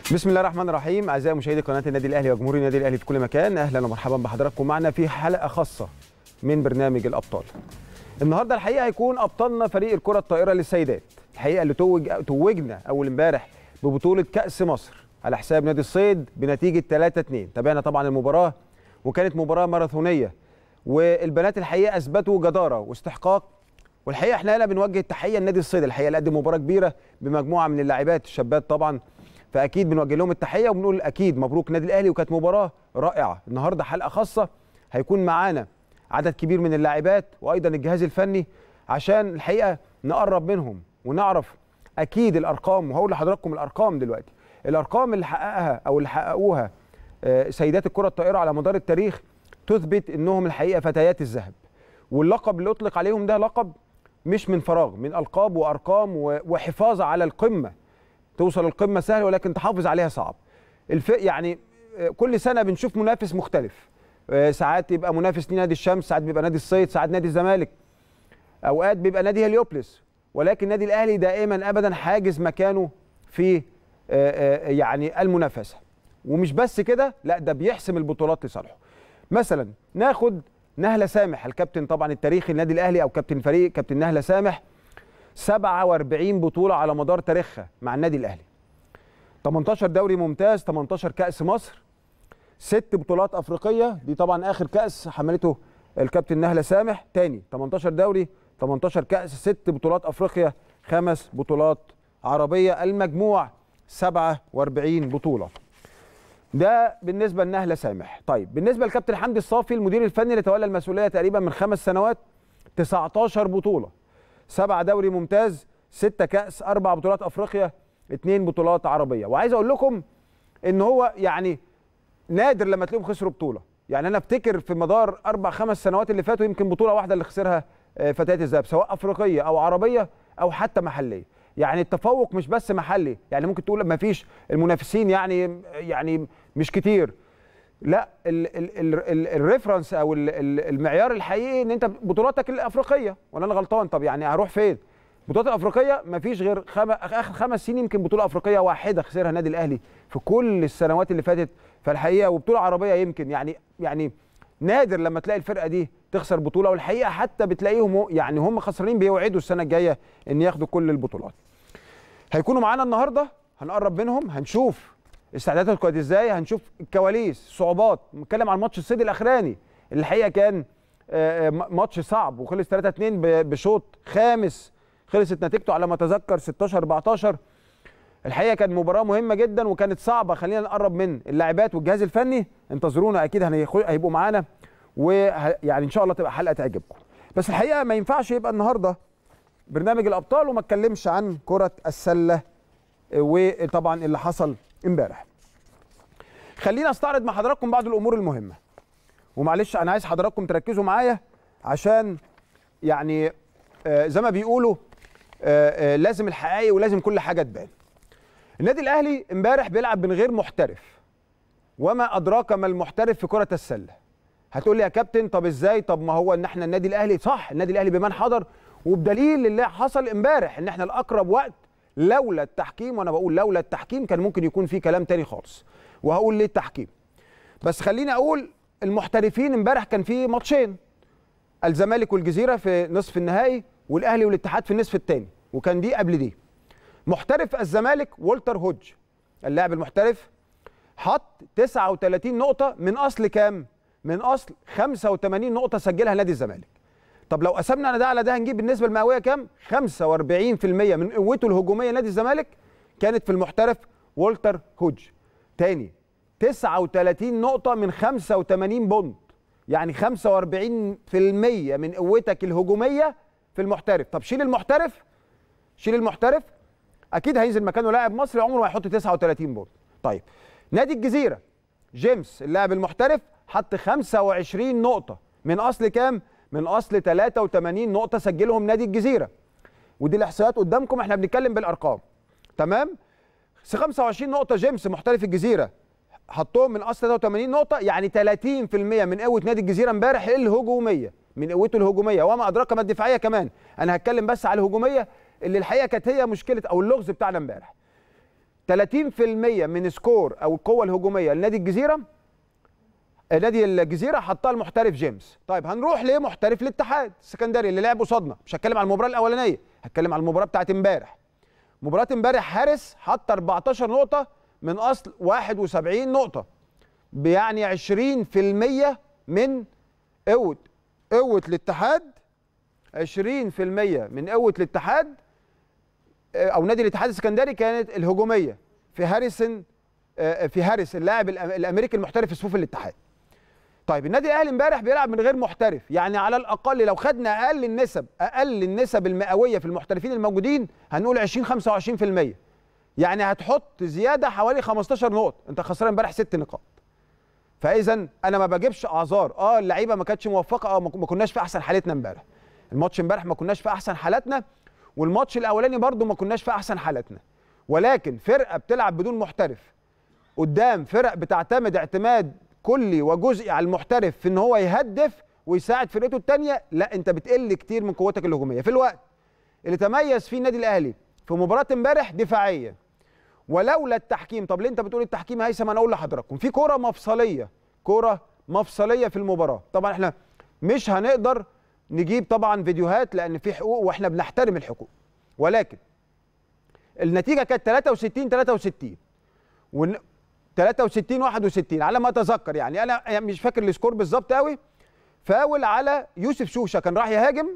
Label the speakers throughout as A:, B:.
A: بسم الله الرحمن الرحيم اعزائي مشاهدي قناه النادي الاهلي وجمهور النادي الاهلي في كل مكان اهلا ومرحبا بحضراتكم معنا في حلقه خاصه من برنامج الابطال النهارده الحقيقه هيكون ابطالنا فريق الكره الطائره للسيدات الحقيقه اللي توج توجنا اول امبارح ببطوله كاس مصر على حساب نادي الصيد بنتيجه 3 2 تابعنا طبعا المباراه وكانت مباراه ماراثونيه والبنات الحقيقه اثبتوا جداره واستحقاق والحقيقه احنا هنا بنوجه التحيه لنادي الصيد الحقيقه اللي قدم مباراه كبيره بمجموعه من اللاعبات الشابات طبعا فاكيد بنوجه لهم التحيه وبنقول اكيد مبروك النادي الاهلي وكانت مباراه رائعه النهارده حلقه خاصه هيكون معانا عدد كبير من اللاعبات وايضا الجهاز الفني عشان الحقيقه نقرب منهم ونعرف اكيد الارقام وهقول لحضراتكم الارقام دلوقتي الارقام اللي حققها او اللي حققوها سيدات الكره الطائره على مدار التاريخ تثبت انهم الحقيقه فتيات الذهب واللقب اللي اطلق عليهم ده لقب مش من فراغ من القاب وارقام وحفاظ على القمه توصل القمه سهل ولكن تحافظ عليها صعب الف يعني كل سنه بنشوف منافس مختلف ساعات يبقى منافس لنادي الشمس ساعات بيبقى نادي الصيد ساعات نادي الزمالك اوقات بيبقى نادي هليوبلس ولكن النادي الاهلي دائما ابدا حاجز مكانه في يعني المنافسه ومش بس كده لا ده بيحسم البطولات لصالحه مثلا ناخد نهله سامح الكابتن طبعا التاريخي النادي الاهلي او كابتن فريق كابتن نهله سامح 47 بطوله على مدار تاريخها مع النادي الاهلي 18 دوري ممتاز 18 كاس مصر ست بطولات افريقيه دي طبعا اخر كاس حملته الكابتن نهله سامح تاني 18 دوري 18 كاس ست بطولات افريقيا خمس بطولات عربيه المجموع 47 بطوله ده بالنسبه لنهله سامح طيب بالنسبه للكابتن حمدي الصافي المدير الفني اللي تولى المسؤوليه تقريبا من خمس سنوات 19 بطوله سبعة دوري ممتاز ستة كأس أربع بطولات أفريقيا اتنين بطولات عربية وعايز أقول لكم إن هو يعني نادر لما تلاقيهم خسروا بطولة يعني أنا أفتكر في مدار أربع خمس سنوات اللي فاتوا يمكن بطولة واحدة اللي خسرها فتاة الذهب سواء أفريقية أو عربية أو حتى محلية يعني التفوق مش بس محلي يعني ممكن تقول ما فيش المنافسين يعني يعني مش كتير لا الريفرنس او المعيار الحقيقي ان انت بطولاتك الافريقيه ولا انا غلطان طب يعني هروح فين البطولات الافريقيه ما فيش غير خم... اخر خمس سنين يمكن بطوله افريقيه واحده خسرها النادي الاهلي في كل السنوات اللي فاتت فالحقيقه وبطوله عربيه يمكن يعني يعني نادر لما تلاقي الفرقه دي تخسر بطوله والحقيقه حتى بتلاقيهم يعني هم خسرانين بيوعدوا السنه الجايه ان ياخدوا كل البطولات هيكونوا معانا النهارده هنقرب منهم هنشوف استعداداتهم كانت ازاي هنشوف الكواليس الصعوبات نتكلم عن ماتش الصيد الاخراني اللي الحقيقه كان ماتش صعب وخلص 3 2 بشوط خامس خلصت نتيجته على ما اتذكر 16 14 الحقيقه كانت مباراه مهمه جدا وكانت صعبه خلينا نقرب من اللاعبات والجهاز الفني انتظرونا اكيد هيبقوا معانا ويعني ان شاء الله تبقى حلقه تعجبكم بس الحقيقه ما ينفعش يبقى النهارده برنامج الابطال وما اتكلمش عن كره السله وطبعا اللي حصل امبارح خلينا استعرض مع حضراتكم بعض الامور المهمه ومعلش انا عايز حضراتكم تركزوا معايا عشان يعني آه زي ما بيقولوا آه آه لازم الحقائق ولازم كل حاجه تبان النادي الاهلي امبارح بيلعب من غير محترف وما ادراك ما المحترف في كره السله هتقول لي يا كابتن طب ازاي طب ما هو ان احنا النادي الاهلي صح النادي الاهلي بمن حضر وبدليل اللي حصل امبارح ان احنا الاقرب وقت لولا التحكيم وانا بقول لولا التحكيم كان ممكن يكون في كلام تاني خالص وهقول ليه التحكيم بس خليني اقول المحترفين امبارح كان في ماتشين الزمالك والجزيره في نصف النهائي والاهلي والاتحاد في النصف الثاني وكان دي قبل دي محترف الزمالك والتر هوج اللاعب المحترف حط 39 نقطه من اصل كام من اصل 85 نقطه سجلها نادي الزمالك طب لو قسمنا انا ده على ده هنجيب النسبه المئويه كام 45% من قوته الهجوميه نادي الزمالك كانت في المحترف والتر هوج تاني 39 نقطه من 85 بونت يعني 45% من قوتك الهجوميه في المحترف طب شيل المحترف شيل المحترف اكيد هينزل مكانه لاعب مصري عمره ما هيحط 39 بونت طيب نادي الجزيره جيمس اللاعب المحترف حط 25 نقطه من اصل كام من اصل 83 نقطه سجلهم نادي الجزيره ودي الاحصائيات قدامكم احنا بنتكلم بالارقام تمام 25 نقطه جيمس محترف الجزيره حطهم من اصل 83 نقطه يعني 30% من قوه نادي الجزيره امبارح الهجوميه من قوته الهجوميه وما ادراك ما الدفاعيه كمان انا هتكلم بس على الهجوميه اللي الحقيقه كانت هي مشكله او اللغز بتاعنا امبارح 30% من سكور او القوه الهجوميه لنادي الجزيره نادي الجزيره حطها المحترف جيمس طيب هنروح لمحترف الاتحاد السكندري اللي لعب قصادنا مش هتكلم على المباراه الاولانيه هتكلم على المباراه بتاعت امبارح مباراه امبارح حارس حط 14 نقطه من اصل 71 نقطه بيعني 20% من قوه قوه الاتحاد 20% من قوه الاتحاد او نادي الاتحاد السكندري كانت الهجوميه في هاريسون في هاريس اللاعب الامريكي المحترف في صفوف الاتحاد طيب النادي الاهلي امبارح بيلعب من غير محترف يعني على الاقل لو خدنا اقل النسب اقل النسب المئويه في المحترفين الموجودين هنقول 20 25% يعني هتحط زياده حوالي 15 نقطه انت خسران امبارح ست نقاط فاذا انا ما بجيبش اعذار اه اللعيبه ما كانتش موفقه اه ما كناش في احسن حالتنا امبارح الماتش امبارح ما كناش في احسن حالاتنا والماتش الاولاني برده ما كناش في احسن حالاتنا ولكن فرقه بتلعب بدون محترف قدام فرق بتعتمد اعتماد كلي وجزئي على المحترف في ان هو يهدف ويساعد فرقته الثانيه لا انت بتقل كتير من قوتك الهجوميه في الوقت اللي تميز فيه النادي الاهلي في مباراه امبارح دفاعيا ولولا التحكيم طب ليه انت بتقول التحكيم هيثم انا اقول لحضراتكم في كوره مفصليه كوره مفصليه في المباراه طبعا احنا مش هنقدر نجيب طبعا فيديوهات لان في حقوق واحنا بنحترم الحقوق ولكن النتيجه كانت 63 63 و 63 61 على ما اتذكر يعني انا مش فاكر السكور بالظبط قوي فاول على يوسف شوشه كان راح يهاجم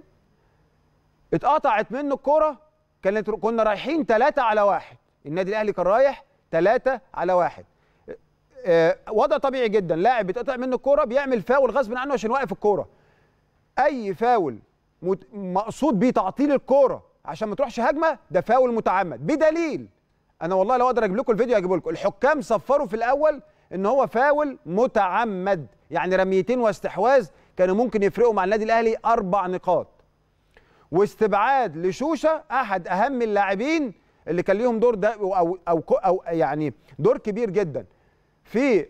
A: اتقطعت منه الكوره كانت كنا رايحين 3 على واحد النادي الاهلي كان رايح 3 على واحد آه وضع طبيعي جدا لاعب بيتقطع منه الكوره بيعمل فاول غصب عنه عشان يوقف الكوره اي فاول مقصود بيه تعطيل الكوره عشان ما تروحش هجمه ده فاول متعمد بدليل انا والله لو اقدر اجيب لكم الفيديو اجيبه لكم الحكام صفروا في الاول ان هو فاول متعمد يعني رميتين واستحواذ كانوا ممكن يفرقوا مع النادي الاهلي اربع نقاط واستبعاد لشوشه احد اهم اللاعبين اللي كان ليهم دور ده او او او, أو يعني دور كبير جدا في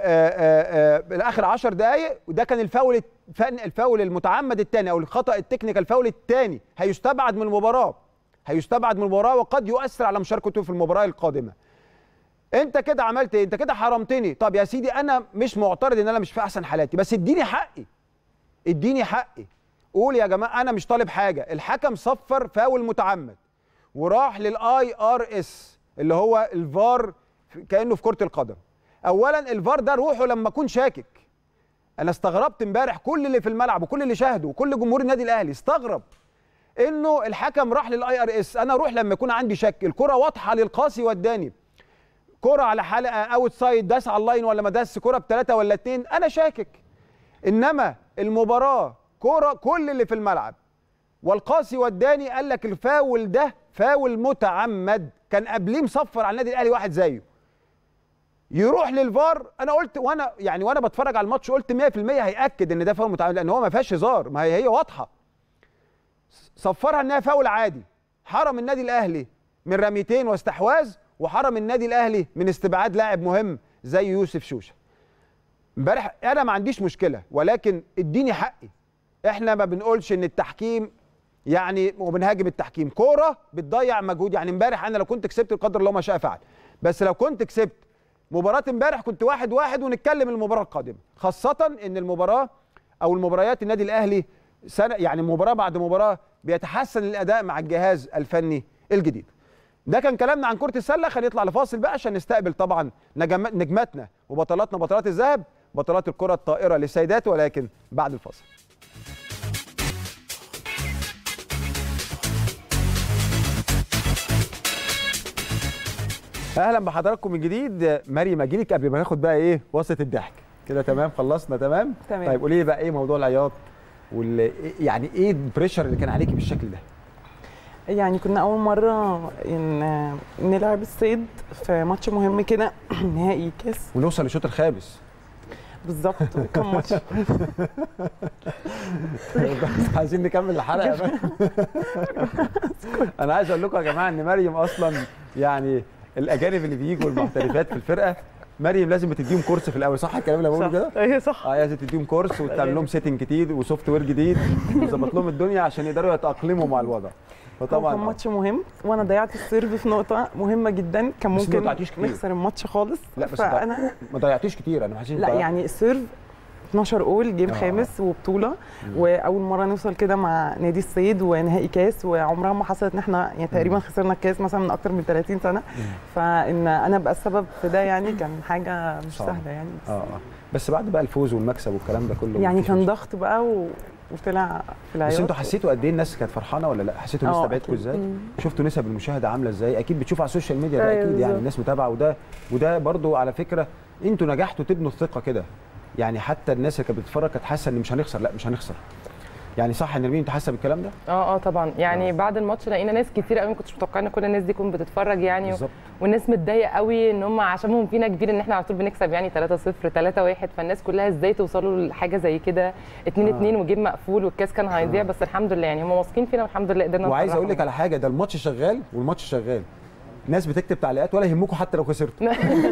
A: اخر 10 دقائق وده كان الفاول الفاول المتعمد الثاني او الخطا التكنيكال فاول الثاني هيستبعد من المباراه هيستبعد من المباراه وقد يؤثر على مشاركته في المباراه القادمه انت كده عملت ايه انت كده حرمتني طب يا سيدي انا مش معترض ان انا مش في احسن حالاتي بس اديني حقي اديني حقي قول يا جماعه انا مش طالب حاجه الحكم صفر فاول متعمد وراح للاي ار اس اللي هو الفار كانه في كره القدم اولا الفار ده روحه لما اكون شاكك انا استغربت امبارح كل اللي في الملعب وكل اللي شاهده وكل جمهور النادي الاهلي استغرب انه الحكم راح للاي ار اس انا اروح لما يكون عندي شك الكره واضحه للقاسي والداني كره على حلقه اوت سايد داس على اللاين ولا ما داس كره بثلاثه ولا اتنين انا شاكك انما المباراه كره كل اللي في الملعب والقاسي والداني قال لك الفاول ده فاول متعمد كان قبليه مصفر على النادي الاهلي واحد زيه يروح للفار انا قلت وانا يعني وانا بتفرج على الماتش قلت 100% هياكد ان ده فاول متعمد لان هو ما فيهاش هزار ما هي هي واضحه صفرها انها فاول عادي حرم النادي الاهلي من رميتين واستحواذ وحرم النادي الاهلي من استبعاد لاعب مهم زي يوسف شوشه امبارح انا ما عنديش مشكله ولكن اديني حقي احنا ما بنقولش ان التحكيم يعني وبنهاجم التحكيم كوره بتضيع مجهود يعني امبارح انا لو كنت كسبت القدر الله ما شاء فعل بس لو كنت كسبت مباراه امبارح كنت واحد واحد ونتكلم المباراه القادمه خاصه ان المباراه او المباريات النادي الاهلي سنه يعني مباراه بعد مباراه بيتحسن الاداء مع الجهاز الفني الجديد ده كان كلامنا عن كره السله خلينا نطلع لفاصل بقى عشان نستقبل طبعا نجماتنا وبطلاتنا بطلات الذهب بطلات الكره الطائره للسيدات ولكن بعد الفاصل اهلا بحضراتكم من جديد مريم اجيلك قبل ما ناخد بقى ايه وسط الضحك كده تمام خلصنا تمام
B: تمام.
A: طيب قولي لي بقى ايه موضوع العياط وال يعني ايه البريشر اللي كان عليكي بالشكل ده
B: يعني كنا اول مره ان نلعب الصيد في ماتش مهم كده نهائي كاس
A: ونوصل للشوط الخامس
B: بالظبط كان ماتش
A: عايزين نكمل الحلقه بقى انا عايز اقول لكم يا جماعه ان مريم اصلا يعني الاجانب اللي بيجوا المحترفات في الفرقه مريم لازم تديهم كورس في الاول صح الكلام اللي أنا بقوله كده
C: ايوه صح
A: اه لازم تديهم كورس وتعمل لهم سيتنج جديد وسوفت وير جديد وتظبط لهم الدنيا عشان يقدروا يتاقلموا مع الوضع
B: هو
A: فطبعا
B: كان
A: آه.
B: ماتش مهم وانا ضيعت السيرف في نقطه مهمه جدا كان
A: بس ما
B: ممكن
A: ضيعتيش كتير.
B: نخسر الماتش خالص
A: لا، بس
B: فانا
A: ما ضيعتيش كتير انا حاسس
B: لا يعني السيرف 12 اول جيم
A: آه.
B: خامس وبطوله
A: مم.
B: واول مره نوصل كده مع نادي الصيد ونهائي كاس وعمرها ما حصلت ان احنا يعني تقريبا خسرنا الكاس مثلا من اكتر من 30 سنه فان انا ابقى السبب في ده يعني كان حاجه مش
A: صعب.
B: سهله يعني بس
A: اه اه بس بعد بقى الفوز والمكسب والكلام ده كله
B: يعني
A: مفيش
B: كان
A: مشكلة.
B: ضغط بقى و... وطلع في العياط
A: بس انتوا حسيتوا قد ايه الناس كانت فرحانه ولا لا حسيتوا الناس
B: اه،
A: تابعتكم
B: أكيد.
A: ازاي
C: مم.
A: شفتوا نسب المشاهده عامله ازاي اكيد بتشوفوا على السوشيال ميديا ده
C: ايوه
A: اكيد يعني
C: بالظبط.
A: الناس متابعه وده وده برضو على فكره انتوا نجحتوا تبنوا الثقه كده يعني حتى الناس اللي كانت بتتفرج كانت حاسه ان مش هنخسر لا مش هنخسر يعني صح يا نرمين انت حاسه بالكلام ده
D: اه اه طبعا يعني
A: آه.
D: بعد الماتش لقينا ناس كتير قوي ما كنتش متوقعه ان كل الناس دي تكون بتتفرج يعني
A: بالظبط
D: والناس متضايقه قوي ان هم عشانهم فينا كبير ان احنا على طول بنكسب يعني 3 0 3 1 فالناس كلها ازاي توصلوا لحاجه زي كده 2
A: آه.
D: 2 وجيم مقفول والكاس كان هيضيع
A: آه.
D: بس الحمد لله يعني هم واثقين فينا والحمد لله قدرنا
A: وعايز اقول لك
D: نفرحهم.
A: على حاجه ده الماتش شغال والماتش شغال ناس بتكتب تعليقات ولا يهمكم حتى لو خسرتوا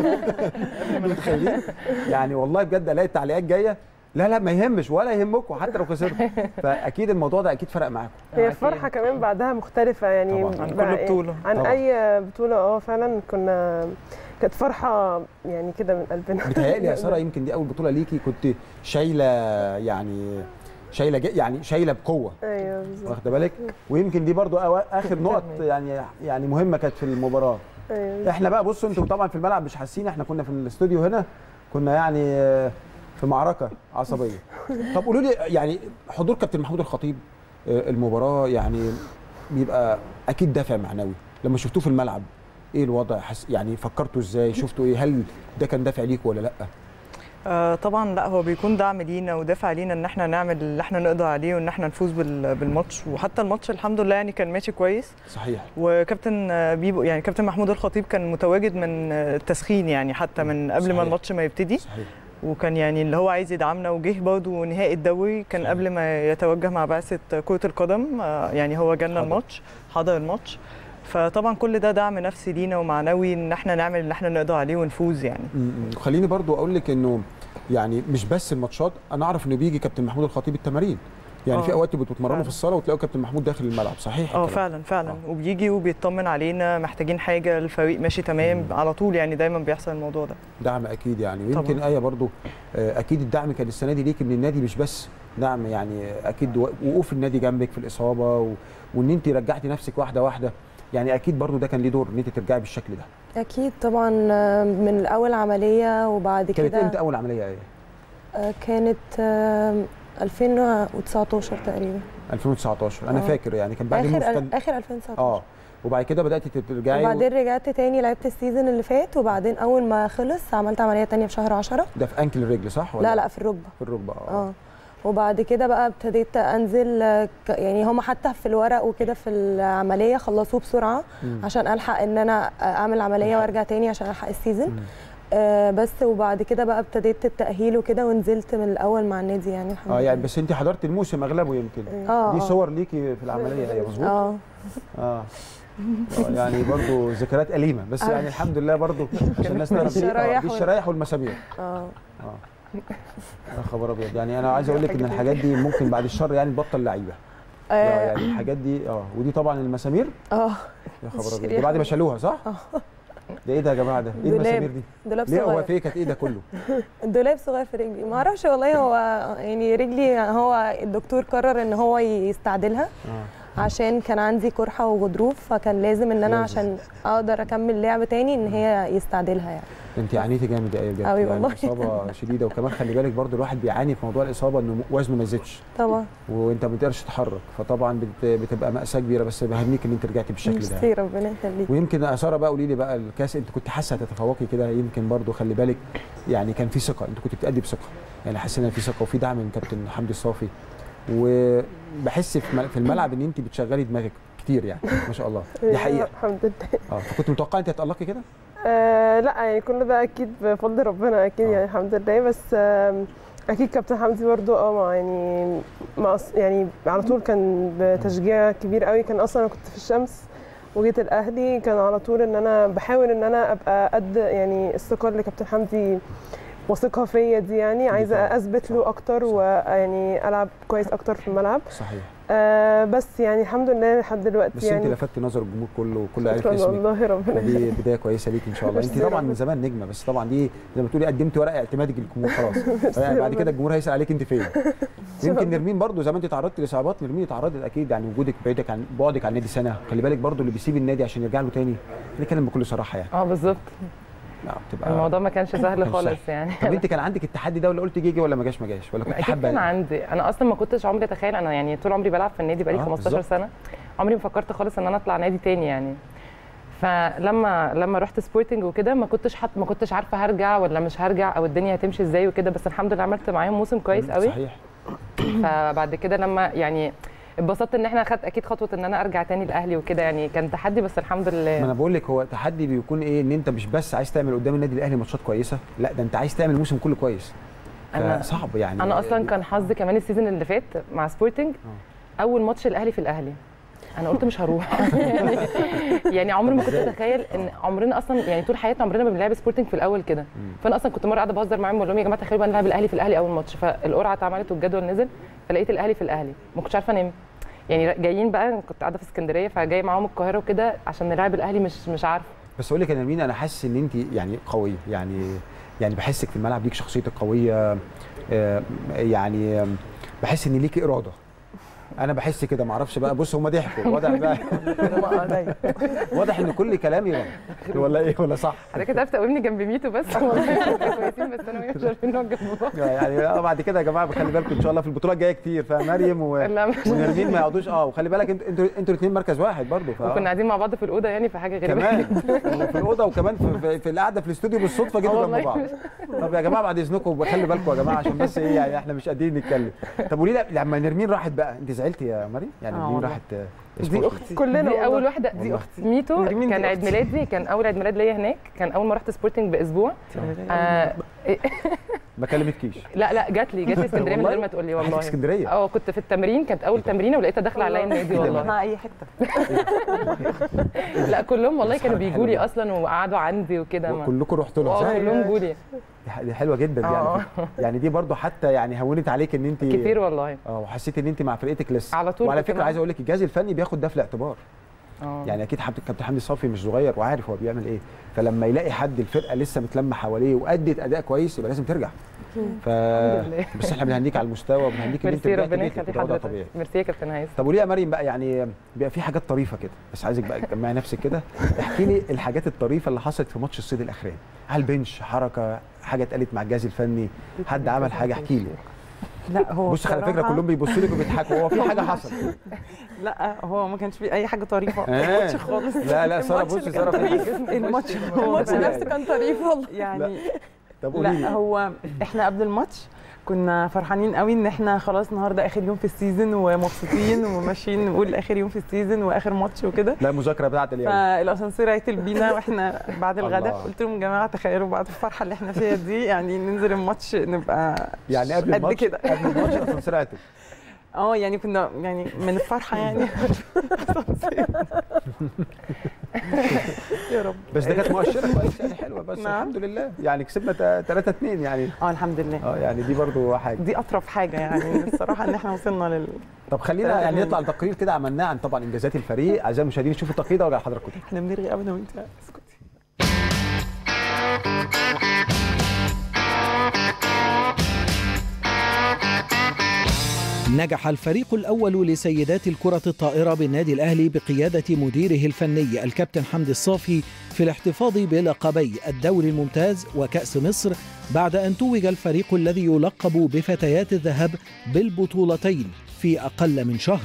A: متخيلين يعني والله بجد الاقي التعليقات جايه لا لا ما يهمش ولا يهمكم حتى لو خسرتوا فاكيد الموضوع ده اكيد فرق معاكم
C: هي
D: أكيد.
C: الفرحه كمان بعدها مختلفه يعني
A: طبعاً.
B: عن
C: بقى
B: كل بطولة.
C: عن
A: طبعاً.
C: اي بطوله اه فعلا كنا كانت فرحه يعني كده من قلبنا
A: بتهيألي يا ساره يمكن دي اول بطوله ليكي كنت شايله يعني شايله ج- يعني شايله بقوه
C: ايوه بالظبط
A: واخده بالك ويمكن دي برضو أوا- اخر نقط يعني يعني مهمه كانت في المباراه
C: ايوه
A: احنا بقى بصوا انتوا طبعا في الملعب مش حاسين احنا كنا في الاستوديو هنا كنا يعني آه، في معركه عصبيه طب قولوا لي يعني حضور كابتن محمود الخطيب آه، المباراه يعني بيبقى اكيد دافع معنوي لما شفتوه في الملعب ايه الوضع حس يعني فكرتوا ازاي شفتوا ايه هل ده كان دافع ليكوا ولا لا
E: آه طبعا لا هو بيكون دعم لينا ودافع لينا ان احنا نعمل اللي احنا نقدر عليه وان احنا نفوز بال- بالماتش وحتى الماتش الحمد لله يعني كان ماشي كويس
A: صحيح
E: وكابتن آه، بيبو يعني كابتن محمود الخطيب كان متواجد من آه، التسخين يعني حتى من قبل
A: صحيح.
E: ما الماتش ما يبتدي
A: صحيح
E: وكان يعني اللي هو عايز يدعمنا وجه برضه نهائي الدوري كان
A: صحيح.
E: قبل ما يتوجه مع بعثه كره القدم آه، يعني هو جالنا
A: حضر.
E: الماتش حضر الماتش فطبعا كل ده دعم نفسي لينا ومعنوي ان احنا نعمل اللي احنا نقدر عليه ونفوز يعني
A: م- م. خليني برضو اقول لك انه يعني مش بس الماتشات انا اعرف انه بيجي كابتن محمود الخطيب التمارين يعني
E: آه.
A: في اوقات تبقوا بتتمرنوا
E: فعلا.
A: في الصاله وتلاقوا كابتن محمود داخل الملعب صحيح
E: اه
A: الكلام؟
E: فعلا فعلا
A: آه.
E: وبيجي وبيطمن علينا محتاجين حاجه الفريق ماشي تمام
A: مم.
E: على طول يعني دايما بيحصل الموضوع ده
A: دعم اكيد يعني ويمكن
E: طبعاً.
A: ايه برضو آه، اكيد الدعم كان السنه دي ليك من النادي مش بس دعم يعني اكيد و- وقوف النادي جنبك في الاصابه و... وان انت رجعتي نفسك واحده واحده يعني اكيد برضو ده كان ليه دور ان انت ترجعي بالشكل ده
F: اكيد طبعا آه، من اول عمليه وبعد
A: كانت
F: كده
A: امتى اول عمليه ايه
F: آه، كانت آه، 2019 تقريبا
A: 2019 انا
F: آه.
A: فاكر يعني كان بعد الموف
F: اخر
A: كان
F: اخر 2019
A: اه وبعد كده بدات ترجعي و...
F: وبعدين رجعت تاني لعبت السيزون اللي فات وبعدين اول ما خلص عملت عمليه تانية في شهر 10
A: ده في انكل الرجل صح ولا
F: لا لا في الركبه
A: في الركبه اه
F: اه وبعد كده بقى ابتديت انزل آه، ك- يعني هم حتى في الورق وكده في العمليه خلصوه بسرعه
A: مم.
F: عشان الحق ان انا اعمل عمليه
A: الحق.
F: وارجع تاني عشان الحق السيزون
A: مم.
F: آه بس وبعد كده بقى ابتديت التاهيل وكده ونزلت من الاول مع النادي يعني الحمد
A: اه
F: لله
A: يعني بس انت حضرت الموسم اغلبه يمكن
F: اه
A: دي
F: آه.
A: صور ليكي في العمليه ايوه مظبوط
F: اه
A: اه آه، يعني برضو ذكريات أليمة بس يعني الحمد لله برضو عشان الناس تعرف دي آه،
F: الشرايح
A: دي
F: وال-
A: الشرايح والمسامير
F: اه
A: اه يا خبر ابيض يعني انا عايز اقول لك ان الحاجات دي ممكن بعد الشر يعني تبطل لعيبه لا
F: اه
A: يعني الحاجات دي اه ودي طبعا المسامير
F: اه
A: يا خبر ابيض
F: الشريحة.
A: دي بعد ما شالوها صح؟ ده ايه ده يا جماعه ده؟ ايه
F: دولاب.
A: المسامير دي؟
F: دولاب
A: ليه هو
F: صغير
A: في كانت ايه ده كله؟
F: دولاب صغير في رجلي ما اعرفش والله هو يعني رجلي هو الدكتور قرر ان هو يستعدلها
A: اه
F: عشان كان عندي قرحه وغضروف فكان لازم ان انا
A: لازم.
F: عشان اقدر اكمل لعب تاني ان هي يستعدلها يعني
A: انت عانيتي جامد قوي بجد
F: أوي
A: يعني
F: والله.
A: اصابه شديده وكمان خلي بالك برضو الواحد بيعاني في موضوع الاصابه انه وزنه ما يزيدش
F: طبعا
A: وانت ما بتقدرش تتحرك فطبعا بت- بتبقى ماساه كبيره بس بهنيك ان انت رجعتي بالشكل ده
F: ميرسي ربنا يخليك
A: ويمكن يا ساره بقى قولي لي بقى الكاس انت كنت حاسه تتفوقي كده يمكن برضو خلي بالك يعني كان في ثقه انت كنت بتأدي بثقه يعني حاسين ان في ثقه وفي دعم من كابتن حمدي الصافي وبحس في مل- في الملعب ان انت بتشغلي دماغك كتير يعني ما شاء الله دي حقيقه
C: الحمد لله
A: اه فكنت متوقعه انت هتألقي كده
C: آه لا يعني كل ده اكيد بفضل ربنا اكيد
A: آه.
C: يعني الحمد لله بس آم، اكيد كابتن حمدي برضو اه مع يعني مع أص- يعني على طول كان بتشجيع كبير قوي كان اصلا انا كنت في الشمس وجيت الاهلي كان على طول ان انا بحاول ان انا ابقى قد يعني الثقه اللي كابتن حمدي واثقها فيا دي يعني عايزه
A: طبعاً.
C: اثبت له اكتر ويعني العب كويس اكتر في الملعب
A: صحيح
C: آه بس يعني الحمد لله لحد دلوقتي
A: بس
C: يعني
A: انت لفتت نظر الجمهور كله وكل عارف
C: شكرا
A: اسمك
C: والله ربنا
A: ودي
C: يخليك.
A: بدايه كويسه ليك ان شاء الله انت
C: ميرسي
A: طبعا من
C: ربنا.
A: زمان نجمه بس طبعا دي زي ما تقولي قدمت ورق اعتمادك للجمهور خلاص يعني بعد كده الجمهور هيسال عليك انت فين يمكن نرمين برضو زي ما انت تعرضت لاصابات نرمين اتعرضت اكيد يعني وجودك بعيدك عن بعدك عن النادي سنه خلي بالك برضو اللي بيسيب النادي عشان يرجع له تاني نتكلم بكل صراحه يعني
D: اه بالظبط
A: لا بتبقى
D: الموضوع ما كانش سهل
A: كانش
D: خالص
A: سهل.
D: يعني
A: طب انت كان عندك التحدي ده ولا قلت جيجي ولا ما جاش ما جاش ولا كنت
D: اكيد
A: حابه
D: كان عندي انا اصلا ما كنتش عمري اتخيل انا يعني طول عمري بلعب في النادي بقالي
A: آه،
D: 15
A: بالظبط.
D: سنه عمري ما فكرت خالص ان انا اطلع نادي تاني يعني فلما لما رحت سبورتنج وكده ما كنتش حط ما كنتش عارفه هرجع ولا مش هرجع او الدنيا هتمشي ازاي وكده بس الحمد لله عملت معاهم موسم كويس قوي
A: صحيح
D: فبعد كده لما يعني اتبسطت ان احنا خدت اكيد خطوه ان انا ارجع تاني الاهلي وكده يعني كان تحدي بس الحمد
A: ما
D: لله
A: انا بقول لك هو تحدي بيكون ايه ان انت مش بس عايز تعمل قدام النادي الاهلي ماتشات كويسه لا ده انت عايز تعمل الموسم كله كويس
D: أنا-
A: صعب يعني
D: انا اصلا كان حظي كمان السيزون اللي فات مع سبورتنج اول ماتش الاهلي في الاهلي انا قلت مش هروح يعني يعني عمري ما كنت اتخيل ان عمرنا اصلا يعني طول حياتنا عمرنا ما بنلعب سبورتنج في الاول كده فانا اصلا كنت مره قاعده بهزر معاهم بقول لهم يا جماعه تخيلوا بقى نلعب الاهلي في الاهلي اول ماتش فالقرعه اتعملت والجدول نزل فلقيت الاهلي في الاهلي ما كنتش عارفه انام يعني جايين بقى كنت قاعده في اسكندريه فجاي معاهم القاهره وكده عشان نلعب الاهلي مش مش عارفه
A: بس اقول لك يا نرمين انا حاسس ان انت يعني قويه يعني يعني بحسك في الملعب ليك شخصيتك قويه آه، يعني آم، بحس ان ليك اراده انا بحس كده ما اعرفش بقى بص هم ضحكوا واضح بقى واضح ان كل كلامي غلط ولا ايه ولا صح
D: حضرتك كده عرفت تقومني جنب ميتو بس والله كويسين بس انا وهي مش عارفين نقعد جنب بعض
A: يعني آه، بعد كده يا جماعه خلي بالكم ان شاء الله في البطوله الجايه كتير فمريم و...
D: لا مش
A: ونرمين ما يقعدوش اه وخلي بالك انتوا انتوا انتوا الاثنين مركز واحد برضه ف...
D: وكنا قاعدين مع بعض في الاوضه يعني في حاجه غريبه
A: كمان في الاوضه وكمان في, في, في القعده في الاستوديو بالصدفه جيتوا
D: آه
A: جنب
D: والله.
A: بعض طب يا جماعه بعد اذنكم خلي بالكم يا جماعه عشان بس ايه يعني احنا مش قادرين نتكلم طب قولي لي لما نرمين راحت بقى انت زعلتي يا مريم يعني
B: آه
A: نرمين
B: والله.
A: راحت آه،
B: دي
A: سبورت.
B: اختي
C: كلنا
D: دي
C: والله.
D: اول واحده دي
A: والله.
D: اختي ميتو
B: نرمين دي
D: كان عيد
B: أختي.
D: ميلادي كان اول عيد ميلاد ليا هناك كان اول ما رحت سبورتنج باسبوع آه إيه،
A: ما كلمتكيش
D: لا لا جات لي جات لي اسكندريه من
A: والله؟
D: غير ما تقول لي
A: راحت
D: والله
A: اسكندريه
D: اه كنت في التمرين كانت اول تمرينه ولقيتها داخله عليا النادي والله
B: مع اي حته
D: لا كلهم والله
A: بس
D: كانوا
A: حركة
D: بيجوا لي
A: حلوة.
D: اصلا وقعدوا عندي وكده ما-
A: كلكم رحتوا لها
D: اه
A: صح؟
D: كلهم جولي
A: دي ح- دي حلوه جدا دي يعني
D: آه.
A: يعني دي برضو حتى يعني هونت عليك ان انت
D: كتير والله
A: اه وحسيت ان انت مع فرقتك لسه
D: على طول
A: وعلى
D: كنت
A: فكره
D: معاهم.
A: عايز اقول لك الجهاز الفني بياخد ده في الاعتبار
D: اه
A: يعني اكيد حب- كابتن حمدي صافي مش صغير وعارف هو بيعمل ايه فلما يلاقي حد الفرقه لسه متلمه حواليه وادت اداء كويس يبقى لازم ترجع ف
D: الحمد لله.
A: بس احنا بنهنيك على المستوى وبنهنيك ان انت
D: ميرسي
A: رجعت
D: ربنا
A: بيتك
D: يخلي
A: وده وضع
D: حضرتك
A: طبيعي
D: ميرسي يا كابتن هيثم
A: طب قولي يا مريم بقى يعني بيبقى في حاجات طريفه كده بس عايزك بقى تجمعي نفسك كده احكي لي الحاجات الطريفه اللي حصلت في ماتش الصيد الاخراني على البنش حركه حاجه اتقالت مع الجهاز الفني حد عمل حاجه احكي لي
B: لا هو
A: بص على فكره
B: بصراحة-
A: كلهم بيبصوا لك وبيضحكوا هو في حاجه حصلت
B: لا هو ما كانش فيه اي حاجه طريفه
A: آه.
B: الماتش خالص
A: لا لا ساره
B: الماتش
A: بص
B: اللي
A: ساره
B: كان
A: في
B: طريف.
A: حاجة.
B: الماتش هو
F: الماتش
A: لا.
F: نفسه كان طريف والله
B: يعني
A: طب قولي
B: لا
A: لي
B: هو احنا قبل الماتش كنا فرحانين قوي ان احنا خلاص النهارده اخر يوم في السيزون ومبسوطين وماشيين نقول اخر يوم في السيزون واخر ماتش وكده
A: لا مذاكره بتاعت اليوم
B: فالاسانسير عيطل بينا واحنا بعد الغداء
A: الله.
B: قلت لهم يا جماعه تخيلوا بعد الفرحه اللي احنا فيها دي يعني ننزل الماتش نبقى
A: يعني قبل
B: قد
A: الماتش
B: كده
A: قبل الماتش الاسانسير عطل
B: اه يعني كنا يعني من الفرحه يعني يا رب
A: بس ده كانت مؤشره كويس يعني حلوه بس
B: نعم.
A: الحمد لله يعني كسبنا 3 2 يعني
B: اه الحمد لله
A: اه يعني دي برضو حاجه
B: دي اطرف حاجه يعني الصراحه ان احنا وصلنا لل
A: طب خلينا يعني نطلع لتقرير كده عملناه عن طبعا انجازات الفريق اعزائي المشاهدين شوفوا التقرير ده وارجع لحضراتكم تاني
B: احنا بنرغي قوي انا وانت اسكتي
G: نجح الفريق الأول لسيدات الكرة الطائرة بالنادي الأهلي بقيادة مديره الفني الكابتن حمدي الصافي في الاحتفاظ بلقبي الدوري الممتاز وكأس مصر بعد أن توج الفريق الذي يلقب بفتيات الذهب بالبطولتين في أقل من شهر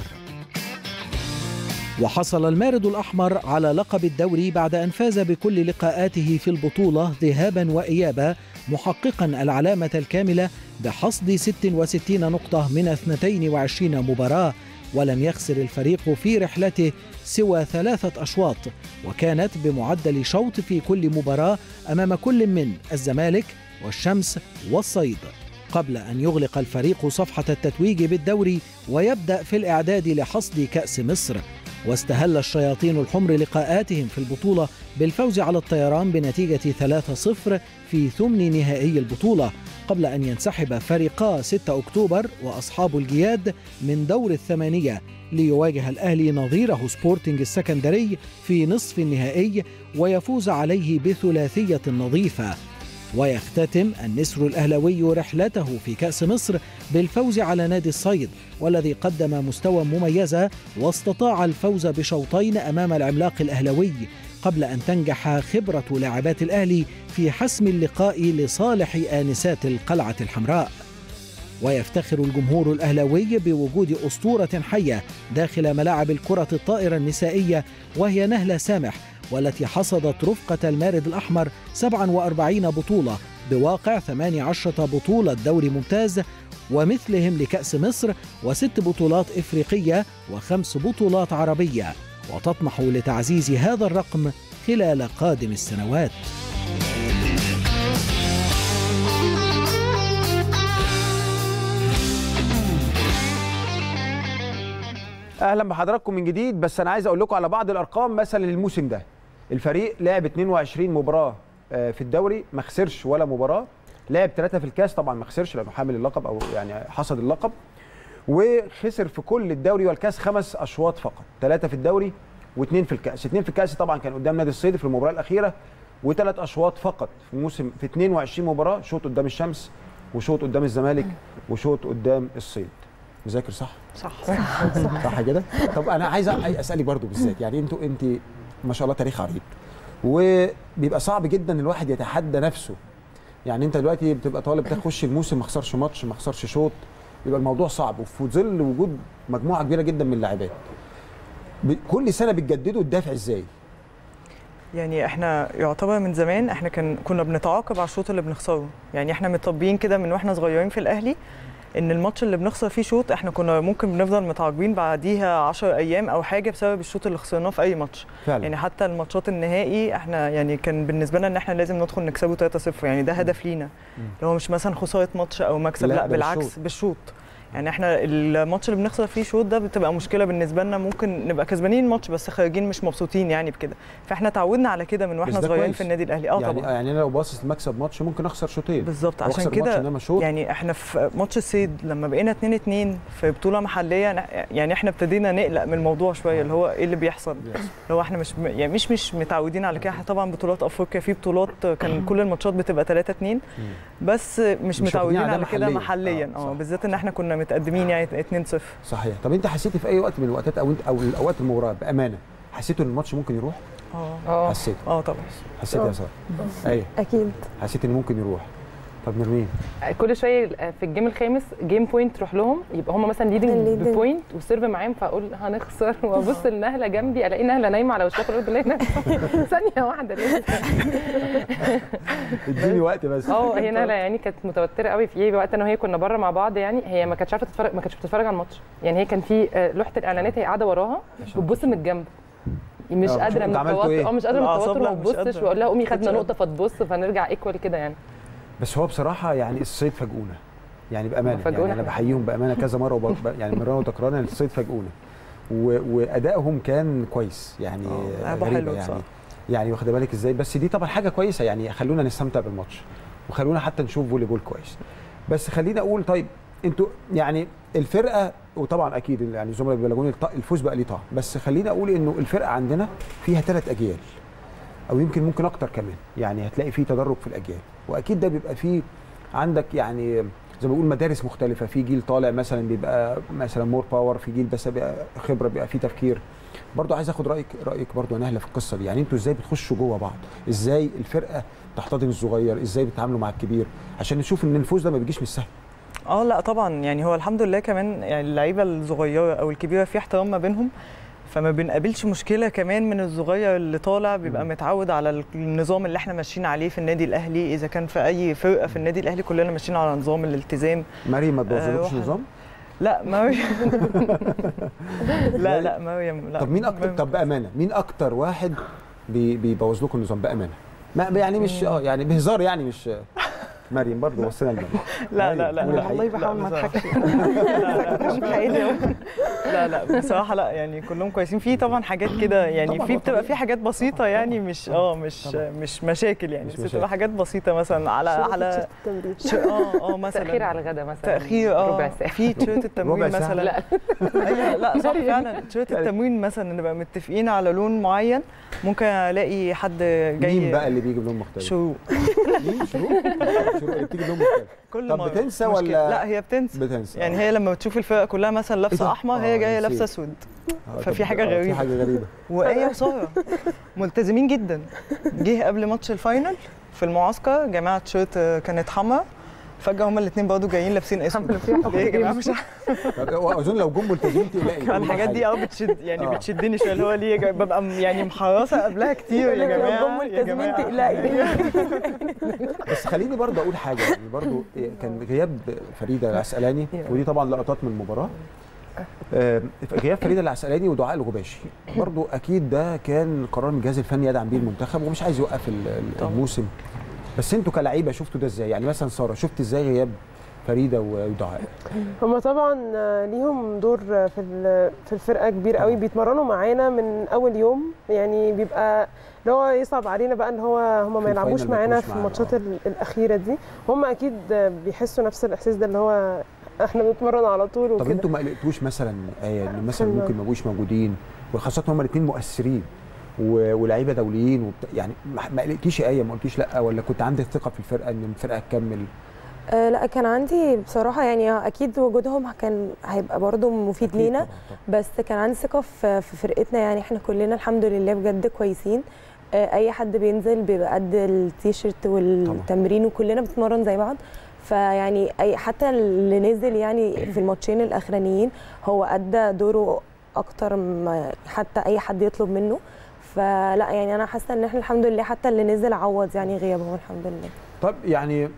G: وحصل المارد الأحمر على لقب الدوري بعد أن فاز بكل لقاءاته في البطولة ذهابا وإيابا محققا العلامة الكاملة بحصد 66 نقطة من 22 مباراة ولم يخسر الفريق في رحلته سوى ثلاثة أشواط وكانت بمعدل شوط في كل مباراة أمام كل من الزمالك والشمس والصيد قبل أن يغلق الفريق صفحة التتويج بالدوري ويبدأ في الإعداد لحصد كأس مصر واستهل الشياطين الحمر لقاءاتهم في البطولة بالفوز على الطيران بنتيجة 3-0 في ثمن نهائي البطولة قبل أن ينسحب فريقا 6 أكتوبر وأصحاب الجياد من دور الثمانية ليواجه الأهلي نظيره سبورتنج السكندري في نصف النهائي ويفوز عليه بثلاثية نظيفة ويختتم النسر الأهلوي رحلته في كأس مصر بالفوز على نادي الصيد والذي قدم مستوى مميزة واستطاع الفوز بشوطين أمام العملاق الأهلوي قبل أن تنجح خبرة لاعبات الأهلي في حسم اللقاء لصالح آنسات القلعة الحمراء ويفتخر الجمهور الأهلوي بوجود أسطورة حية داخل ملاعب الكرة الطائرة النسائية وهي نهلة سامح والتي حصدت رفقة المارد الأحمر 47 بطولة بواقع 18 بطولة دوري ممتاز ومثلهم لكأس مصر وست بطولات إفريقية وخمس بطولات عربية وتطمح لتعزيز هذا الرقم خلال قادم السنوات
A: اهلا بحضراتكم من جديد بس انا عايز اقول لكم على بعض الارقام مثلا للموسم ده الفريق لعب 22 مباراه آه، في الدوري ما خسرش ولا مباراه لعب ثلاثه في الكاس طبعا ما خسرش لانه حامل اللقب او يعني حصد اللقب وخسر في كل الدوري والكاس خمس اشواط فقط ثلاثه في الدوري واثنين في الكاس اثنين في الكاس طبعا كان قدام نادي الصيد في المباراه الاخيره وثلاث اشواط فقط في موسم في 22 مباراه شوط قدام الشمس وشوط قدام الزمالك وشوط قدام الصيد مذاكر صح
E: صح
A: صح كده طب انا عايز اسالك برضو بالذات يعني انتوا انت ما شاء الله تاريخ عريض وبيبقى صعب جدا الواحد يتحدى نفسه يعني انت دلوقتي بتبقى طالب تخش الموسم ما خسرش ماتش ما خسرش شوط يبقى الموضوع صعب وفي ظل وجود مجموعه كبيره جدا من اللاعبات ب- كل سنه بتجددوا الدافع ازاي
E: يعني احنا يعتبر من زمان احنا كان كنا بنتعاقب على الشوط اللي بنخسره يعني احنا مطبقين كده من واحنا صغيرين في الاهلي ان الماتش اللي بنخسر فيه شوط احنا كنا ممكن بنفضل متعاقبين بعديها 10 ايام او حاجه بسبب الشوط اللي خسرناه في اي ماتش
A: فعلا
E: يعني حتى الماتشات النهائي احنا يعني كان بالنسبه لنا ان احنا لازم ندخل نكسبه 3-0 يعني ده هدف لينا اللي هو مش مثلا خساره ماتش او مكسب
A: لا،
E: لا,
A: ده
E: بالعكس
A: بالشوط.
E: بالشوط يعني احنا الماتش اللي بنخسر فيه شوط ده بتبقى مشكله بالنسبه لنا ممكن نبقى كسبانين الماتش بس خارجين مش مبسوطين يعني بكده فاحنا اتعودنا على كده من
A: بس
E: واحنا
A: ده
E: صغيرين
A: كويس.
E: في النادي الاهلي اه
A: يعني
E: طبعا
A: يعني انا لو باصص لمكسب ماتش ممكن اخسر شوطين
E: بالظبط
A: أو
E: عشان
A: أخسر ماتش
E: كده
A: انما شوط
E: يعني احنا في ماتش الصيد لما بقينا 2 2 في بطوله محليه ن- يعني احنا ابتدينا نقلق من الموضوع شويه اللي هو ايه اللي بيحصل اللي هو احنا مش م- يعني مش مش متعودين على كده احنا طبعا بطولات افريقيا في بطولات كان كل الماتشات بتبقى 3 2 بس مش,
A: مش واخدين
E: متعودين
A: على ده
E: على كده
A: محلياً.
E: محليا
A: آه،
E: اه
A: صح.
E: بالذات ان احنا كنا متقدمين يعني 2 0
A: صحيح طب انت حسيتي في اي وقت من الوقتات او انت او الاوقات المباراه بامانه حسيتوا ان الماتش ممكن يروح
E: اه
D: اه
A: حسيت
E: اه طبعا
A: حسيت يا ساره ايوه
F: اكيد
A: حسيت ان ممكن يروح طب نرمين
D: كل شويه في الجيم الخامس جيم بوينت تروح لهم يبقى هم مثلا ليدنج
F: الليدنج.
D: بوينت وسيرف معاهم فاقول هنخسر وابص النهله جنبي الاقي نهله نايمه على وشها فاقول لها ثانيه واحده ليه
A: اديني وقت بس
D: اه هي نهله يعني كانت متوتره قوي في وقت انا وهي كنا بره مع بعض يعني هي ما كانتش عارفه تتفرج ما كانتش بتتفرج على الماتش يعني هي كان في آه، لوحه الاعلانات هي قاعده وراها بتبص من الجنب مش
A: آه،
D: قادره من
A: انتوا عملتوا
D: التوتر
A: إيه؟
D: اه مش قادره من
E: الأعصاب
D: التوتر
E: لا،
D: ما
E: مش
D: تبصش
E: قادرة.
D: واقول لها قومي خدنا
E: كنتش
D: نقطه فتبص فنرجع ايكوال كده يعني
A: بس هو بصراحه يعني الصيد فاجئونا يعني بامانه يعني
D: فاجئونا
A: انا
D: إحنا.
A: بحييهم بامانه كذا مره وب... يعني مرة وتكرارا الصيد فاجئونا و... وادائهم كان كويس يعني
E: آه، لعبوا
A: غريبه
E: حلو
A: يعني
E: بصراحة.
A: يعني واخده بالك ازاي بس دي طبعا حاجه كويسه يعني خلونا نستمتع بالماتش وخلونا حتى نشوف فولي بول كويس بس خليني اقول طيب انتوا يعني الفرقه وطبعا اكيد يعني الزملاء بيبلغوني الط- الفوز بقى ليه طعم بس خليني اقول انه الفرقه عندنا فيها ثلاث اجيال او يمكن ممكن اكتر كمان يعني هتلاقي فيه تدرج في الاجيال واكيد ده بيبقى فيه عندك يعني زي ما بقول مدارس مختلفه في جيل طالع مثلا بيبقى مثلا مور باور في جيل بس بيبقى خبره بيبقى فيه تفكير برضو عايز اخد رايك رايك برضو يا نهله في القصه دي يعني انتوا ازاي بتخشوا جوه بعض ازاي الفرقه تحتضن الصغير ازاي بتتعاملوا مع الكبير عشان نشوف ان الفوز ده ما بيجيش من السهل
E: اه لا طبعا يعني هو الحمد لله كمان يعني اللعيبه الصغيره او الكبيره في احترام ما بينهم فما بنقابلش مشكله كمان من الصغير اللي طالع بيبقى
A: مم.
E: متعود على النظام اللي احنا ماشيين عليه في النادي الاهلي اذا كان في اي فرقه في النادي الاهلي كلنا ماشيين على نظام الالتزام
A: مريم ما
E: آه،
A: تبوظلكش
E: واحد.
A: نظام
E: لا مريم لا لا مريم لا
A: طب مين اكتر
E: مريم.
A: طب بامانه مين اكتر واحد بي- بيبوظ لكم النظام بامانه ما يعني مش اه يعني بهزار يعني مش مريم برضه بصينا لمريم
E: لا لا لا
A: قولي
E: لا
A: الحقيقة.
B: والله بحاول ما
E: بصراحة.
B: اضحكش
E: لا لا لا لا بصراحه لا يعني كلهم كويسين في طبعا حاجات كده يعني
A: طبعاً،
E: في
A: هو
E: بتبقى
A: طبيعي.
E: في حاجات بسيطه يعني مش اه مش
A: طبعاً.
E: مش مشاكل يعني
A: مش
E: بس
A: مشاكل.
E: بتبقى حاجات بسيطه مثلا على على
C: التمرين
E: ش- اه اه مثلا
D: تاخير على الغداء مثلا
E: تاخير اه
D: ربع ساعه
E: في تيشيرت التموين
A: ربع ساعة؟
E: مثلا
D: لا
E: ايوه لا صح فعلا تيشيرت التموين مثلا نبقى متفقين على لون معين ممكن الاقي حد جاي
A: مين بقى اللي بيجي بلون مختلف؟
E: شروق
A: مين شروق؟ شروق اللي بتيجي بلون مختلف
E: كل
A: طب
E: مرة.
A: بتنسى
E: مشكلة.
A: ولا-
E: لا هي بتنسى
A: بتنسى
E: يعني هي لما بتشوف الفرقه كلها مثلا
A: إيه
E: لابسه
A: ده؟
E: احمر
A: آه،
E: هي جايه
A: نسيت.
E: لابسه اسود
A: آه،
E: ففي
A: طب-
E: حاجة
A: آه، في
E: غريبة.
A: حاجه غريبه
E: وآية وسارة ملتزمين جدا جه قبل ماتش الفاينل في المعسكر جماعة تيشيرت كانت حمراء فجأة هما الاثنين برضه جايين لابسين اسود ليه يا جماعة مش عارفة.
A: طب واظن لو جم ملتزمين تقلقي
E: الحاجات دي اه بتشد يعني
A: آه.
E: بتشدني شويه اللي هو ليه يا جماعة؟ ببقى م- يعني محرصه قبلها كتير يا جماعه يا جماعه
A: بس خليني برضه اقول حاجه يعني برضه كان غياب فريده العسقلاني ودي طبعا لقطات من المباراه آه، غياب فريده العسقلاني ودعاء الغباشي برضه اكيد ده كان قرار من الجهاز الفني يدعم بيه المنتخب ومش عايز يوقف ال- ال-
E: طبعاً.
A: الموسم بس انتوا كلاعيبه شفتوا ده ازاي يعني مثلا ساره شفت ازاي غياب فريده ودعاء
C: هما طبعا آه، ليهم دور آه، في ال- في الفرقه كبير قوي بيتمرنوا معانا من اول يوم يعني بيبقى اللي هو يصعب علينا بقى ان هو هما
A: في
C: ما يلعبوش
A: الفاينل ما
C: معانا
A: يكونوش
C: في
A: معانا،
C: الماتشات
A: آه.
C: ال- الاخيره دي هم اكيد آه، بيحسوا نفس الاحساس ده اللي هو احنا بنتمرن على طول
A: طب
C: وكده
A: انتوا ما قلقتوش مثلا آية ان مثلا
C: في
A: ممكن ما يبقوش موجودين وخاصه هما الاثنين مؤثرين و- ولاعيبه دوليين وبت... يعني ما ما قلقتيش يا ايه ما قلتيش لا ولا كنت عندك ثقه في الفرقه ان الفرقه تكمل
F: آه لا كان عندي بصراحه يعني اكيد وجودهم كان هيبقى برضو مفيد
A: أكيد
F: لينا
A: طبعاً، طبعاً.
F: بس كان عندي ثقه في في فرقتنا يعني احنا كلنا الحمد لله بجد كويسين آه، اي حد بينزل بيبقى قد التيشيرت والتمرين وكلنا بنتمرن زي بعض فيعني اي حتى اللي نزل يعني في الماتشين الاخرانيين هو ادى دوره اكتر ما حتى اي حد يطلب منه فلا يعني انا حاسه ان احنا الحمد لله حتى اللي نزل عوض يعني غيابهم الحمد لله
A: طب يعني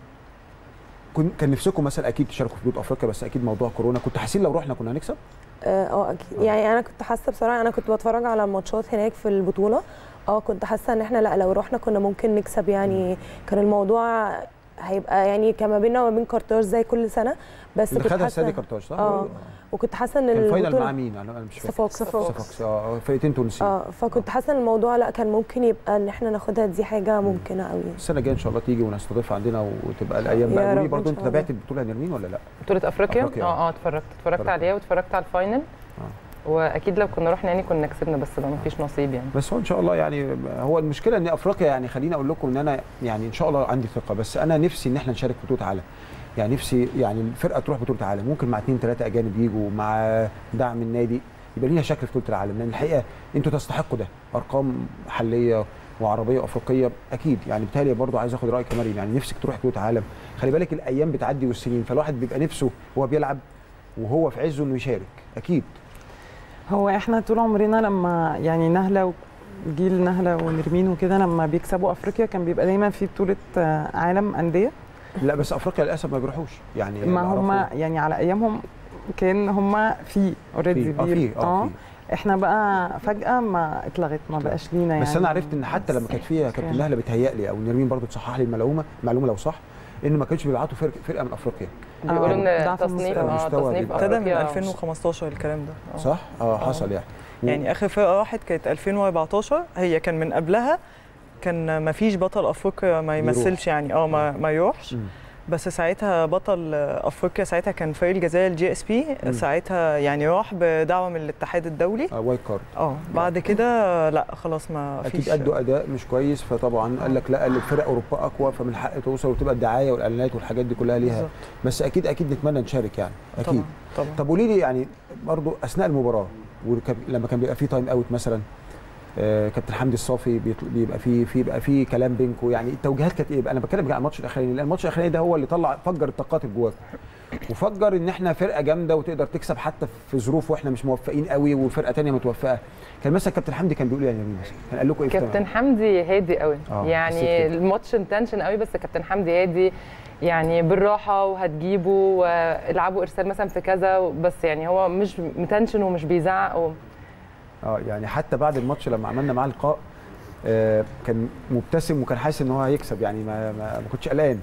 A: كن- كان نفسكم مثلا اكيد تشاركوا في بطوله افريقيا بس اكيد موضوع كورونا كنت حاسين لو رحنا كنا هنكسب
F: اه آه، اكيد يعني انا كنت حاسه بصراحه انا كنت بتفرج على الماتشات هناك في البطوله اه كنت حاسه ان احنا لا لو رحنا كنا ممكن نكسب يعني كان الموضوع هيبقى يعني كما بيننا وما بين كارتاج زي كل سنه بس
A: اللي
F: كنت
A: خدها السنه دي
F: حاسه
A: كارتاج صح؟
F: اه وكنت حاسه ان
A: كان فاينل
F: البطوله
A: مع مين؟ انا أنا مش فاكر
F: صفاقس
A: صفاقس اه فرقتين تونسيين
F: اه فكنت حاسه ان الموضوع لا كان ممكن يبقى ان احنا ناخدها دي حاجه ممكنه قوي
A: السنه الجايه ان شاء الله تيجي ونستضيفها عندنا وتبقى الايام
F: يا
A: بقى قولي
F: رب
A: برضه
F: إن
A: انت
F: شاء الله.
A: تابعت البطوله يا نرمين ولا لا؟
D: بطولة افريقيا
A: أفريقيا.
D: اه اه اتفرجت اتفرجت
A: اتفرجت.
D: عليها واتفرجت على الفاينل واكيد لو كنا رحنا يعني كنا كسبنا بس لو مفيش نصيب يعني
A: بس هو ان شاء الله يعني هو المشكله ان افريقيا يعني خليني اقول لكم ان انا يعني ان شاء الله عندي ثقه بس انا نفسي ان احنا نشارك في بطوله عالم يعني نفسي يعني الفرقه تروح بطوله عالم ممكن مع اثنين ثلاثه اجانب يجوا مع دعم النادي يبقى لينا شكل في بطوله العالم لان الحقيقه انتوا تستحقوا ده ارقام محليه وعربيه وافريقيه اكيد يعني بالتالي برضه عايز اخد رايك يا مريم يعني نفسك تروح بطوله عالم خلي بالك الايام بتعدي والسنين فالواحد بيبقى نفسه وهو بيلعب وهو في عزه انه يشارك اكيد
B: هو احنا طول عمرنا لما يعني نهله جيل نهله ونرمين وكده لما بيكسبوا افريقيا كان بيبقى دايما في بطوله آه، عالم انديه
A: لا بس افريقيا للاسف ما بيروحوش يعني
B: ما
A: اللي
B: هم
A: أعرفه
B: يعني على ايامهم كان هم في اوريدي
A: في اه في اه في
B: احنا بقى فجاه ما اتلغت ما بقاش لينا يعني
A: بس انا عرفت ان حتى لما كانت فيها كابتن نهله بتهيألي او نرمين برضو تصحح لي المعلومه المعلومه لو صح ان ما كانش بيبعتوا فرق فرقه من افريقيا
D: بيقولوا ان
B: ضعف
D: تصنيف
B: المستوى.
D: اه
A: المستوى
D: تصنيف
A: بيبقى-
E: ابتدى من
D: أفريقيا
E: 2015 الكلام ده آه.
A: صح؟ اه حصل يعني
E: يعني اخر فرقه راحت كانت 2014 هي كان من قبلها كان ما فيش بطل افريقيا ما
A: يروح.
E: يمثلش يعني اه ما, ما يروحش
A: مم.
E: بس ساعتها بطل افريقيا ساعتها كان فريق الجزائر جي اس بي
A: مم.
E: ساعتها يعني راح بدعوه من الاتحاد الدولي
A: آه وايت كارد
E: اه بعد كده لا خلاص ما
A: اكيد
E: فيش
A: ادوا اداء مش كويس فطبعا قال لك لا الفرق اوروبا اقوى فمن حق توصل وتبقى الدعايه والاعلانات والحاجات دي كلها ليها
E: بالظبط.
A: بس اكيد اكيد نتمنى نشارك يعني اكيد
E: طبعا طبعا
A: طب قولي لي يعني برضو اثناء المباراه وكان- لما كان بيبقى في تايم اوت مثلا آه، كابتن حمدي الصافي بيطل- بيبقى في في بيبقى في كلام بينكم يعني التوجيهات كانت ايه بقى؟ انا بتكلم بقى عن الماتش الاخراني لان الماتش الاخراني ده هو اللي طلع فجر الطاقات اللي جواكم وفجر ان احنا فرقه جامده وتقدر تكسب حتى في ظروف واحنا مش موفقين قوي وفرقه تانية متوفقه كان مثلا كابتن حمدي كان بيقول ايه يا نبيل مثلا كان قال لكم ايه في
D: كابتن حمدي هادي قوي
A: آه، حسيت
D: يعني
A: كده.
D: الماتش انتنشن قوي بس كابتن حمدي هادي يعني بالراحه وهتجيبوا والعبوا ارسال مثلا في كذا بس يعني هو مش متنشن ومش بيزعق و...
A: اه يعني حتى بعد الماتش لما عملنا معاه لقاء آه كان مبتسم وكان حاسس ان هو هيكسب يعني ما ما, ما كنتش قلقان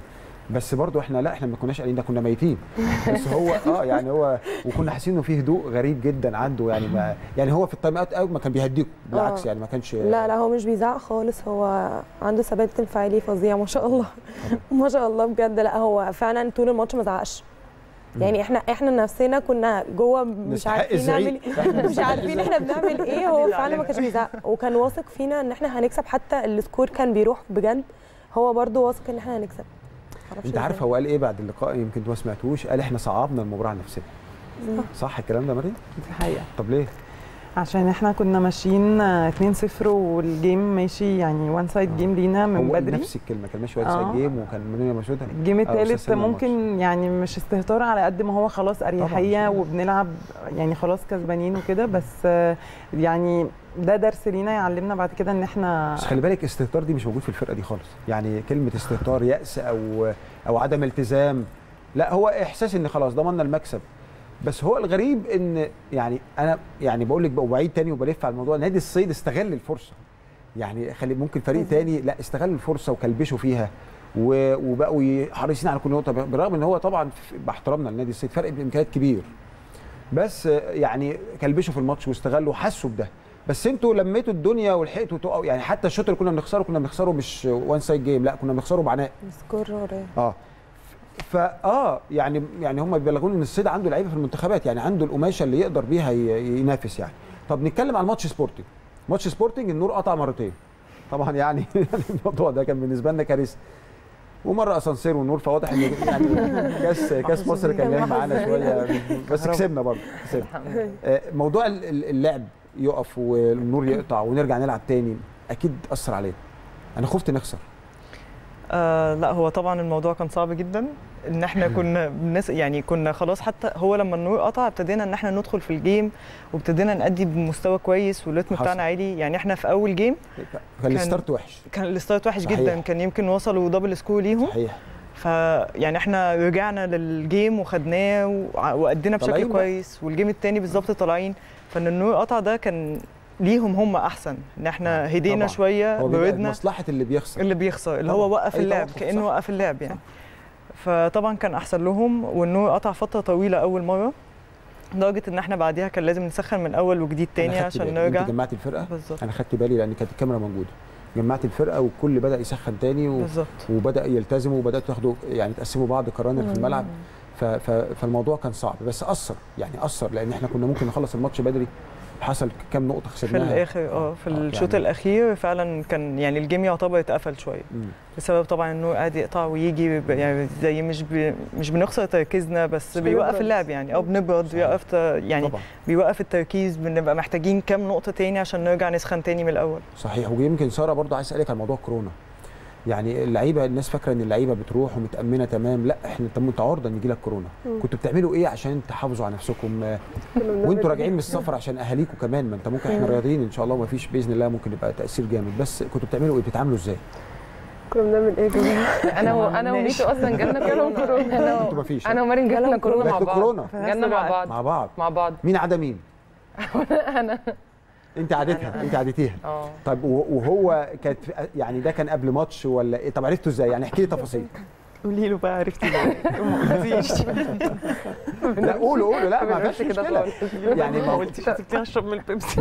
A: بس برضو احنا لا احنا ما كناش قايلين ده كنا ميتين بس هو اه يعني هو وكنا حاسين انه فيه هدوء غريب جدا عنده يعني ما يعني هو في التايم اوت قوي ما كان بيهديكم بالعكس
F: آه.
A: يعني ما كانش
F: لا لا هو مش بيزعق خالص هو عنده ثبات انفعالي فظيع ما شاء الله ما شاء الله بجد لا هو فعلا طول الماتش ما زعقش يعني احنا احنا نفسنا كنا جوه مش
A: نستحق
F: عارفين
A: الزعيق.
F: نعمل مش عارفين احنا بنعمل ايه هو فعلا ما كانش بيزعق وكان واثق فينا ان احنا هنكسب حتى السكور كان بيروح بجد هو برضو واثق ان احنا هنكسب معرفش
A: انت عارف
F: إزاي.
A: هو قال ايه بعد اللقاء يمكن انت ما سمعتوش قال احنا صعبنا المباراه على نفسنا صح الكلام ده مريم
B: دي حقيقه
A: طب ليه
B: عشان احنا كنا ماشيين آه، 2-0 والجيم ماشي يعني وان سايد جيم لينا من
A: هو قال
B: بدري
A: نفس الكلمه كان ماشي واد
B: آه.
A: سايد جيم وكان منيا مسعود
B: الجيم
A: آه،
B: الثالث
A: استسلمنا
B: ممكن يعني مش استهتار على قد ما هو خلاص اريحيه
A: طبعاً.
B: وبنلعب يعني خلاص كسبانين وكده بس آه، يعني ده درس لينا يعلمنا بعد كده ان احنا
A: بس خلي بالك استهتار دي مش موجود في الفرقه دي خالص يعني كلمه استهتار يأس او او عدم التزام لا هو احساس ان خلاص ضمننا المكسب بس هو الغريب ان يعني انا يعني بقول لك وبعيد تاني وبلف على الموضوع نادي الصيد استغل الفرصه يعني خلي ممكن فريق تاني لا استغل الفرصه وكلبشوا فيها و- وبقوا ي- حريصين على كل نقطه بالرغم ان هو طبعا في- باحترامنا لنادي الصيد فرق بامكانيات كبير بس آه، يعني كلبشوا في الماتش واستغلوا حسوا بده بس انتوا لميتوا الدنيا ولحقتوا تقعوا يعني حتى الشوط اللي كنا بنخسره كنا بنخسره مش وان سايد جيم لا كنا بنخسره بعناء
F: سكور قريب.
A: اه فا اه يعني يعني هم بيبلغوني ان الصيد عنده لعيبه في المنتخبات يعني عنده القماشه اللي يقدر بيها ي- ينافس يعني طب نتكلم عن ماتش سبورتنج ماتش سبورتنج النور قطع مرتين طبعا يعني الموضوع ده كان بالنسبه لنا كارثه ومره اسانسير والنور فواضح ان يعني كاس كاس مصر كان جاي معانا شويه بس كسبنا برضه كسبنا
D: الحمد لله
A: آه، موضوع ال- ال- اللعب يقف والنور يقطع ونرجع نلعب تاني اكيد اثر علينا انا خفت نخسر
E: آه لا هو طبعا الموضوع كان صعب جدا ان احنا كنا بنس يعني كنا خلاص حتى هو لما النور قطع ابتدينا ان احنا ندخل في الجيم وابتدينا نأدي بمستوى كويس والريتم
A: حصل.
E: بتاعنا عالي يعني احنا في اول جيم
A: كان الستارت وحش
E: كان الستارت وحش
A: صحيح.
E: جدا كان يمكن وصلوا دبل سكور ليهم
A: صحيح
E: فيعني احنا رجعنا للجيم وخدناه وع- وأدينا
A: طالعين
E: بشكل
A: بقى.
E: كويس والجيم التاني بالظبط طالعين فان النور قطع ده كان ليهم هم احسن ان احنا هدينا
A: طبعاً.
E: شويه
A: هو بيبقى
E: بردنا
A: مصلحه اللي بيخسر
E: اللي بيخسر اللي
A: طبعاً.
E: هو وقف
A: أي
E: اللعب
A: توقف،
E: كانه
A: صح.
E: وقف اللعب يعني فطبعا كان احسن لهم والنور قطع فتره طويله اول مره لدرجه ان احنا بعديها كان لازم نسخن من اول وجديد
A: أنا
E: تاني
A: خدت
E: عشان
A: بالي.
E: نرجع
A: انت جمعت الفرقه
E: بالظبط
A: انا خدت بالي لان كانت الكاميرا موجوده جمعت الفرقه والكل بدا يسخن تاني و...
E: بالظبط
A: وبدا يلتزموا وبداتوا تاخدوا يعني تقسموا بعض قرانر في الملعب ف... ف... فالموضوع كان صعب بس اثر يعني اثر لان احنا كنا ممكن نخلص الماتش بدري حصل كام نقطه
E: في
A: خسرناها
E: الاخر اه في
A: آه،
E: الشوط
A: يعني-
E: الاخير فعلا كان يعني الجيم يعتبر اتقفل شويه
A: مم.
E: بسبب طبعا انه قاعد يقطع ويجي ب- يعني زي مش بي مش بنخسر تركيزنا بس بيوقف
C: بنبرد.
E: اللعب يعني او بنبرد
A: صحيح.
E: بيوقف ت- يعني
A: طبعا
E: بيوقف التركيز بنبقى محتاجين كام نقطه تاني عشان نرجع نسخن تاني من الاول
A: صحيح ويمكن ساره برضه عايز اسالك عن موضوع كورونا يعني اللعيبه الناس فاكره ان اللعيبه بتروح ومتامنه تمام لا احنا طب انت عرضه ان يجي لك كورونا
C: مم.
A: كنتوا بتعملوا ايه عشان تحافظوا على نفسكم آه،
C: كنا بنعمل
A: وانتوا
C: إيه؟
A: راجعين من السفر عشان اهاليكم كمان ما انت ممكن احنا
C: مم.
A: رياضيين ان شاء الله وما فيش باذن الله ممكن يبقى تاثير جامد بس كنتوا بتعملوا ايه بتتعاملوا ازاي
C: كنا بنعمل ايه يا جماعه
D: انا و... انا وميتو اصلا جالنا كورونا انا
A: انتوا ما فيش
D: انا ومريم جالنا كورونا مع
A: جاتكوا
D: بعض
A: كورونا
D: جالنا مع بعض
A: مع بعض
D: مع بعض
A: مين عدا مين
D: انا
A: انت عادتها انت عادتيها
D: اه
A: طيب و- وهو كانت يعني ده كان قبل ماتش ولا ايه طب عرفتوا ازاي يعني احكي لي تفاصيل
E: قولي له بقى عرفتي ازاي ما قلتيش
A: لا قولوا قولوا لا ما
D: ما
A: فيش
D: كده
A: مشكله
D: خالص
A: يعني ما
E: قلتيش سبتيها اشرب من البيبسي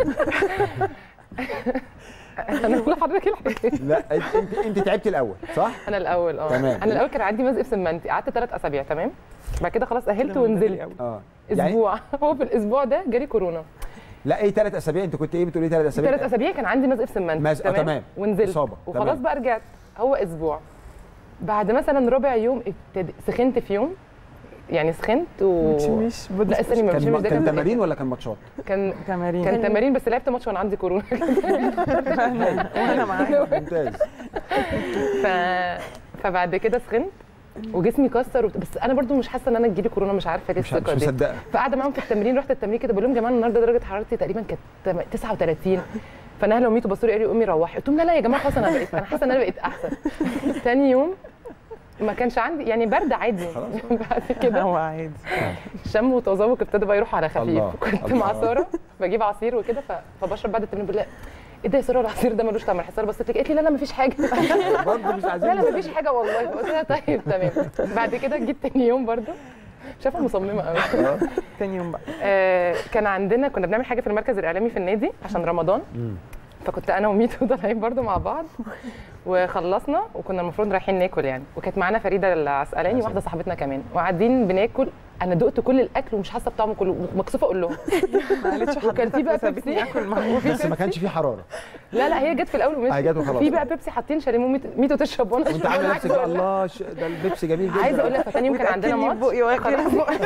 D: انا بقول لحضرتك الحكايه
A: لا انت انت, انت تعبتي الاول صح
D: انا الاول اه
A: تمام.
D: انا الاول كان عندي مزق في سمنتي قعدت ثلاث اسابيع تمام بعد كده خلاص اهلت ونزلت
A: اه يعني
D: اسبوع هو في الاسبوع ده جالي كورونا
A: لا ايه ثلاث اسابيع انت كنت ايه بتقولي ثلاث اسابيع
D: ثلاث اسابيع كان عندي مزق في سمنتي
A: مزق، آه، تمام.
D: ونزلت
A: إصابة،
D: وخلاص
A: تمام.
D: بقى رجعت هو اسبوع بعد مثلا ربع يوم ابتدي سخنت في يوم يعني سخنت و
E: مش
D: لا استني ما
A: كان
D: مش ده
A: كان
D: كان
A: تمارين ولا كان ماتشات
D: كان
B: تمارين
D: كان تمارين بس لعبت ماتش وانا عندي كورونا
B: وانا معاك
A: ممتاز
D: ف... فبعد كده سخنت وجسمي كسر وبت... بس انا برضو مش حاسه ان انا تجيلي كورونا مش عارفه ليه
A: مش مش
D: الثقه دي
A: مصدقه
D: فقاعده معاهم في التمرين رحت التمرين كده بقول لهم يا جماعه النهارده درجه حرارتي تقريبا كانت تم- 39 فانا اهلي وميتو بصوا لي قالوا لي قومي روحي قلت لهم لا لا يا جماعه خلاص انا بقيت انا حاسه ان انا بقيت احسن تاني يوم ما كانش عندي يعني برد عادي بعد كده
B: هو عادي
D: شم وتذوق ابتدى بقى يروح على خفيف
A: الله،
D: كنت
A: الله.
D: مع ساره بجيب عصير وكده ف- فبشرب بعد التمرين بقول لها ايه ده يا ساره العصير ده ملوش طعم الحصار بس قالت لي لا لا مفيش حاجه
A: برضه مش عايزين
D: لا لا مفيش حاجه والله قلت لها طيب تمام بعد كده جيت تاني يوم برضو شايفه مصممه قوي
B: تاني يوم بقى
D: آه، كان عندنا كنا بنعمل حاجه في المركز الاعلامي في النادي عشان رمضان فكنت انا وميتو طالعين برضو مع بعض وخلصنا وكنا المفروض رايحين ناكل يعني وكانت معانا فريده العسقلاني واحده صاحبتنا كمان وقاعدين بناكل انا دقت كل الاكل ومش حاسه بطعمه كله مكسوفه اقول لهم
B: معلش
D: وكان في بقى
B: سابتني
D: بيبسي
B: اكل معاهم
A: بس ما كانش فيه حراره
D: لا لا هي جت في الاول
A: آه،
D: ومشيت
A: جت وخلاص.
D: في بقى بيبسي حاطين شاليمو ميتو- ميتو تشرب وانا
A: وانت
D: أشرب
A: عامله
D: وأنا
A: نفسك
D: آكل.
A: الله ش- ده البيبسي جميل جدا
D: عايزه اقول لك فتاني يوم كان عندنا
B: وتأكلني
D: ماتش
B: ببقي وآكل
D: خلاص.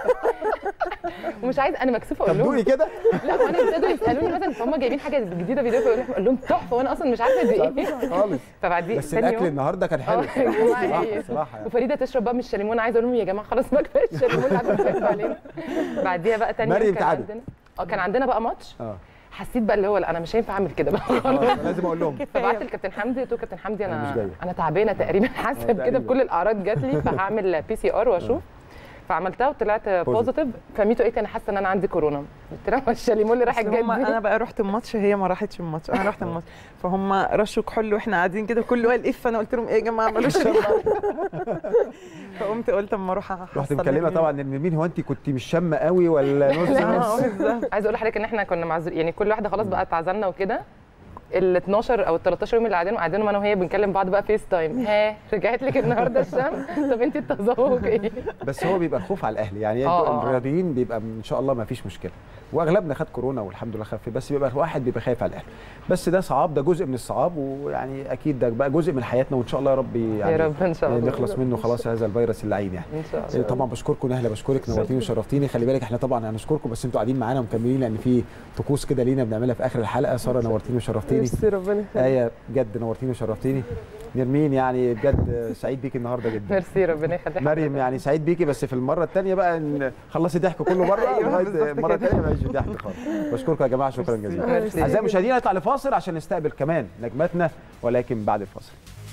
D: ومش عايزه انا مكسوفه
A: طب
D: اقول لهم
A: دوقي كده
D: لا وانا ابتدوا يسالوني مثلا فهم جايبين حاجه جديده فيديو اقول لهم تحفه وانا اصلا مش عارفه دي ايه
A: خالص
D: فبعدين
A: بس
D: تاني
A: الاكل
D: يوم
A: النهارده كان حلو
D: اه يا جماعه
A: صراحه
D: إيه؟
A: صراحه يعني.
D: وفريده تشرب بقى من الشاليمو انا عايزه اقول لهم يا جماعه خلاص ما كفايه الشاليمو اللي قاعدين بيضحكوا علينا بعديها بقى تاني
A: مريم
D: يوم كان
A: تعبت.
D: عندنا اه كان عندنا بقى ماتش
A: اه
D: حسيت بقى اللي هو لا انا مش هينفع اعمل كده بقى
A: آه، لازم اقول لهم
D: فبعت للكابتن حمدي قلت له كابتن حمدي
A: أنا مش
D: انا
A: جاية.
D: انا تعبانه تقريبا حاسه
A: آه،
D: بكده
A: تقريباً.
D: بكل الاعراض جات لي فهعمل بي سي ار واشوف فعملتها وطلعت بوزيتيف فميتو قالت لي انا حاسه ان انا عندي كورونا قلت لها ما الشاليمو اللي راحت
B: أصل
D: جت
B: هم انا
D: دي
B: بقى رحت الماتش هي ما راحتش الماتش انا رحت الماتش فهم رشوا كحول واحنا قاعدين كده كله قال اف انا قلت لهم ايه يا جماعه مالوش ريحه فقمت قلت اما اروح
A: رحت
B: أحصل
A: مكلمه
B: نرمين.
A: طبعا نرمين هو انت كنت مش شامه قوي ولا نص
B: اه
A: نص
B: بالظبط
D: عايزه اقول لحضرتك ان احنا كنا معذور يعني كل واحده خلاص بقى اتعزلنا وكده ال 12 او ال 13 يوم اللي قاعدينهم قاعدينهم انا وهي بنكلم بعض بقى فيس تايم ها رجعت لك النهارده الشام طب انت التذوق ايه
A: بس هو بيبقى الخوف على الاهلي يعني
D: آه، آه.
A: الرياضيين بيبقى ان شاء الله ما فيش مشكله واغلبنا خد كورونا والحمد لله خف بس بيبقى الواحد بيبقى خايف على الاهلي بس ده صعاب ده جزء من الصعاب ويعني اكيد ده بقى جزء من حياتنا وان شاء الله يا رب يعني
D: يا رب ان شاء الله
A: نخلص منه خلاص هذا الفيروس اللعين يعني
D: ان شاء الله
A: طبعا بشكركم نهله بشكرك نورتيني وشرفتيني خلي بالك احنا طبعا هنشكركم بس انتوا قاعدين معانا ومكملين لان في طقوس كده لينا بنعملها في اخر الحلقه ساره نورتيني وشرفتيني
C: ميرسي ربنا يخليك
A: ايه بجد نورتيني وشرفتيني نرمين يعني بجد سعيد بيكي النهارده جدا
D: ميرسي ربنا يخليك
A: مريم يعني سعيد بيكي بس في المره الثانيه بقى إن خلصي ضحك كله بره
B: أيوة،
A: لغايه
B: بالظبط
A: المره
B: كده.
A: الثانيه ما يجي ضحك خالص بشكركم يا جماعه شكرا جزيلا
B: ميرسي.
A: اعزائي المشاهدين نطلع لفاصل عشان نستقبل كمان نجماتنا ولكن بعد الفاصل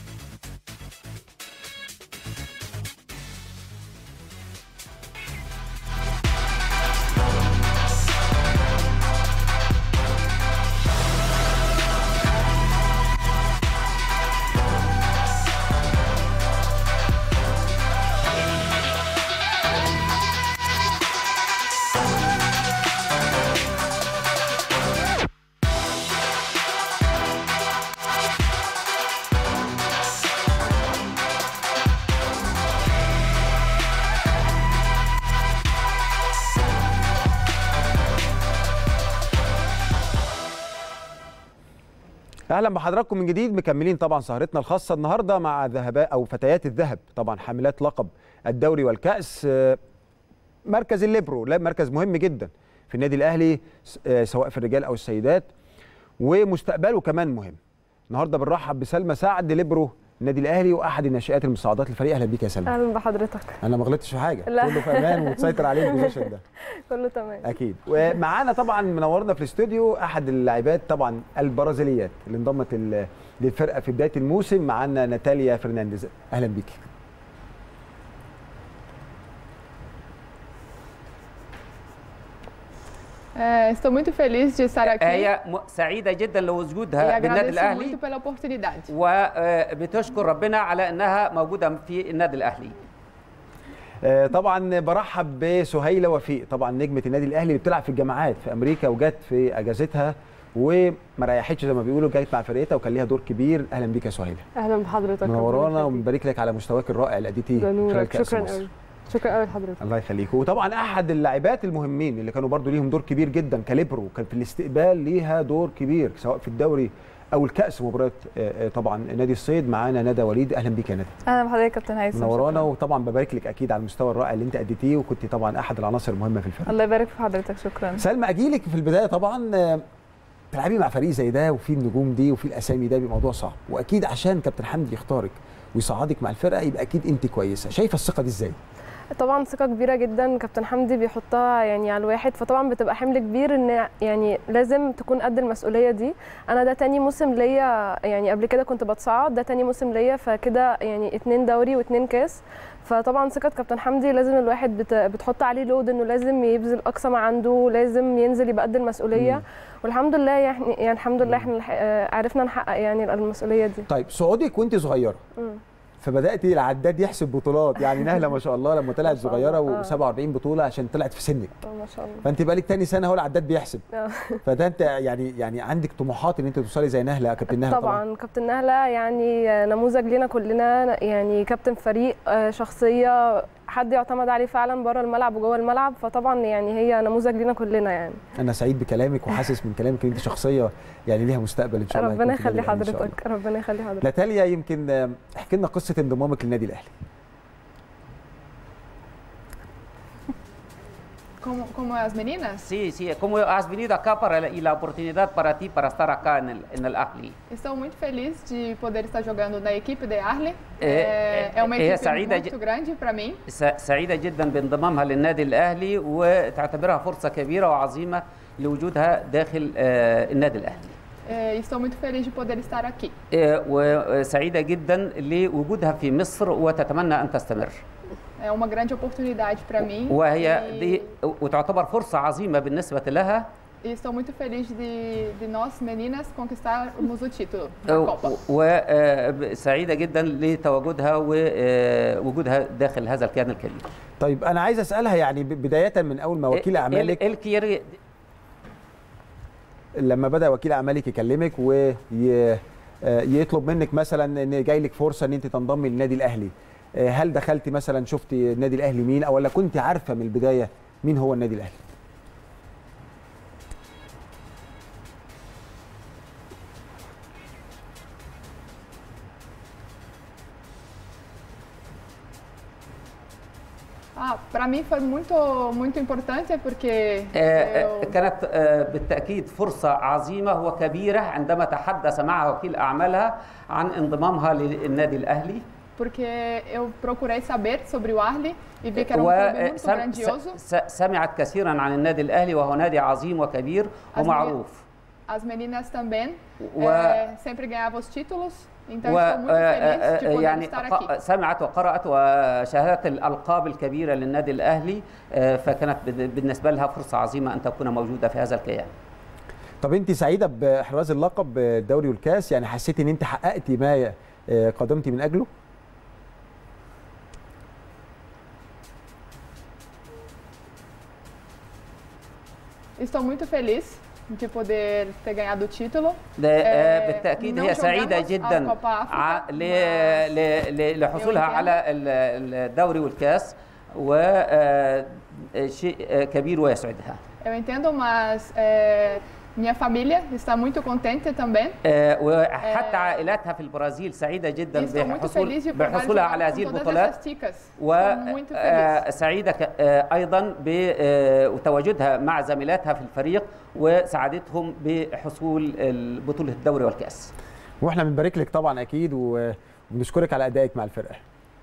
A: اهلا بحضراتكم من جديد مكملين طبعا سهرتنا الخاصه النهارده مع ذهباء او فتيات الذهب طبعا حاملات لقب الدوري والكاس آه، مركز الليبرو لا مركز مهم جدا في النادي الاهلي س- آه، سواء في الرجال او السيدات ومستقبله كمان مهم النهارده بنرحب بسلمى سعد ليبرو النادي الاهلي واحد الناشئات المصعدات للفريق اهلا بيك يا سلمى
H: اهلا بحضرتك
A: انا ما غلطتش في حاجه
H: لا.
A: كله في امان وتسيطر عليه البوزيشن ده
H: كله تمام
A: اكيد ومعانا طبعا منورنا في الاستوديو احد اللاعبات طبعا البرازيليات اللي انضمت ال- للفرقه في بدايه الموسم معانا ناتاليا فرنانديز اهلا بيكي
I: É, estou muito feliz de estar aqui
J: هي م- سعيدة جدا
I: e
J: لوجودها بالنادي
I: agradeço
J: الأهلي
I: muito pela oportunidade.
J: وبتشكر ربنا على أنها موجودة في النادي الأهلي
A: آه، طبعا برحب بسهيله وفيق طبعا نجمه النادي الاهلي اللي بتلعب في الجامعات في امريكا وجت في اجازتها وما ريحتش زي ما بيقولوا جت مع فرقتها وكان ليها دور كبير اهلا بيك يا سهيله
H: اهلا بحضرتك
A: منورانا وبنبارك لك على مستواك الرائع اللي اديتيه
H: ده
A: خلال
H: نورك
A: كأس
H: شكرا
A: مصر.
H: قوي شكرا قوي لحضرتك
A: الله يخليك وطبعا احد اللاعبات المهمين اللي كانوا برضو ليهم دور كبير جدا كاليبرو كان في الاستقبال ليها دور كبير سواء في الدوري او الكاس مباراه آه، آه، طبعا نادي الصيد معانا ندى وليد اهلا بيك يا ندى
H: اهلا بحضرتك يا كابتن هيثم
A: منورانا
H: شكراً.
A: وطبعا ببارك لك اكيد على المستوى الرائع اللي انت اديتيه وكنت طبعا احد العناصر المهمه في الفريق
H: الله يبارك في حضرتك شكرا
A: سلمى اجيلك في البدايه طبعا آه، تلعبي مع فريق زي ده وفي النجوم دي وفي الاسامي ده بيبقى موضوع صعب واكيد عشان كابتن حمدي يختارك ويصعدك مع الفرقه يبقى اكيد انت كويسه شايفه الثقه دي ازاي
K: طبعا ثقة كبيرة جدا كابتن حمدي بيحطها يعني على الواحد فطبعا بتبقى حمل كبير ان يعني لازم تكون قد المسؤولية دي انا ده تاني موسم ليا يعني قبل كده كنت بتصعد ده تاني موسم ليا فكده يعني اتنين دوري واتنين كاس فطبعا ثقة كابتن حمدي لازم الواحد بت- بتحط عليه لود انه لازم يبذل اقصى ما عنده لازم ينزل يبقى قد المسؤولية
A: مم.
K: والحمد لله يعني يعني الحمد لله احنا الح- آه، عرفنا نحقق يعني المسؤولية دي
A: طيب صعودك وانت صغيره
K: مم.
A: فبدات العداد يحسب بطولات يعني نهله ما شاء الله لما طلعت صغيره
K: آه.
A: و47 بطوله عشان طلعت في سنك
K: آه، ما شاء الله
A: فانت بقالك تاني سنه اهو العداد بيحسب
K: آه.
A: فده انت يعني يعني عندك طموحات ان انت توصلي زي نهله يا كابتن نهله طبعا,
K: طبعا كابتن نهله يعني نموذج لينا كلنا يعني كابتن فريق آه، شخصيه حد يعتمد عليه فعلا بره الملعب وجوه الملعب فطبعا يعني هي نموذج لينا كلنا يعني
A: انا سعيد بكلامك وحاسس من كلامك ان انت شخصيه يعني ليها مستقبل ان شاء الله
K: ربنا
A: هيكون في
K: يخلي
A: النادي الأهلي إن شاء الله.
K: حضرتك ربنا يخلي حضرتك
A: ناتاليا يمكن آه، احكي لنا قصه انضمامك للنادي الاهلي
I: Como, como as meninas?
J: Sí, sí, como has venido acá para la, y la oportunidad para ti para estar acá en el, en el Ahly.
I: Estou muito feliz de poder estar jogando na equipe de Arle.
J: É,
I: É, é uma
J: é
I: equipe
J: سعيدة
I: muito
J: ج-
I: grande para mim.
J: س- سعيدة جدا بانضمامها للنادي الأهلي وتعتبرها فرصة كبيرة وعظيمة لوجودها داخل آه، النادي الأهلي.
I: É, estou muito feliz de poder estar aqui.
J: آه، وسعيدة جدا لوجودها في مصر وتتمنى أن تستمر.
I: É uma grande oportunidade para mim.
J: وهي
I: e,
J: دي وتعتبر فرصة عظيمة بالنسبة لها
I: e estou muito feliz de, de nós, meninas, conquistarmos o título da
J: و-
I: Copa.
J: وسعيدة جدا لتواجدها ووجودها داخل هذا الكيان الكبير.
A: طيب انا عايز اسالها يعني ب- بدايه من اول ما وكيل اعمالك
J: ال كيري
A: لما بدا وكيل اعمالك يكلمك ويطلب منك مثلا ان جاي لك فرصه ان انت تنضمي للنادي الاهلي آه، هل دخلتي مثلا شفتي النادي الاهلي مين او ولا كنت عارفه من البدايه مين هو النادي الاهلي
I: Ah, para mim foi muito, muito importante porque
J: آه،
I: eu,
J: كانت آه، بالتأكيد فرصة عظيمة وكبيرة عندما تحدث معها وكيل أعمالها عن انضمامها للنادي الأهلي
I: porque eu procurei saber sobre o Arle e vi que era um clube muito
J: وسم-
I: grandioso.
J: س- سمعت كثيرا عن النادي الأهلي وهو نادي عظيم وكبير ومعروف
I: As meninas também
J: و-
I: eh, sempre ganhavam os títulos, então
J: و
I: estou muito feliz de
J: آه،
I: poder
J: يعني
I: estar
J: ق-
I: aqui.
J: سمعت وقرأت وشاهدت الألقاب الكبيرة للنادي الأهلي آه، فكانت بن- بالنسبة لها فرصة عظيمة أن تكون موجودة في هذا الكيان
A: طب انت سعيده باحراز اللقب بالدوري والكاس يعني حسيتي ان انت حققتي ما آه، قدمتي من اجله
I: Estou muito feliz de poder ter ganhado o título.
J: ده
I: آه،
J: آه، بالتأكيد
I: não
J: هي سعيدة
I: jogamos
J: جدا
I: a Copa África,
J: ع- ل-
I: mas
J: ل- ل- لحصولها
I: يمكن.
J: على ال- الدوري والكاس وشيء كبير ويسعدها
I: eu entendo, mas eh, minha família está muito contente também.
J: آه، وحتى عائلاتها في البرازيل سعيدة جدا
I: Estou muito
J: بحصول
I: feliz de poder
J: بحصولها على
I: jogar
J: هذه
I: com todas
J: البطولات
I: essas ticas. Estou muito feliz.
J: وسعيدة أيضا بتواجدها مع زميلاتها في الفريق وسعادتهم بحصول بطولة الدوري والكأس
A: واحنا بنبارك لك طبعا اكيد و- وبنشكرك على ادائك مع الفرقه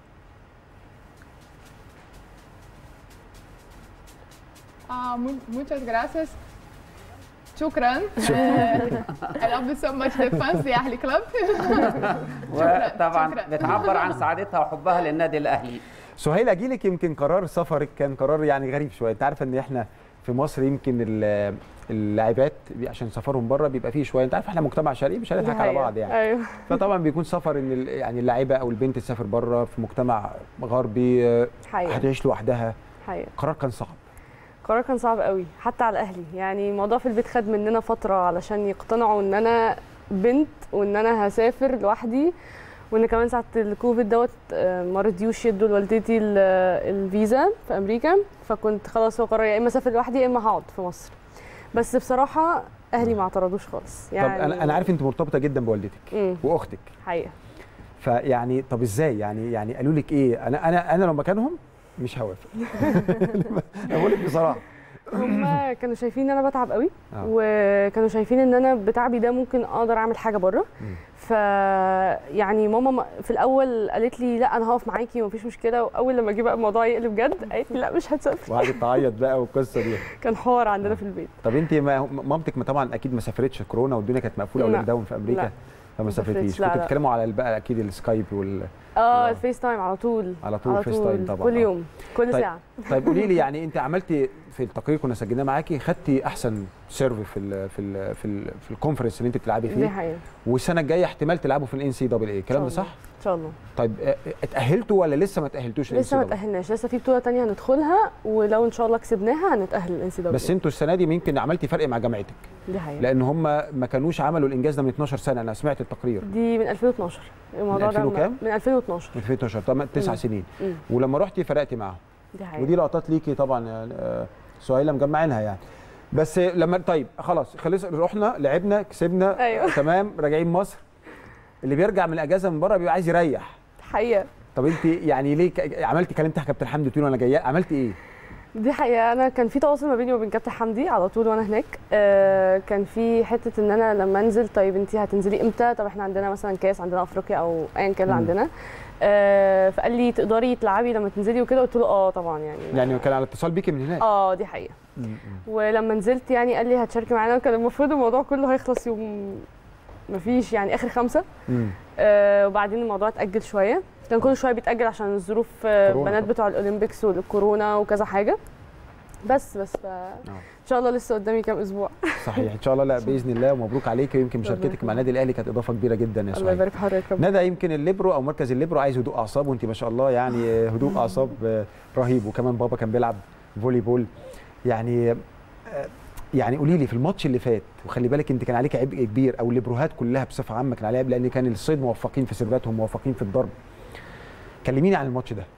I: Ah, mu- muitas graças. Shukran. Eh, I love you so much the fans, the Ahli Club.
J: وطبعا
I: شكراً.
J: بتعبر عن سعادتها وحبها للنادي الأهلي
A: سهيل اجيلك يمكن قرار سفرك كان قرار يعني غريب شويه انت عارفه ان احنا في مصر يمكن ال- اللاعبات بي- عشان سفرهم بره بيبقى فيه شويه انت عارف احنا مجتمع شرقي مش هنضحك على بعض يعني
H: ايوه
A: فطبعا بيكون سفر ان ال- يعني اللاعبه او البنت تسافر بره في مجتمع غربي آه،
H: حقيقة.
A: هتعيش لوحدها
H: حقيقة
A: قرار كان صعب
H: القرار كان صعب قوي حتى على اهلي يعني الموضوع في البيت خد مننا فتره علشان يقتنعوا ان انا بنت وان انا هسافر لوحدي وان كمان ساعه الكوفيد دوت آه، ما رضيوش يدوا لوالدتي ال- الفيزا في امريكا فكنت خلاص هو قرار يا اما اسافر لوحدي يا اما هقعد في مصر بس بصراحه اهلي ما اعترضوش خالص يعني
A: طب انا انا عارف انت مرتبطه جدا بولدتك
H: مم.
A: واختك
H: حقيقه
A: فيعني طب ازاي يعني يعني قالوا لك ايه انا انا انا لو مكانهم مش هوافق انا بقول لك بصراحه
H: هم كانوا شايفين ان انا بتعب قوي
A: آه.
H: وكانوا شايفين ان انا بتعبي ده ممكن اقدر اعمل حاجه بره
A: مم.
H: ف يعني ماما م- في الاول قالت لي لا انا هقف معاكي ومفيش مشكله واول لما جه بقى الموضوع يقلب جد قالت لي لا مش هتسافري
A: وقعدت تعيط بقى والقصه دي
H: كان حوار عندنا في البيت
A: طب انت ما مامتك ما طبعا اكيد ما سافرتش كورونا والدنيا كانت مقفوله
H: لا.
A: ولا داون في امريكا
H: لا.
A: فما
H: ما سافرتش،
A: سافرتيش
H: لا،
A: كنتوا
H: لا.
A: بتتكلموا على بقى اكيد السكايب وال
H: اه الفيس تايم على طول
A: على طول فيس تايم طبعا
H: كل
A: آه.
H: يوم كل
A: طيب.
H: ساعه
A: طيب قولي لي يعني انت عملتي في التقرير كنا سجلناه معاكي خدتي احسن سيرف في ال في ال في ال في الكونفرنس اللي انت بتلعبي
H: دي
A: فيه
H: حقيقه
A: والسنه الجايه احتمال تلعبوا في الان سي دبل اي الكلام ده
H: إن شاء
A: صح؟
H: ان شاء الله
A: طيب اه، اتاهلتوا ولا لسه ما تاهلتوش
H: لسه ما
A: NCAA؟
H: تاهلناش لسه في بطوله تانية هندخلها ولو ان شاء الله كسبناها هنتاهل الان سي
A: بس انتوا السنه دي يمكن عملتي فرق مع جامعتك
H: دي حقيقه
A: لان هم ما كانوش عملوا الانجاز ده من 12 سنه انا سمعت التقرير
H: دي من 2012 الموضوع
A: من 2000
H: ده
A: وكام؟
H: من 2012
A: من 2012 طبعا تسع
H: مم.
A: سنين
H: مم.
A: ولما رحتي فرقتي معاهم
H: دي حقيقه
A: ودي لقطات ليكي طبعا يعني آه، سهيله مجمعينها يعني بس لما طيب خلاص خلص رحنا لعبنا كسبنا
H: أيوة.
A: آه، تمام راجعين مصر اللي بيرجع من الاجازه من بره بيبقى عايز يريح
H: حقيقه
A: طب انت يعني ليه ك- عملتي كلمتي كابتن حمدي تقولي وانا جايه عملتي ايه؟
H: دي حقيقة أنا كان في تواصل ما بيني وبين كابتن حمدي على طول وأنا هناك آه كان في حتة إن أنا لما أنزل طيب أنت هتنزلي إمتى؟ طب إحنا عندنا مثلا كاس عندنا أفريقيا أو أيا كان اللي
A: مم.
H: عندنا آه فقال لي تقدري تلعبي لما تنزلي وكده قلت له أه طبعا يعني
A: يعني كان على اتصال بيكي من هناك
H: أه دي حقيقة
A: مم.
H: ولما نزلت يعني قال لي هتشاركي معانا وكان المفروض الموضوع كله هيخلص يوم مفيش يعني آخر خمسة
A: مم.
H: آه وبعدين الموضوع اتأجل شوية كان كل شوية بيتأجل عشان الظروف آه
A: كورونا
H: بنات
A: طبعا.
H: بتوع الأولمبيكس والكورونا وكذا حاجة بس بس ف... ان شاء الله لسه قدامي كام اسبوع
A: صحيح ان شاء الله لا باذن الله ومبروك عليك ويمكن
H: ربنا
A: مشاركتك مع
H: يخليك.
A: النادي الاهلي كانت اضافه كبيره جدا يا
H: الله
A: سهيل
H: يبارك في حضرتك رب.
A: ندى يمكن الليبرو او مركز الليبرو عايز هدوء اعصاب وانت ما شاء الله يعني هدوء اعصاب آه، رهيب وكمان بابا كان بيلعب فولي بول يعني آه، يعني قولي لي في الماتش اللي فات وخلي بالك انت كان عليك عبء كبير او الليبروهات كلها بصفه عامه كان عليها عبء لان كان الصيد موفقين في سيرفاتهم موفقين في الضرب كلميني عن الماتش ده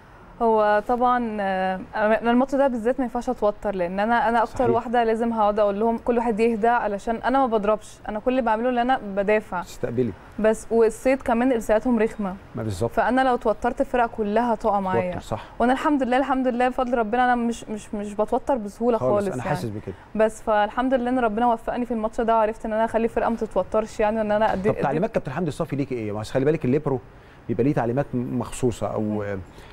L: هو طبعا آه، انا الماتش ده بالذات ما ينفعش اتوتر لان انا انا اكتر
A: صحيح.
L: واحده لازم هقعد اقول لهم كل واحد يهدى علشان انا ما بضربش انا كل اللي بعمله ان انا بدافع
A: تستقبلي
L: بس والصيد كمان ارسالاتهم رخمه
A: ما بالظبط
L: فانا لو توترت الفرقه كلها هتقع معايا
A: توتر، صح.
L: وانا الحمد لله الحمد لله بفضل ربنا انا مش مش مش بتوتر بسهوله
A: خالص
L: خالص,
A: انا
L: يعني.
A: حاسس بكده
L: بس فالحمد لله ان ربنا وفقني في الماتش ده وعرفت ان انا اخلي الفرقه ما تتوترش يعني وان انا ادي
A: طب تعليمات كابتن حمدي الصافي ليكي ايه؟ بس خلي بالك الليبرو بيبقى ليه تعليمات مخصوصه او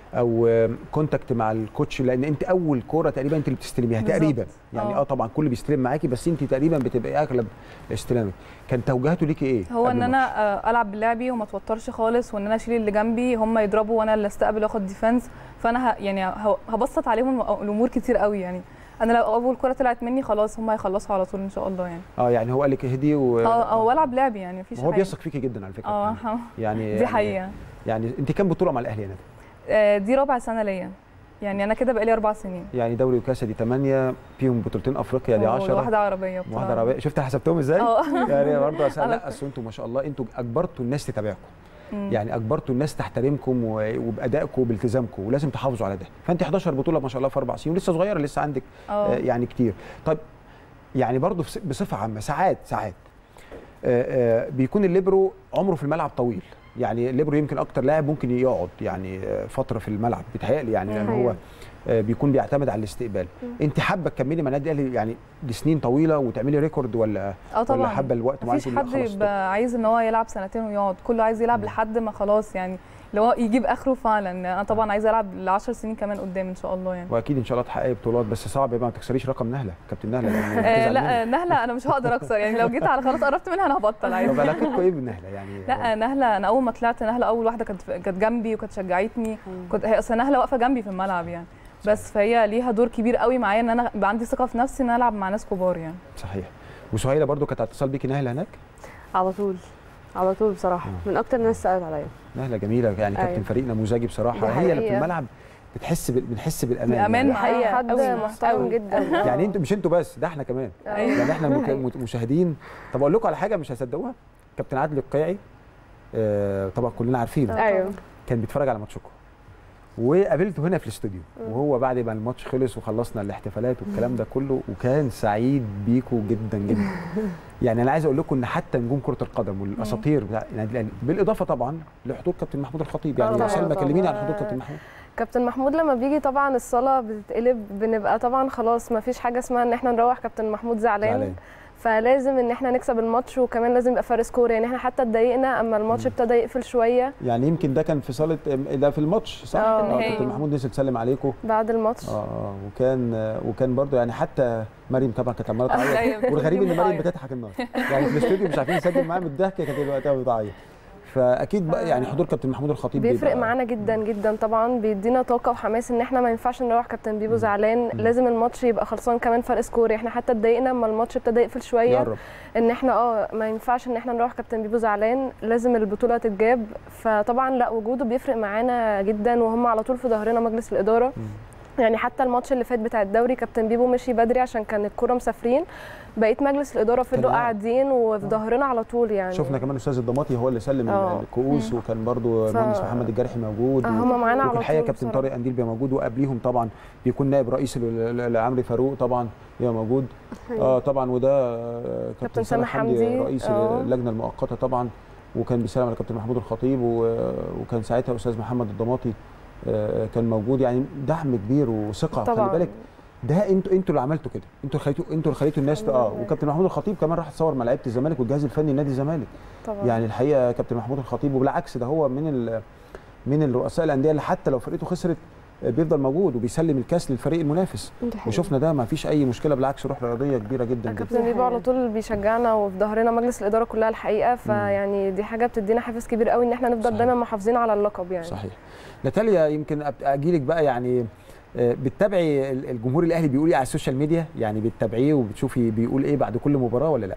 A: او كونتاكت مع الكوتش لان انت اول كوره تقريبا انت اللي بتستلميها
L: بالظبط.
A: تقريبا يعني
L: آه.
A: اه طبعا كل بيستلم معاكي بس انت تقريبا بتبقى اغلب استلامك كان توجيهاته ليكي ايه؟
L: هو
A: قبل
L: ان
A: الماتش؟
L: انا آه، العب بلعبي وما اتوترش خالص وان انا اشيل اللي جنبي هم يضربوا وانا اللي استقبل واخد ديفنس فانا ه... يعني ه- هبسط عليهم الامور كتير قوي يعني انا لو اول كره طلعت مني خلاص هم هيخلصوا على طول ان شاء الله يعني
A: اه يعني هو قال لك اهدي و...
L: او او العب لعبي يعني مفيش
A: هو
L: حاجه
A: بيثق فيكي جدا على فكره
L: اه
A: يعني
L: دي حقيقه
A: يعني انت كام بطوله مع الاهلي هنا؟
L: آه، دي رابع سنه ليا يعني انا كده بقالي اربع سنين
A: يعني دوري وكاسه دي 8 فيهم بطولتين افريقيا دي 10
L: واحده عربيه بطولة
A: واحده عربيه شفت حسبتهم ازاي؟
L: اه.
A: يعني برضه أصل-
L: أنا
A: لا اصل انتوا ما شاء الله انتوا اجبرتوا الناس تتابعكم
L: مم.
A: يعني اجبرتوا الناس تحترمكم و- وبادائكم وبالتزامكم ولازم تحافظوا على ده فانت 11 بطوله ما شاء الله في اربع سنين ولسه صغيره لسه عندك
L: اه.
A: آه يعني كتير طيب يعني برضه بص- بصفه عامه ساعات ساعات آه آه بيكون الليبرو عمره في الملعب طويل يعني الليبرو يمكن اكتر لاعب ممكن يقعد يعني آه، فتره في الملعب بيتهيألي يعني لان هو
L: أيوة.
A: آه، بيكون بيعتمد على الاستقبال انت حابه تكملي مع النادي الاهلي يعني لسنين طويله وتعملي ريكورد ولا
L: اه طبعا
A: ولا حابه الوقت معين
L: مفيش
A: تقولي
L: حد
A: لا خلاص
L: يبقى عايز ان هو يلعب سنتين ويقعد كله عايز يلعب لحد ما خلاص يعني اللي هو يجيب اخره فعلا انا طبعا عايزه العب ل 10 سنين كمان قدام ان شاء الله يعني
A: واكيد ان شاء الله تحققي بطولات بس صعب يبقى ما تكسريش رقم نهله كابتن نهله لان
L: آه
A: بتزعل
L: لا
A: منك.
L: آه، نهله انا مش هقدر اكسر يعني لو جيت على خلاص قربت منها انا هبطل عادي
A: طب علاقتكم ايه بنهله يعني
L: لا نهله انا اول ما طلعت نهله اول واحده كانت كانت جنبي وكانت شجعتني كنت هي اصل نهله واقفه جنبي في الملعب يعني بس فهي ليها دور كبير قوي معايا ان انا يبقى عندي ثقه في نفسي ان انا العب مع ناس كبار يعني
A: صحيح وسهيله برضو كانت على اتصال بيكي نهله هناك
H: على طول على طول بصراحه من اكتر الناس سالت عليا
A: نهله جميله يعني كابتن
H: أيوة.
A: فريق نموذجي بصراحه
H: دي
A: هي اللي في
H: حقيقة.
A: الملعب بتحس بال... بنحس بالامان
L: بأمان
A: يعني.
L: حقيقة
H: حد
L: أوي.
H: محترم
L: أوي.
H: جدا
A: يعني انتوا مش انتوا بس ده احنا كمان
L: أيوة.
A: يعني احنا مك- مت- مشاهدين طب اقول لكم على حاجه مش هتصدقوها كابتن عادل القيعي آه طبعا كلنا عارفينه
H: ايوه
A: كان بيتفرج على ماتشكم وقابلته هنا في الاستوديو وهو بعد ما الماتش خلص وخلصنا الاحتفالات والكلام ده كله وكان سعيد بيكوا جدا جدا يعني انا عايز اقول لكم ان حتى نجوم كره القدم والاساطير بتاع النادي الاهلي بالاضافه طبعا لحضور كابتن محمود الخطيب يعني
H: طبعاً،
A: سلمى
H: طبعاً.
A: كلميني عن حضور كابتن محمود
K: كابتن محمود لما بيجي طبعا الصاله بتتقلب بنبقى طبعا خلاص ما فيش حاجه اسمها ان احنا نروح كابتن محمود زعلان,
A: زعلان.
K: فلازم ان احنا نكسب الماتش وكمان لازم يبقى فرق سكور يعني احنا حتى اتضايقنا اما الماتش ابتدى يقفل شويه
A: يعني يمكن ده كان في صاله ده في الماتش صح؟
K: آه.
A: آه،
K: النهائي.
A: كابتن محمود نزل سلم عليكم
K: بعد الماتش
A: اه اه وكان آه، وكان برضه يعني حتى مريم طبعا كانت عماله تعيط
K: أيوة.
A: والغريب ان مريم
K: بتعيط.
A: بتضحك النهارده يعني في الاستوديو مش عارفين نسجل معاها من الضحك كانت وقتها بتعيط فاكيد بقى يعني حضور كابتن محمود الخطيب
K: بيفرق
A: بيبقى-
K: معانا جدا جدا طبعا بيدينا طاقه وحماس ان احنا ما ينفعش نروح كابتن بيبو زعلان لازم الماتش يبقى خلصان كمان فرق سكور احنا حتى اتضايقنا اما الماتش ابتدى يقفل شويه
A: يقرب.
K: ان احنا اه ما ينفعش ان احنا نروح كابتن بيبو زعلان لازم البطوله تتجاب فطبعا لا وجوده بيفرق معانا جدا وهم على طول في ظهرنا مجلس الاداره يعني حتى الماتش اللي فات بتاع الدوري كابتن بيبو مشي بدري عشان كان الكوره مسافرين بقيت مجلس الاداره فضلوا
A: كان-
K: قاعدين وفي ظهرنا على طول يعني
A: شفنا كمان استاذ الضماطي هو اللي سلم
K: آه.
A: الكؤوس وكان برضو
K: ف-
A: المهندس محمد الجرحي موجود
K: آه، هم معانا
A: وفي
K: على
A: الحقيقه
K: طول
A: كابتن
K: بصراحة.
A: طارق قنديل بيبقى موجود وقبليهم طبعا بيكون نائب رئيس ال- ال- العمري فاروق طبعا بيبقى موجود اه طبعا وده آه، كابتن
K: كابتن
A: سامح
K: سامح
A: حمدي
K: حمدي،
A: رئيس
K: آه.
A: اللجنه المؤقته طبعا وكان بيسلم على كابتن محمود الخطيب و- وكان ساعتها استاذ محمد الضماطي آه، كان موجود يعني دعم كبير وثقه خلي
K: طبعاً.
A: بالك ده انتوا انتوا اللي عملتوا كده انتوا خليتوا انتوا اللي خليتوا الناس اه وكابتن محمود الخطيب كمان راح اتصور مع لعيبه الزمالك والجهاز الفني لنادي الزمالك
K: طبعا
A: يعني الحقيقه كابتن محمود الخطيب وبالعكس ده هو من ال- من الرؤساء الانديه اللي حتى لو فرقته خسرت آه، بيفضل موجود وبيسلم الكاس للفريق المنافس
K: دي حقيقة.
A: وشفنا ده ما فيش اي مشكله بالعكس روح رياضيه كبيره جدا جدا
K: كابتن بيبو على طول بيشجعنا وفي ظهرنا مجلس الاداره كلها الحقيقه فيعني دي حاجه بتدينا حافز كبير قوي ان احنا نفضل
A: صحيح.
K: دايما محافظين على اللقب يعني
A: صحيح ناتاليا يمكن أب- اجيلك بقى يعني آه، بتتابعي ال- الجمهور الاهلي بيقول ايه على السوشيال ميديا يعني بتتابعيه وبتشوفي بيقول ايه بعد كل مباراه ولا لا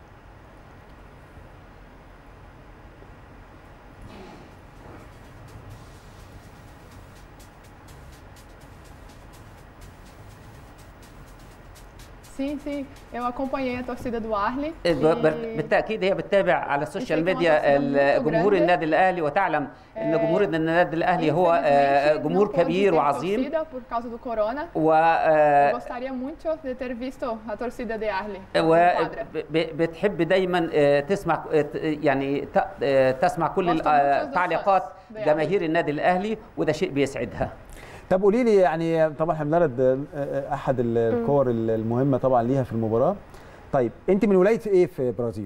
I: Sim, sim. Eu acompanhei a torcida do Arley.
J: ب- ب- بالتاكيد هي بتتابع على السوشيال
I: يشتركوا
J: ميديا
I: مع تصميم
J: ال- جمهور
I: جراند.
J: النادي الاهلي وتعلم ان جمهور النادي الاهلي هو آه، جمهور كبير وعظيم
I: torcida por causa do corona.
J: و
I: Eu
J: آه،
I: gostaria muito de ter visto a torcida de Arley. na quadra.
J: وبتحب دايما آه، تسمع آه، ت- يعني ت- آه، تسمع كل
I: Gosto muito
J: ال-
I: dos
J: تعليقات
I: fãs de
J: جماهير النادي الاهلي وده شيء بيسعدها
A: طب قولي لي يعني طبعا احنا بنعرض آه، آه، احد ال- الكور ال- المهمه طبعا ليها في المباراه طيب انت من ولايه ايه في البرازيل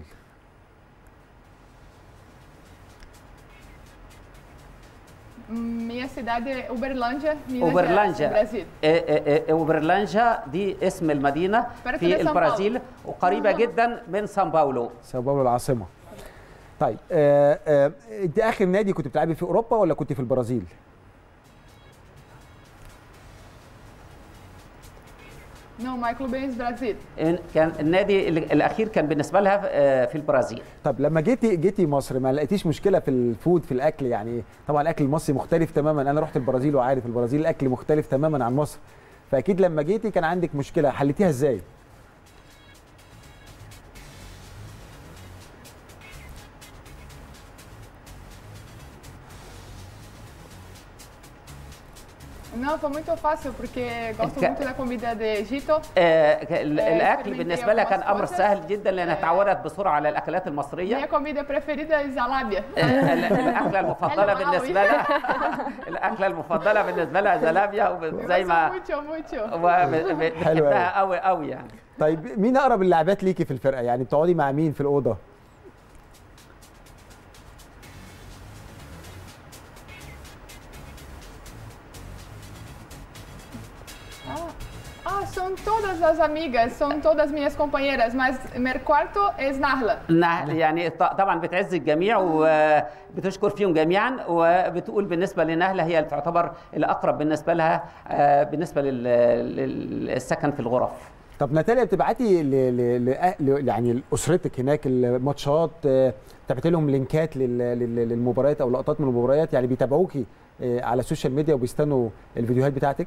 I: Minha cidade é Uberlândia, Minas Gerais,
J: اوبرلانجا
I: Brasil.
J: آه، آه، آه، اوبرلانجا دي اسم المدينه
I: Perto
J: في
I: de São
J: البرازيل وقريبه جدا من سان باولو
A: ساو باولو العاصمه طيب آه، آه، انت اخر نادي كنت بتلعبي في اوروبا ولا كنت في البرازيل
I: Não, Michael Benz, Brasil.
J: إن- كان النادي ال- الاخير كان بالنسبه لها آه، في البرازيل
A: طب لما جيتي جيتي مصر ما لقيتيش مشكله في الفود في الاكل يعني طبعا الاكل المصري مختلف تماما انا رحت البرازيل وعارف البرازيل الاكل مختلف تماما عن مصر فاكيد لما جيتي كان عندك مشكله حليتيها ازاي
I: Não, foi muito fácil, porque gosto
J: Ca-
I: muito da comida de Egito.
J: آه، ك- ال-
I: آه،
J: الاكل
I: فرمنتي
J: بالنسبه لها كان
I: algumas
J: امر
I: coisas.
J: سهل جدا لانها اتعودت بسرعه على الاكلات المصريه
I: Minha comida preferida é Zalábia.
J: آه، ال- الاكله المفضله
I: حلو
J: بالنسبه
I: أوي.
J: لها الاكله المفضله بالنسبه لها زلابيا وب- زي ما
I: Muito, muito.
J: وبتحبها قوي قوي يعني
A: طيب مين اقرب اللاعبات ليكي في الفرقه يعني بتقعدي مع مين في الاوضه
I: Ah, ah, são todas as amigas, são todas minhas companheiras, mas meu quarto é Snarla.
J: إنها يعني ط- طبعا بتعز الجميع وبتشكر فيهم جميعا وبتقول بالنسبه لنهله هي اللي تعتبر الاقرب بالنسبه لها آه، بالنسبه لل- للسكن في الغرف
A: طب ناتاليا بتبعتي ل... ل... ل... ل... يعني لاسرتك هناك الماتشات آه، بتبعتي لهم لينكات لل... لل... للمباريات او لقطات من المباريات يعني بيتابعوكي آه، على السوشيال ميديا وبيستنوا الفيديوهات بتاعتك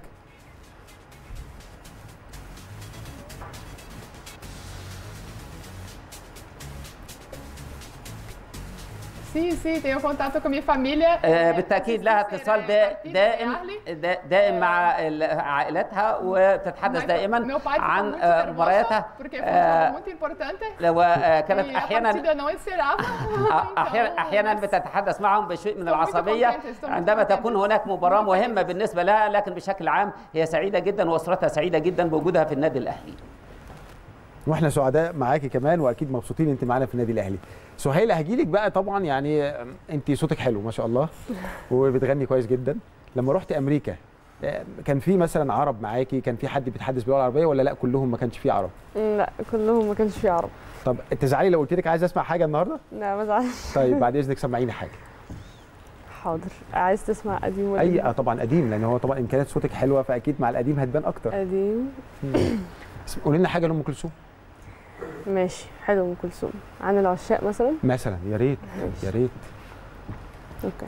I: Sim, Sim, sim, tenho contato com a minha família.
J: آه، بالتاكيد لها اتصال دا- دائم دا- دائم مع ال- عائلتها وتتحدث دائما عن آه، مبارياتها
I: Porque foi um
J: آه،
I: jogo muito importante.
J: لو آه، كانت
I: E a
J: احيانا
I: partida não encerrava.
J: احيانا احيانا بتتحدث معهم بشيء من العصبيه عندما تكون هناك مباراه مهمه بالنسبه لها لكن بشكل عام هي سعيده جدا واسرتها سعيده جدا بوجودها في النادي الاهلي
A: واحنا سعداء معاكي كمان واكيد مبسوطين انت معانا في النادي الاهلي سهيل هجيلك بقى طبعا يعني انت صوتك حلو ما شاء الله وبتغني كويس جدا لما رحت امريكا كان في مثلا عرب معاكي كان في حد بيتحدث باللغه العربيه ولا لا كلهم ما كانش في عرب
H: لا كلهم ما كانش في عرب
A: طب تزعلي لو قلت لك عايز اسمع حاجه النهارده
H: لا ما زعلش
A: طيب بعد اذنك سمعيني حاجه
H: حاضر عايز تسمع قديم ولا
A: اي
H: جديد؟
A: آه طبعا قديم لان هو طبعا امكانيات صوتك حلوه فاكيد مع القديم هتبان اكتر
H: قديم
A: بس قولي لنا حاجه لام كلثوم
H: ماشي حلو ام كلثوم عن العشاق مثلا
A: مثلا يا ريت يا ريت
H: اوكي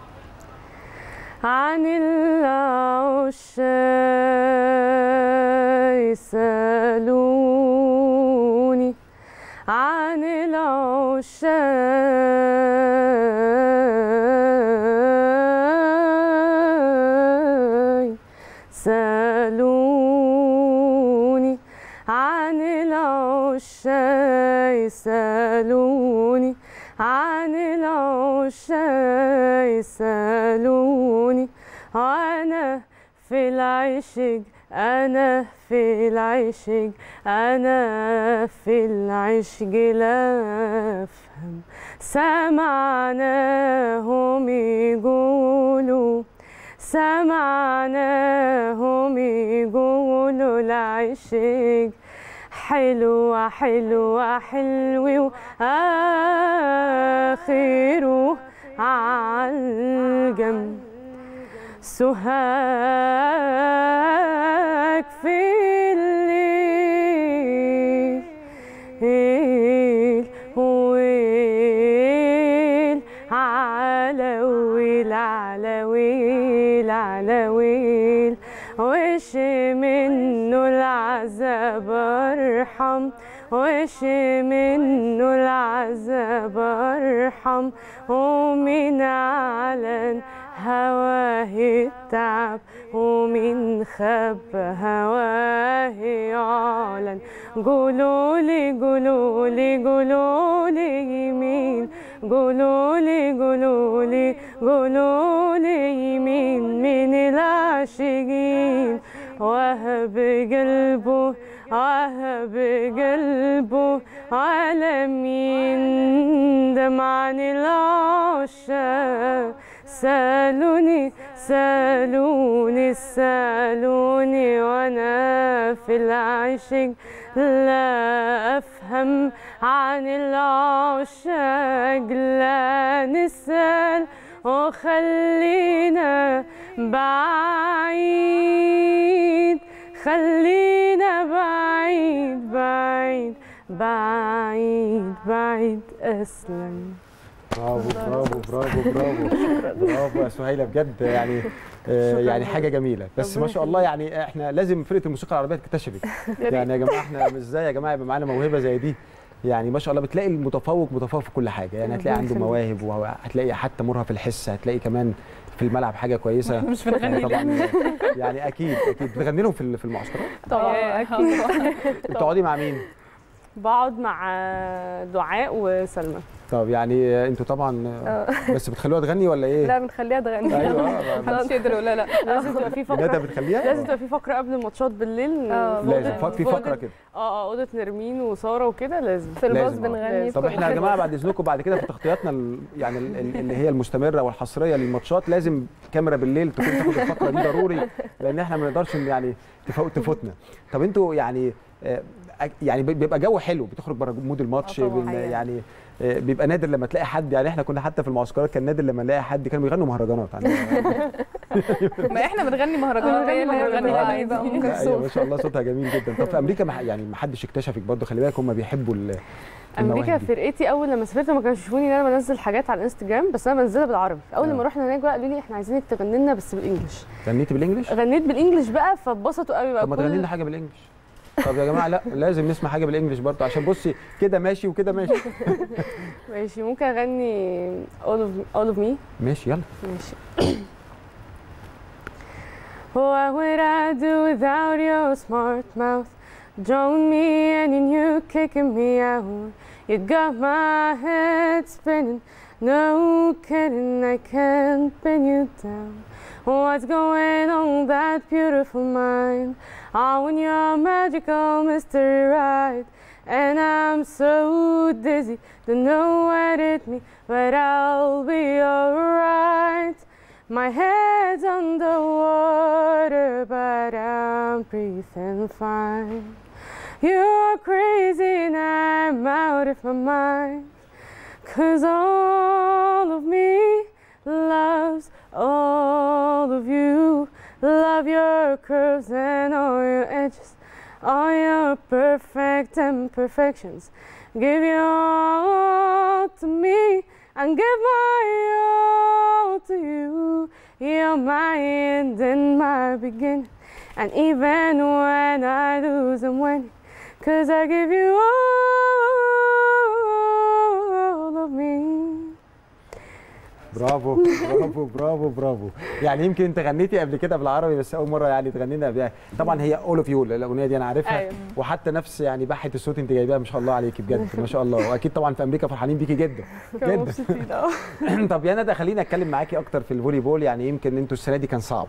H: عن العشاق يسألوني عن العشاق سألوني عن العشاق يسألوني عن العشاق يسألوني أنا في العشق أنا في العشق أنا في العشق لا أفهم سمعناهم يقولوا سمعناهم يقولوا العشق حلوة حلوة حلوة وآخره عالجم سهاك في الليل ويل على ويل على ويل على ويل وش منه العذاب ارحم وش منه العذاب ارحم ومن علن هواه التعب ومن خب هواه يعلن قولولي قولولي قولولي يمين قولولي قولولي قولولي يمين من العاشقين وهب قلبه وهب قلبه على مين دم عن العشاق سالوني سالوني سالوني وانا في العشق لا افهم عن العشاق لا نسال وخلينا بعيد خلينا بعيد بعيد بعيد بعيد اسلم
A: برافو برافو برافو برافو برافو يا سهيله بجد يعني آه، يعني حاجه جميله بس ما شاء الله يعني احنا لازم فرقه الموسيقى العربيه تكتشفك يعني يا جماعه احنا مش ازاي يا جماعه يبقى معانا موهبه زي دي يعني ما شاء الله بتلاقي المتفوق متفوق في كل حاجه يعني هتلاقي عنده مواهب وهتلاقي حتى مرهف الحس هتلاقي كمان في الملعب حاجه كويسه
L: مش بنغني
A: يعني طبعا
L: ليه؟
A: يعني اكيد اكيد بتغني لهم في في المعسكرات
H: طبعا اكيد
A: بتقعدي مع مين
H: بقعد مع دعاء وسلمى
A: طب يعني انتوا طبعا بس بتخلوها تغني ولا ايه
H: لا بنخليها تغني
A: ايوه آه،
L: محدش يقدر ولا لا
H: لازم تبقى في
A: ندى
H: فقره
A: بتخليها
H: لازم تبقى في فقره قبل الماتشات بالليل
L: آه،
H: في
A: لازم
H: أوضة-
A: في
H: في
A: فقره
H: أوضة-
A: كده
H: اه اه اوضه نرمين وساره وكده لازم
K: في الباص
A: لازم، آه.
K: بنغني في
A: طب
K: كل
A: احنا يا
K: حاجة.
A: جماعه بعد اذنكم بعد كده في تغطياتنا ال- يعني ال- ال- اللي هي المستمره والحصريه للماتشات لازم كاميرا بالليل تكون تاخد الفقره دي ضروري لان احنا ما نقدرش يعني تفوت تفوتنا طب انتوا يعني آه، يعني بي- بيبقى جو حلو بتخرج بره مود الماتش
L: آه طبعاً.
A: بن- يعني آه، بيبقى نادر لما تلاقي حد يعني احنا كنا حتى في المعسكرات كان نادر لما نلاقي حد كانوا بيغنوا مهرجانات يعني
L: ما احنا بنغني مهرجانات هي اللي بتغني بقى بقى ام
A: لا، هي ما
L: كلثوم
A: شاء الله صوتها جميل جدا طب في امريكا ما- يعني ما حدش اكتشفك برضه خلي بالك هم بيحبوا ال-
H: امريكا
A: المواهب دي.
H: فرقتي اول لما سافرت ما كانوش يشوفوني ان انا بنزل حاجات على الانستجرام بس انا بنزلها بالعربي اول
A: آه.
H: لما رحنا هناك بقى قالوا لي احنا عايزينك تغني لنا بس بالانجلش
A: غنيتي بالانجلش
H: غنيت بالانجلش بقى فاتبسطوا قوي بقى
A: طب ما
H: كل-
A: تغني لنا حاجه بالانجلش طب يا جماعه لا لازم نسمع حاجه بالانجلش برضه عشان بصي كده ماشي وكده ماشي
H: ماشي ممكن اغني all of, all of me
A: ماشي يلا
H: ماشي What would I do without your smart mouth? Drawing me in and you kicking me out. You got my head spinning. No kidding, I can't pin you down. What's going on with that beautiful mind? I want your magical mystery ride. And I'm so dizzy, don't know what hit me, but I'll be alright. My head's underwater, but I'm breathing fine. You're crazy and I'm out of my mind. Cause all of me loves all of you. Love your curves and all your edges, all your perfect imperfections. Give your all to me and give my all to you. You're my end and my beginning. And even when I lose, I'm winning. Cause I give you all of me.
A: برافو برافو برافو برافو يعني يمكن انت غنيتي قبل كده بالعربي بس اول مره يعني تغنينا قبلها طبعا هي اول اوف يو الاغنيه دي انا عارفها
H: أيوة.
A: وحتى نفس يعني بحه الصوت انت جايباها ما شاء الله عليكي بجد ما شاء الله واكيد طبعا في امريكا فرحانين بيكي جدا
H: كانوا
A: جدا
H: مبسوطين اه
A: طب يا ندى خليني اتكلم معاكي اكتر في الفولي بول يعني يمكن انتوا السنه دي كان صعب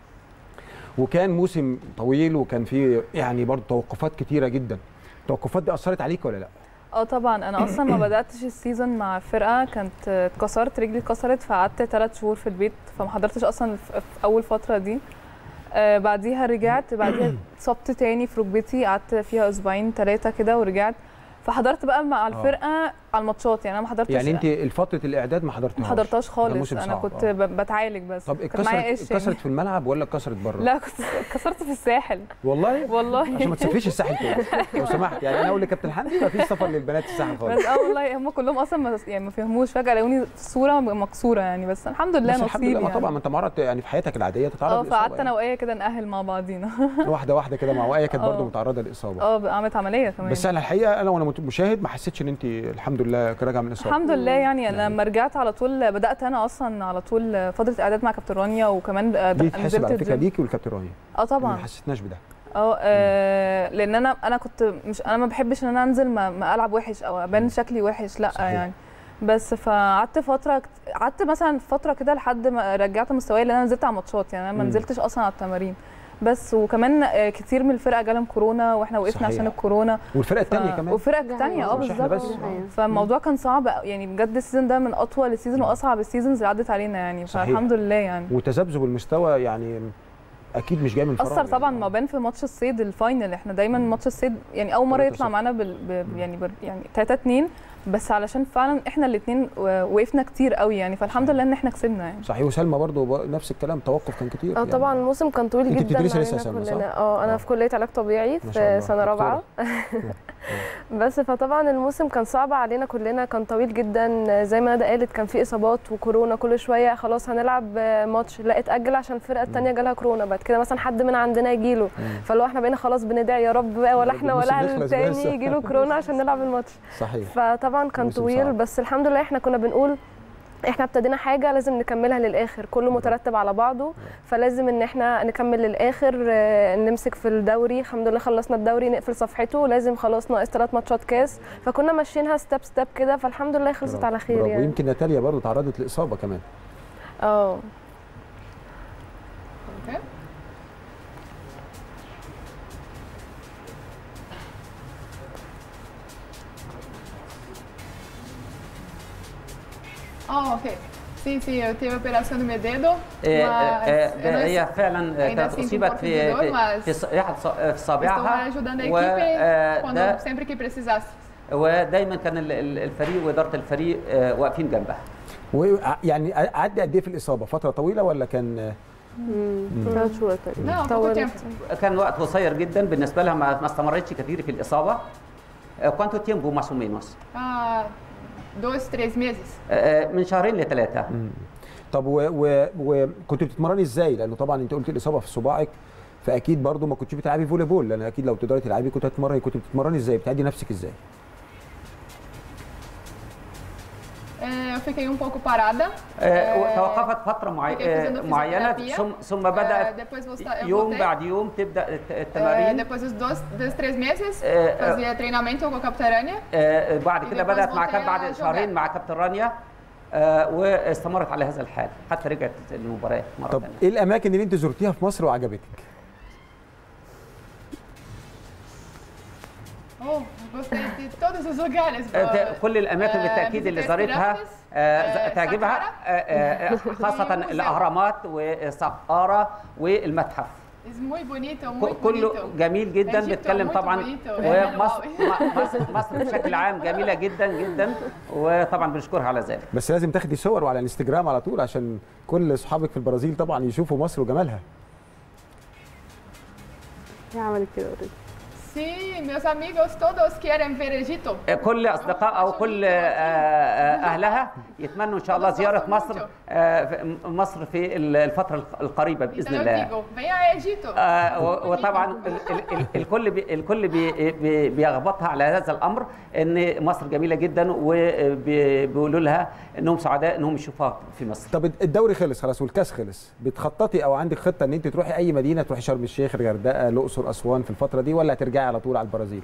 A: وكان موسم طويل وكان فيه يعني برضه توقفات كتيره جدا التوقفات دي اثرت عليك ولا لا
L: اه طبعا انا اصلا ما بداتش السيزون مع الفرقه كانت اتكسرت رجلي اتكسرت فقعدت ثلاث شهور في البيت فما حضرتش اصلا في في اول فتره دي آه بعديها رجعت بعديها اتصبت تاني في ركبتي قعدت فيها اسبوعين ثلاثه كده ورجعت فحضرت بقى مع الفرقه على الماتشات يعني انا ما حضرتش
A: يعني انت فتره الاعداد ما حضرتهاش
L: ما حضرتش
A: ده
L: خالص
A: موسم
L: انا
A: صعب،
L: كنت
A: آه.
L: ب- بتعالج بس
A: طب
L: كان معايا
A: اتكسرت
L: قش يعني.
A: اتكسرت في الملعب ولا اتكسرت بره
L: لا كنت اتكسرت في الساحل
A: والله
L: والله
A: عشان ما تسافريش الساحل تاني لو سمحت يعني انا اقول لكابتن حمدي ما فيش سفر للبنات الساحل خالص
L: بس اه والله هم كلهم اصلا ما يعني ما فهموش فجاه لقوني صوره مكسوره يعني بس الحمد لله
A: بس
L: نصيب
A: الحمد لله ما
L: يعني.
A: طبعا ما انت معرض يعني في حياتك العاديه تتعرض
L: اه
A: لإصابة
L: فقعدت انا وايه كده نأهل مع بعضينا
A: يعني. واحده واحده كده مع وآية كانت برضه
L: اه.
A: متعرضه لاصابه
L: اه عملت عمليه كمان
A: بس انا الحقيقه انا وانا مت- مشاهد ما حسيتش ان انت الحمد لله راجعه من الاصابه
L: الحمد لله يعني انا لما رجعت على طول بدات انا اصلا على طول فتره اعداد مع كابتن رانيا وكمان آه،
A: دي تحسب
L: نزلت
A: على فكره
L: الجيم.
A: ليكي والكابتن رانيا
L: اه طبعا
A: ما حسيتناش بده
L: اه آه، لان انا انا كنت مش انا ما بحبش ان انا انزل ما, ما العب وحش او ابان شكلي وحش لا
A: صحيح.
L: يعني بس فقعدت فتره قعدت مثلا فتره كده لحد ما رجعت مستواي لان انا نزلت على ماتشات يعني انا ما
A: مم.
L: نزلتش اصلا على التمارين بس وكمان آه، كتير من الفرقه جالهم كورونا واحنا وقفنا
A: صحيح.
L: عشان الكورونا
A: والفرقه
L: ف...
A: الثانيه كمان
L: وفرق
H: ده
L: تانية اه
H: حقيقي.
A: مش احنا
L: بالظبط
A: بس آه.
L: فالموضوع كان صعب يعني بجد السيزون ده من اطول السيزون واصعب السيزونز اللي عدت علينا يعني
A: صحيح.
L: فالحمد لله يعني
A: وتذبذب المستوى يعني اكيد مش جاي من فراغ
L: اثر طبعا ما بان في ماتش الصيد الفاينل احنا دايما ماتش الصيد يعني اول مره
A: 3-0.
L: يطلع معانا بال... ب... يعني بر... يعني 3 2 بس علشان فعلا احنا الاثنين وقفنا كتير قوي يعني فالحمد لله ان احنا كسبنا يعني
A: صحيح وسلمى برضه ب- نفس الكلام توقف كان كتير
K: اه
A: يعني.
K: طبعا الموسم كان طويل
A: انت
K: جدا
A: بتدرسي لسه
K: علينا
A: يا سلمى،
K: كلنا
A: صح؟
K: اه
A: آه.
K: انا في كليه علاج طبيعي
A: ما شاء الله.
K: في سنه رابعه بس فطبعا الموسم كان صعب علينا كلنا كان طويل جدا زي ما ندى قالت كان في اصابات وكورونا كل شويه خلاص هنلعب ماتش لا اتاجل عشان الفرقه الثانيه جالها كورونا بعد كده مثلا حد من عندنا يجيله فلو احنا بقينا خلاص بندعي يا رب بقى ولا احنا ولا
A: الموسم يخلص
K: الثاني
A: بس.
K: يجيله كورونا عشان نلعب الماتش
A: صحيح
K: فطبعا كان
A: موسم
K: طويل
A: صعب.
K: بس الحمد لله احنا كنا بنقول احنا ابتدينا حاجه لازم نكملها للاخر كله مترتب على بعضه فلازم ان احنا نكمل للاخر آه، نمسك في الدوري الحمد لله خلصنا الدوري نقفل صفحته لازم خلاص ناقص ثلاث ماتشات كاس فكنا ماشيينها ستيب ستيب كده فالحمد لله خلصت
A: برافو.
K: على خير
A: برافو.
K: يعني
A: ويمكن ناتاليا برضه تعرضت لاصابه كمان
K: اه
I: Okay. Ah, ok. Sim, sim, eu tive a operação do meu dedo,
J: آه،
I: mas
J: آه،
I: eu não
J: هي فعلا
I: ainda
J: كانت
I: sinto um
J: اصيبت
I: pouco de
J: في
I: dor,
J: في
I: mas
J: في ص- احد ص- في
I: estou
J: صابعها
I: ajudando a
J: و- آه،
I: equipe quando,
J: ده
I: sempre que precisasse.
J: ودايما كان ال- ال- الفريق واداره الفريق آه، واقفين جنبها
A: ويعني عدى قد ايه في الاصابه فتره طويله ولا كان
K: ثلاث شهور تقريبا
I: Não, pouco
K: طولت.
I: tempo.
J: كان وقت قصير جدا بالنسبه لها ما ما استمرتش كثير في الاصابه آه، كوانتو تيمبو ماس مينوس
I: Ah, dois, três meses.
J: آه، من شهرين لثلاثه
A: طب وكنت و... و... كنت بتتمرني ازاي لانه طبعا انت قلت الاصابه في صباعك فاكيد برضو ما كنتش بتلعبي فولي بول لان اكيد لو تقدري تلعبي كنت هتتمرني كنت بتتمرني ازاي بتعدي نفسك ازاي
I: É, eu fiquei um pouco parada.
J: آه، توقفت فتره معي-
I: fiquei fazendo
J: آه، معينه
I: fisioterapia.
J: ثم ثم بدات
I: É, depois você, eu
J: يوم
I: voltei.
J: بعد يوم تبدا الت-
I: É,
J: التمارين
I: depois dos dois, dos três meses,
J: É,
I: fazia treinamento com a capitânia.
J: آه، بعد كده
I: depois
J: بدات مع
I: voltei
J: كاب
I: a
J: بعد
I: jogar.
J: شهرين مع كابتن رانيا آه، واستمرت على هذا الحال حتى رجعت المباريات مره
A: طب
J: ثانيه
A: ايه الاماكن اللي انت زرتيها في مصر وعجبتك
I: Oh, gostei de todos os lugares.
J: آه، كل الاماكن
I: آه،
J: بالتاكيد اللي
I: visitei as
J: زارتها
I: pirâmides,
J: آه،
I: آه،
J: تعجبها آه، آه، خاصه الاهرامات والسقاره والمتحف
I: É muito bonito,
J: ك-
I: muito
J: كله
I: bonito.
J: جميل جدا
I: Egito
J: بيتكلم
I: muito
J: طبعا
I: bonito.
J: ومصر م- مصر مصر بشكل عام جميله جدا جدا وطبعا بنشكرها على ذلك
A: بس لازم تاخدي صور وعلى الانستجرام على طول عشان كل اصحابك في البرازيل طبعا يشوفوا مصر وجمالها
H: هي عملت كده اوريدي
I: Sim, meus amigos todos querem ver Egito.
J: كل اصدقاء او كل آه، آه، اهلها يتمنوا ان شاء الله زياره مصر آه، في- مصر في الفتره القريبه
I: Então
J: باذن
I: eu
J: الله
I: digo, venha a Egito.
J: آه، و- وطبعا ال- ال- ال- الكل بي الكل بي بي بيغبطها على هذا الامر ان مصر جميله جدا وبيقولوا لها انهم سعداء انهم يشوفوها في مصر
A: طب الدوري خلص خلاص والكاس خلص بتخططي او عندك خطه ان انت تروحي اي مدينه تروحي شرم الشيخ الغردقه الاقصر اسوان في الفتره دي ولا هترجعي على طول على البرازيل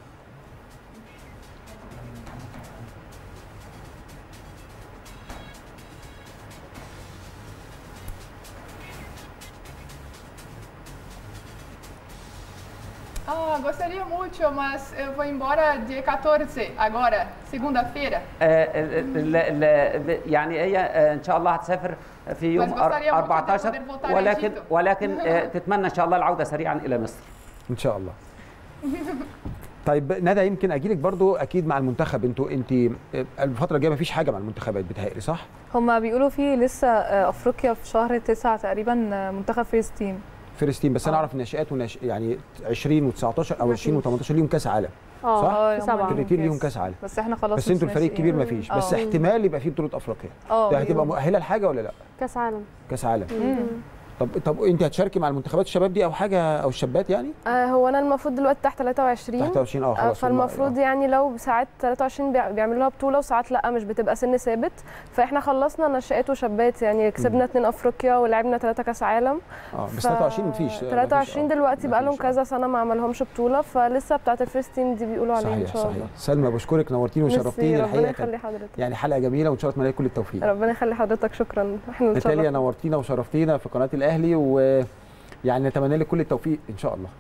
I: Ah, gostaria muito, mas eu vou embora dia 14, agora, segunda-feira.
J: آه، ال- ال- ال- يعني هي آه، ان شاء الله هتسافر في يوم
I: بس gostaria muito de
J: 14
I: poder voltar a
J: ولكن
I: Egito.
J: ولكن آه، تتمنى ان شاء الله العوده سريعا الى مصر
A: ان شاء الله طيب ندى يمكن اجي لك برضو اكيد مع المنتخب انتوا انت الفتره الجايه مفيش حاجه مع المنتخبات بتهيألي صح
L: هما بيقولوا في لسه آه، افريقيا في شهر تسعة تقريبا آه، منتخب فيرست تيم
A: فيرست تيم بس انا اعرف ناشئات وناش... يعني 20 و19 او 20 و18 ليهم كاس عالم
L: اه
A: صح؟
L: اه
H: سبعة.
L: هما
A: فرقتين ليهم كاس عالم
L: بس احنا خلاص
A: بس انتوا
L: مش
A: الفريق الكبير
L: ناشئين.
A: مفيش بس
L: اه.
A: احتمال يبقى فيه بطوله افريقيا
L: اه
A: ده هتبقى
L: بيقولوا.
A: مؤهله لحاجه ولا لا
H: كاس عالم
A: كاس عالم
L: مم.
A: طب طب انت هتشاركي مع المنتخبات الشباب دي او حاجه او الشابات يعني
K: آه هو انا المفروض دلوقتي تحت 23
A: تحت 20 اه
K: آه،
A: خلاص هم-
K: فالمفروض
A: آه.
K: يعني لو ساعات 23 بيع- بيعملوا لها بطوله وساعات لا مش بتبقى سن ثابت فاحنا خلصنا نشات وشابات يعني كسبنا اتنين افريقيا ولعبنا ثلاثه كاس عالم
A: اه بس 23 مفيش
K: 23 دلوقتي بقى لهم كذا سنه ما عملهمش بطوله فلسه بتاعت الفيرست تيم دي بيقولوا عليها ان
A: صحيح
K: شاء
A: صحيح
K: الله
A: سلمى بشكرك نورتيني
K: ميرسي،
A: وشرفتيني
K: ربنا
A: الحقيقه
K: يخلي
A: كانت
K: حضرتك
A: يعني حلقه جميله وان شاء الله اتمنى لك كل التوفيق
K: ربنا يخلي حضرتك شكرا احنا
A: ناتاليا
K: نتشرف
A: نورتينا وشرفتينا في قناه الاهلي ويعني نتمنى لك كل التوفيق ان شاء الله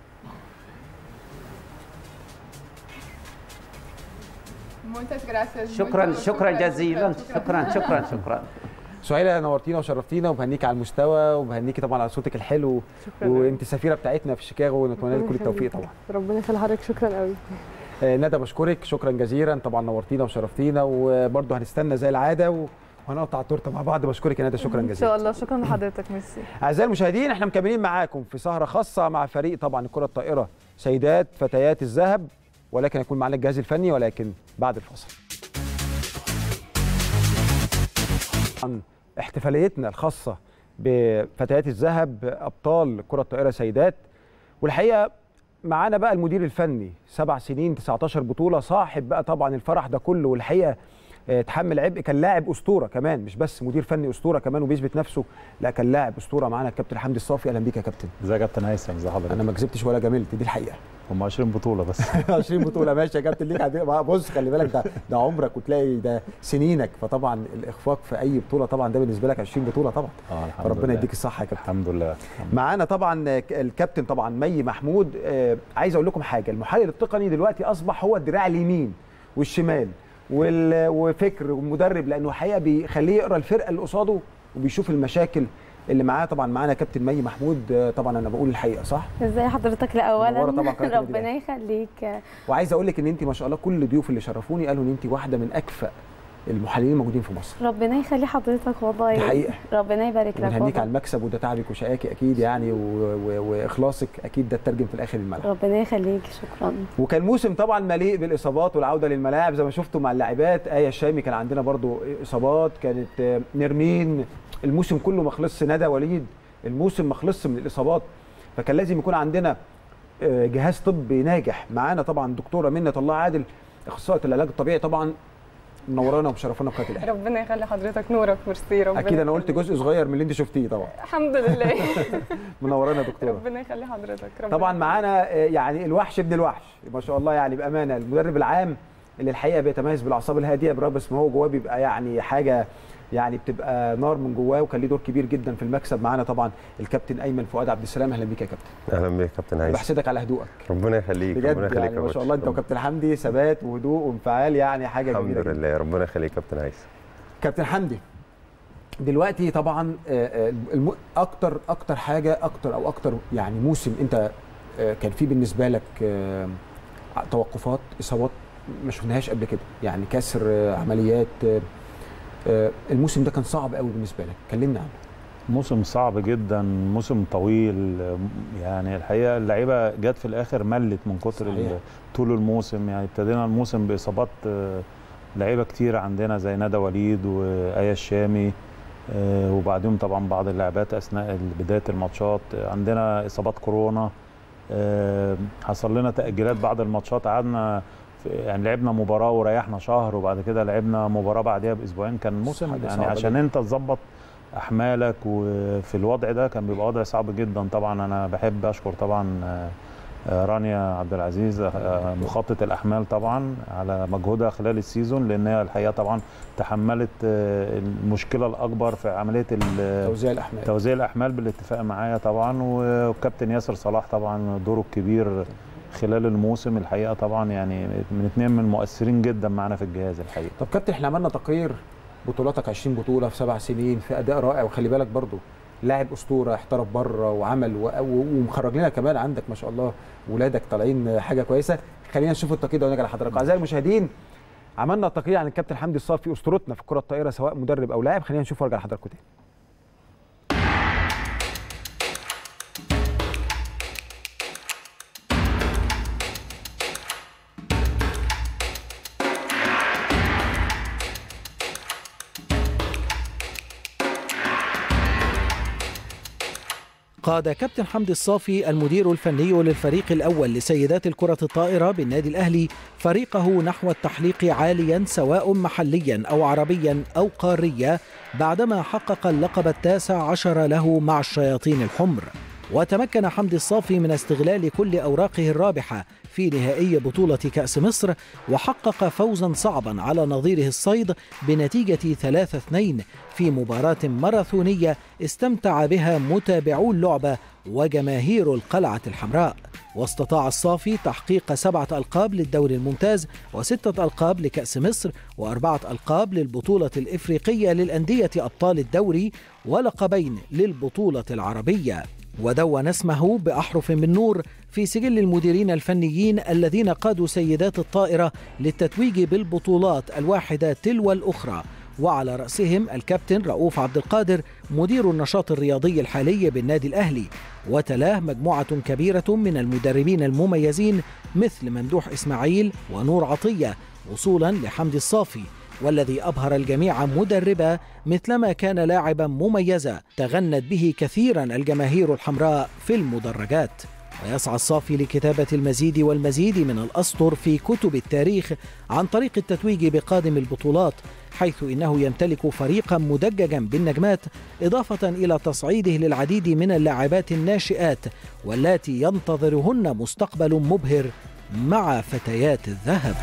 I: Muitas graças.
J: شكرا
I: muito-
J: شكرا جزيلا شكرا شكرا شكرا
A: سهيلة نورتينا وشرفتينا وبهنيكي على المستوى وبهنيكي طبعا على صوتك الحلو
H: شكرا
A: وانت السفيره بتاعتنا في شيكاغو ونتمنى لك كل التوفيق طبعا
H: ربنا يخلي حضرتك شكرا قوي
A: آه، ندى بشكرك شكرا جزيلا طبعا نورتينا وشرفتينا وبرضه هنستنى زي العاده و... وهنقطع التورته مع بعض بشكرك يا ندى شكرا
L: ان شاء
A: جزيلا
L: الله شكرا لحضرتك ميرسي
A: اعزائي المشاهدين احنا مكملين معاكم في سهره خاصه مع فريق طبعا الكره الطائره سيدات فتيات الذهب ولكن هيكون معنا الجهاز الفني ولكن بعد الفاصل طبعاً احتفاليتنا الخاصه بفتيات الذهب ابطال كره الطائره سيدات والحقيقه معانا بقى المدير الفني سبع سنين 19 بطوله صاحب بقى طبعا الفرح ده كله والحقيقه آه، تحمل عبء كان لاعب اسطوره كمان مش بس مدير فني اسطوره كمان وبيثبت نفسه لا كان لاعب اسطوره معانا الكابتن حمدي الصافي اهلا بيك يا كابتن
M: ازيك يا كابتن هيثم ازي حضرتك
A: انا ما كسبتش ولا جاملت دي الحقيقه
M: هم 20 بطوله بس
A: 20 بطوله ماشي يا كابتن ليك عدي- بص خلي بالك ده ده عمرك وتلاقي ده سنينك فطبعا الاخفاق في اي بطوله طبعا ده بالنسبه لك 20 بطوله طبعا
M: اه الحمد
A: ربنا
M: لله.
A: يديك الصحه يا كابتن
M: الحمد لله
A: معانا طبعا ك- الكابتن طبعا مي محمود آه، عايز اقول لكم حاجه المحلل التقني دلوقتي اصبح هو الدراع اليمين والشمال وال- وفكر ومدرب لانه الحقيقه بيخليه يقرا الفرقه اللي قصاده وبيشوف المشاكل اللي معاه طبعا معانا كابتن مي محمود آه، طبعا انا بقول الحقيقه صح
N: ازي حضرتك
A: منورة طبعاً
N: لاولا
A: قناة النادي
N: ربنا
A: الأهلي.
N: يخليك
A: وعايز اقول لك ان انت ما شاء الله كل الضيوف اللي شرفوني قالوا ان انت واحده من اكفأ المحللين الموجودين في مصر
N: ربنا يخلي حضرتك والله
A: دي حقيقة.
N: ربنا يبارك لك
A: ونهنيك على
N: والله.
A: المكسب وده تعبك وشقاكي اكيد يعني و... و... واخلاصك اكيد ده اترجم في الاخر الملعب
N: ربنا يخليك شكرا
A: وكان موسم طبعا مليء بالاصابات والعوده للملاعب زي ما شفتوا مع اللاعبات ايه الشامي كان عندنا برضو اصابات كانت آه، نرمين الموسم كله ما خلصش ندى وليد الموسم ما خلصش من الاصابات فكان لازم يكون عندنا آه، جهاز طبي ناجح معانا طبعا دكتوره منة الله عادل اخصائيه العلاج الطبيعي طبعا منورانا ومشرفانا في قناه الاهلي
O: ربنا يخلي حضرتك نورك ميرسي ربنا
A: اكيد انا قلت جزء صغير من اللي انت شفتيه طبعا
O: الحمد لله
A: منورانا يا دكتوره
O: ربنا يخلي حضرتك ربنا
A: طبعا معانا آه، يعني الوحش ابن الوحش ما شاء الله يعني بامانه المدرب العام اللي الحقيقه بيتميز بالاعصاب الهاديه برغم بس ما هو جواه بيبقى يعني حاجه يعني بتبقى نار من جواه وكان ليه دور كبير جدا في المكسب معانا طبعا الكابتن ايمن فؤاد عبد السلام اهلا بيك يا كابتن
P: اهلا بيك كابتن هيثم
A: بحسدك على هدوءك
P: ربنا يخليك ربنا
A: بجد
P: يخليك
A: يعني
P: يا
A: ما
P: باشا.
A: شاء الله انت وكابتن حمدي ثبات وهدوء وانفعال يعني حاجه
P: الحمد
A: جميله جدا
P: لله ربنا يخليك كابتن هيثم
A: كابتن حمدي دلوقتي طبعا آه، آه، الم... اكتر اكتر حاجه اكتر او اكتر يعني موسم انت آه، كان فيه بالنسبه لك آه، توقفات اصابات ما شفناهاش قبل كده يعني كسر آه، عمليات آه، آه، الموسم ده كان صعب قوي بالنسبه لك كلمنا عنه
M: موسم صعب جدا موسم طويل يعني الحقيقه اللعيبه جت في الاخر ملت من كتر
A: صحيح.
M: ال- طول الموسم يعني ابتدينا الموسم باصابات آه، لعيبه كتير عندنا زي ندى وليد وايه الشامي آه، وبعدهم طبعا بعض اللاعبات اثناء بدايه الماتشات آه، عندنا اصابات كورونا آه، حصل لنا تاجيلات بعض الماتشات قعدنا في- يعني لعبنا مباراه وريحنا شهر وبعد كده لعبنا مباراه بعدها باسبوعين كان موسم
A: حاجة
M: يعني
A: صعبة
M: عشان
A: جدا.
M: انت تظبط احمالك وفي الوضع ده كان بيبقى وضع صعب جدا طبعا انا بحب اشكر طبعا آه، آه، رانيا عبد العزيز آه، مخطط الاحمال طبعا على مجهودها خلال السيزون لان هي الحقيقه طبعا تحملت آه، المشكله الاكبر في عمليه ال-
A: توزيع الاحمال
M: توزيع الاحمال بالاتفاق معايا طبعا والكابتن ياسر صلاح طبعا دوره الكبير خلال الموسم الحقيقه طبعا يعني من اثنين من المؤثرين جدا معانا في الجهاز الحقيقه
A: طب كابتن احنا عملنا تقرير بطولاتك 20 بطوله في سبع سنين في اداء رائع وخلي بالك برضو لاعب اسطوره احترف بره وعمل و- و- ومخرج لنا كمان عندك ما شاء الله ولادك طالعين حاجه كويسه خلينا نشوف التقرير ده ونرجع لحضراتكم اعزائي المشاهدين عملنا تقرير عن الكابتن حمدي الصافي اسطورتنا في الكره الطائره سواء مدرب او لاعب خلينا نشوف وارجع لحضراتكم تاني
G: قاد كابتن حمدي الصافي المدير الفني للفريق الأول لسيدات الكرة الطائرة بالنادي الأهلي فريقه نحو التحليق عاليا سواء محليا أو عربيا أو قاريا بعدما حقق اللقب التاسع عشر له مع الشياطين الحمر وتمكن حمدي الصافي من استغلال كل أوراقه الرابحة في نهائي بطولة كأس مصر وحقق فوزا صعبا على نظيره الصيد بنتيجة 3-2 في مباراة ماراثونية استمتع بها متابعو اللعبة وجماهير القلعة الحمراء واستطاع الصافي تحقيق سبعة ألقاب للدوري الممتاز وستة ألقاب لكأس مصر وأربعة ألقاب للبطولة الإفريقية للأندية أبطال الدوري ولقبين للبطولة العربية ودون اسمه بأحرف من نور في سجل المديرين الفنيين الذين قادوا سيدات الطائرة للتتويج بالبطولات الواحدة تلو الأخرى وعلى رأسهم الكابتن رؤوف عبد القادر مدير النشاط الرياضي الحالي بالنادي الأهلي وتلاه مجموعة كبيرة من المدربين المميزين مثل ممدوح إسماعيل ونور عطية وصولا لحمدي الصافي والذي أبهر الجميع مدربا مثلما كان لاعبا مميزا تغنت به كثيرا الجماهير الحمراء في المدرجات ويسعى الصافي لكتابة المزيد والمزيد من الأسطر في كتب التاريخ عن طريق التتويج بقادم البطولات حيث إنه يمتلك فريقا مدججا بالنجمات إضافة إلى تصعيده للعديد من اللاعبات الناشئات واللاتي ينتظرهن مستقبل مبهر مع فتيات الذهب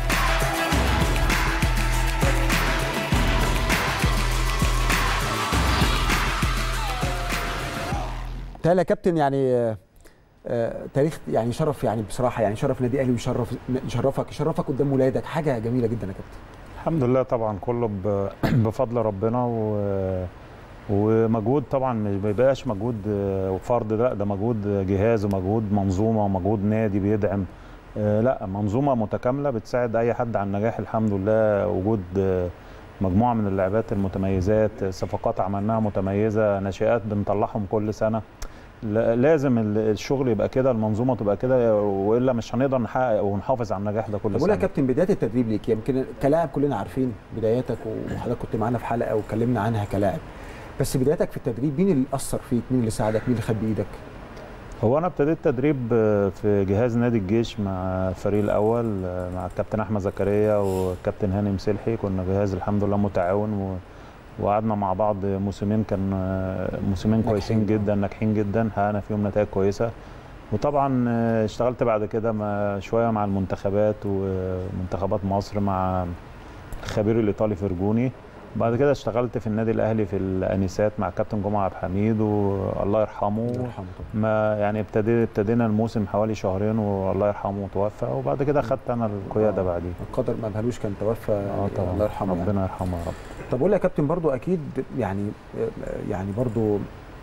A: تعالى يا كابتن يعني آه، آه، تاريخ يعني شرف يعني بصراحه يعني شرف نادي اهلي ويشرف يشرفك يشرفك قدام ولادك حاجه جميله جدا يا كابتن
M: الحمد لله طبعا كله ب- بفضل ربنا و ومجهود طبعا مش بيبقاش مجهود آه، فرد لا ده مجهود جهاز ومجهود منظومه ومجهود نادي بيدعم آه، لا منظومه متكامله بتساعد اي حد على النجاح الحمد لله وجود آه، مجموعه من اللاعبات المتميزات صفقات عملناها متميزه ناشئات بنطلعهم كل سنه لا- لازم ال- الشغل يبقى كده المنظومه تبقى كده والا مش هنقدر نحقق ونحافظ على النجاح ده كل
A: طب قول يا
M: سنه
A: كابتن بدايه التدريب ليك يمكن كلاعب كلنا عارفين بداياتك وحضرتك كنت معانا في حلقه واتكلمنا عنها كلاعب بس بدايتك في التدريب مين اللي اثر فيك مين اللي ساعدك مين اللي خد بايدك
M: هو انا ابتديت تدريب آه، في جهاز نادي الجيش مع الفريق الاول آه، مع الكابتن احمد زكريا والكابتن هاني مسلحي كنا جهاز الحمد لله متعاون و... وقعدنا مع بعض موسمين كان آه، موسمين كويسين جدا ناجحين جدا حققنا فيهم نتائج كويسه وطبعا آه، اشتغلت بعد كده مع شويه مع المنتخبات ومنتخبات مصر مع الخبير الايطالي فرجوني بعد كده اشتغلت في النادي الاهلي في الانسات مع كابتن جمعه عبد الحميد والله يرحمه
A: يرحمه
M: ما يعني ابتدي ابتدينا الموسم حوالي شهرين والله يرحمه توفى وبعد كده خدت انا القياده بعديه
A: القدر ما بهلوش كان توفى
M: اه طبعا
A: الله يرحمه يعني.
M: ربنا يرحمه يا رب
A: طب قول لي يا كابتن برضو اكيد يعني يعني برضو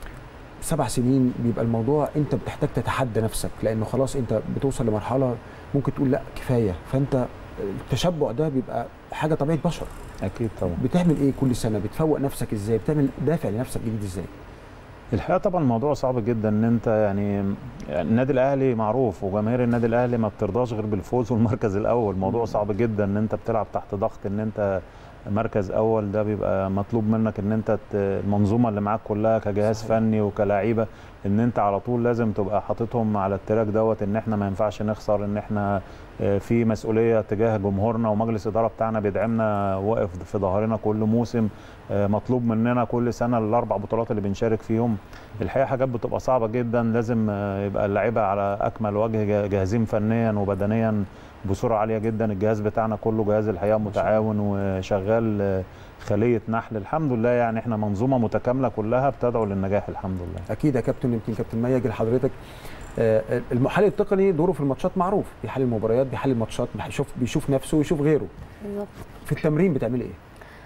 A: سبع سنين بيبقى الموضوع انت بتحتاج تتحدى نفسك لانه خلاص انت بتوصل لمرحله ممكن تقول لا كفايه فانت التشبع ده بيبقى حاجه طبيعه بشر
M: اكيد طبعا
A: بتعمل ايه كل سنه بتفوق نفسك ازاي بتعمل دافع لنفسك جديد ازاي
M: الحقيقه طبعا الموضوع صعب جدا ان انت يعني يعني النادي الاهلي معروف وجماهير النادي الاهلي ما بترضاش غير بالفوز والمركز الاول الموضوع صعب جدا ان انت بتلعب تحت ضغط ان انت مركز اول ده بيبقى مطلوب منك ان انت ت- المنظومه اللي معاك كلها كجهاز صحيح. فني وكلاعيبه ان انت على طول لازم تبقى حاططهم على التراك دوت ان احنا ما ينفعش نخسر ان احنا آه، في مسؤوليه تجاه جمهورنا ومجلس الاداره بتاعنا بيدعمنا واقف في ظهرنا كل موسم آه، مطلوب مننا كل سنه الاربع بطولات اللي بنشارك فيهم الحقيقه حاجات بتبقى صعبه جدا لازم آه، يبقى اللعيبه على اكمل وجه جا- جاهزين فنيا وبدنيا بسرعه عاليه جدا الجهاز بتاعنا كله جهاز الحقيقه متعاون وشغال آه، خليه نحل الحمد لله يعني احنا منظومه متكامله كلها بتدعو للنجاح الحمد لله
A: اكيد يا كابتن يمكن كابتن مي يجي لحضرتك آه، المحلل التقني دوره في الماتشات معروف بيحلل المباريات بيحلل الماتشات بيشوف بيشوف نفسه ويشوف غيره
N: بالظبط
A: في التمرين بتعملي ايه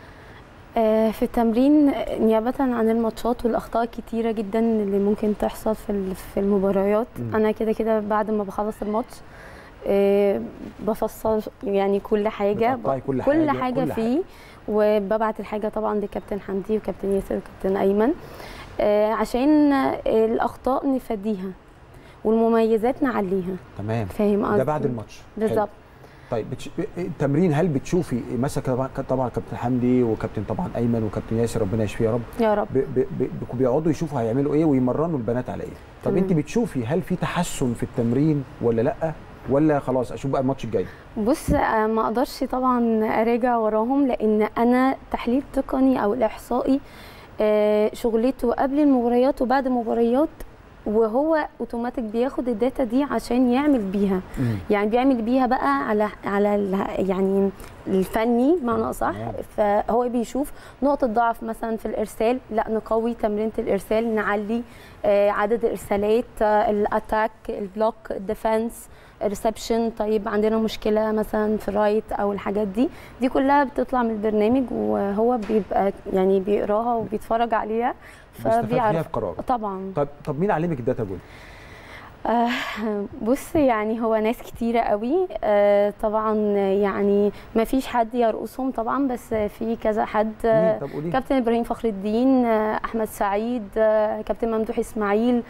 N: آه، في التمرين آه، نيابة عن الماتشات والأخطاء الكتيرة جدا اللي ممكن تحصل في ال- في المباريات
Q: مم.
N: أنا كده كده بعد ما بخلص الماتش آه، بفصل يعني كل حاجة
Q: بتقطعي كل
N: كل
Q: حاجة،
N: حاجة
Q: كل
N: فيه وببعت الحاجة طبعا لكابتن حمدي وكابتن ياسر وكابتن أيمن آه، عشان آه، الأخطاء نفديها والمميزات نعليها
A: تمام
N: فاهم قصدي
A: ده بعد الماتش حلو.
N: بالظبط
A: طيب بتش... التمرين هل بتشوفي مثلا طبعا طبعا كابتن حمدي وكابتن طبعا ايمن وكابتن ياسر ربنا يشفيه يا رب
N: يا رب
A: ب... ب... ب... بيقعدوا يشوفوا هيعملوا ايه ويمرنوا البنات على ايه طب
N: تمام.
A: انت بتشوفي هل في تحسن في التمرين ولا لا ولا خلاص اشوف بقى الماتش الجاي
N: بص آه، ما اقدرش طبعا اراجع وراهم لان انا تحليل تقني او الاحصائي آه، شغلته قبل المباريات وبعد المباريات وهو اوتوماتيك بياخد الداتا دي عشان يعمل بيها يعني بيعمل بيها بقى على على ال- يعني الفني بمعنى اصح فهو بيشوف نقطه ضعف مثلا في الارسال لا نقوي تمرينه الارسال نعلي آه، عدد الارسالات آه، الاتاك البلوك الديفنس الريسبشن طيب عندنا مشكله مثلا في الرايت او الحاجات دي دي كلها بتطلع من البرنامج وهو بيبقى يعني بيقراها وبيتفرج عليها
A: بيستفاد فيها
N: فبيعرف
A: بقرار
N: طبعا
A: طب طب مين علمك الداتا جول
N: آه، بص يعني هو ناس كتيرة قوي آه، طبعا يعني ما فيش حد يرقصهم طبعا بس في كذا حد آه،
A: مين؟ طب قولي.
N: كابتن ابراهيم فخر الدين آه، احمد سعيد آه، كابتن ممدوح اسماعيل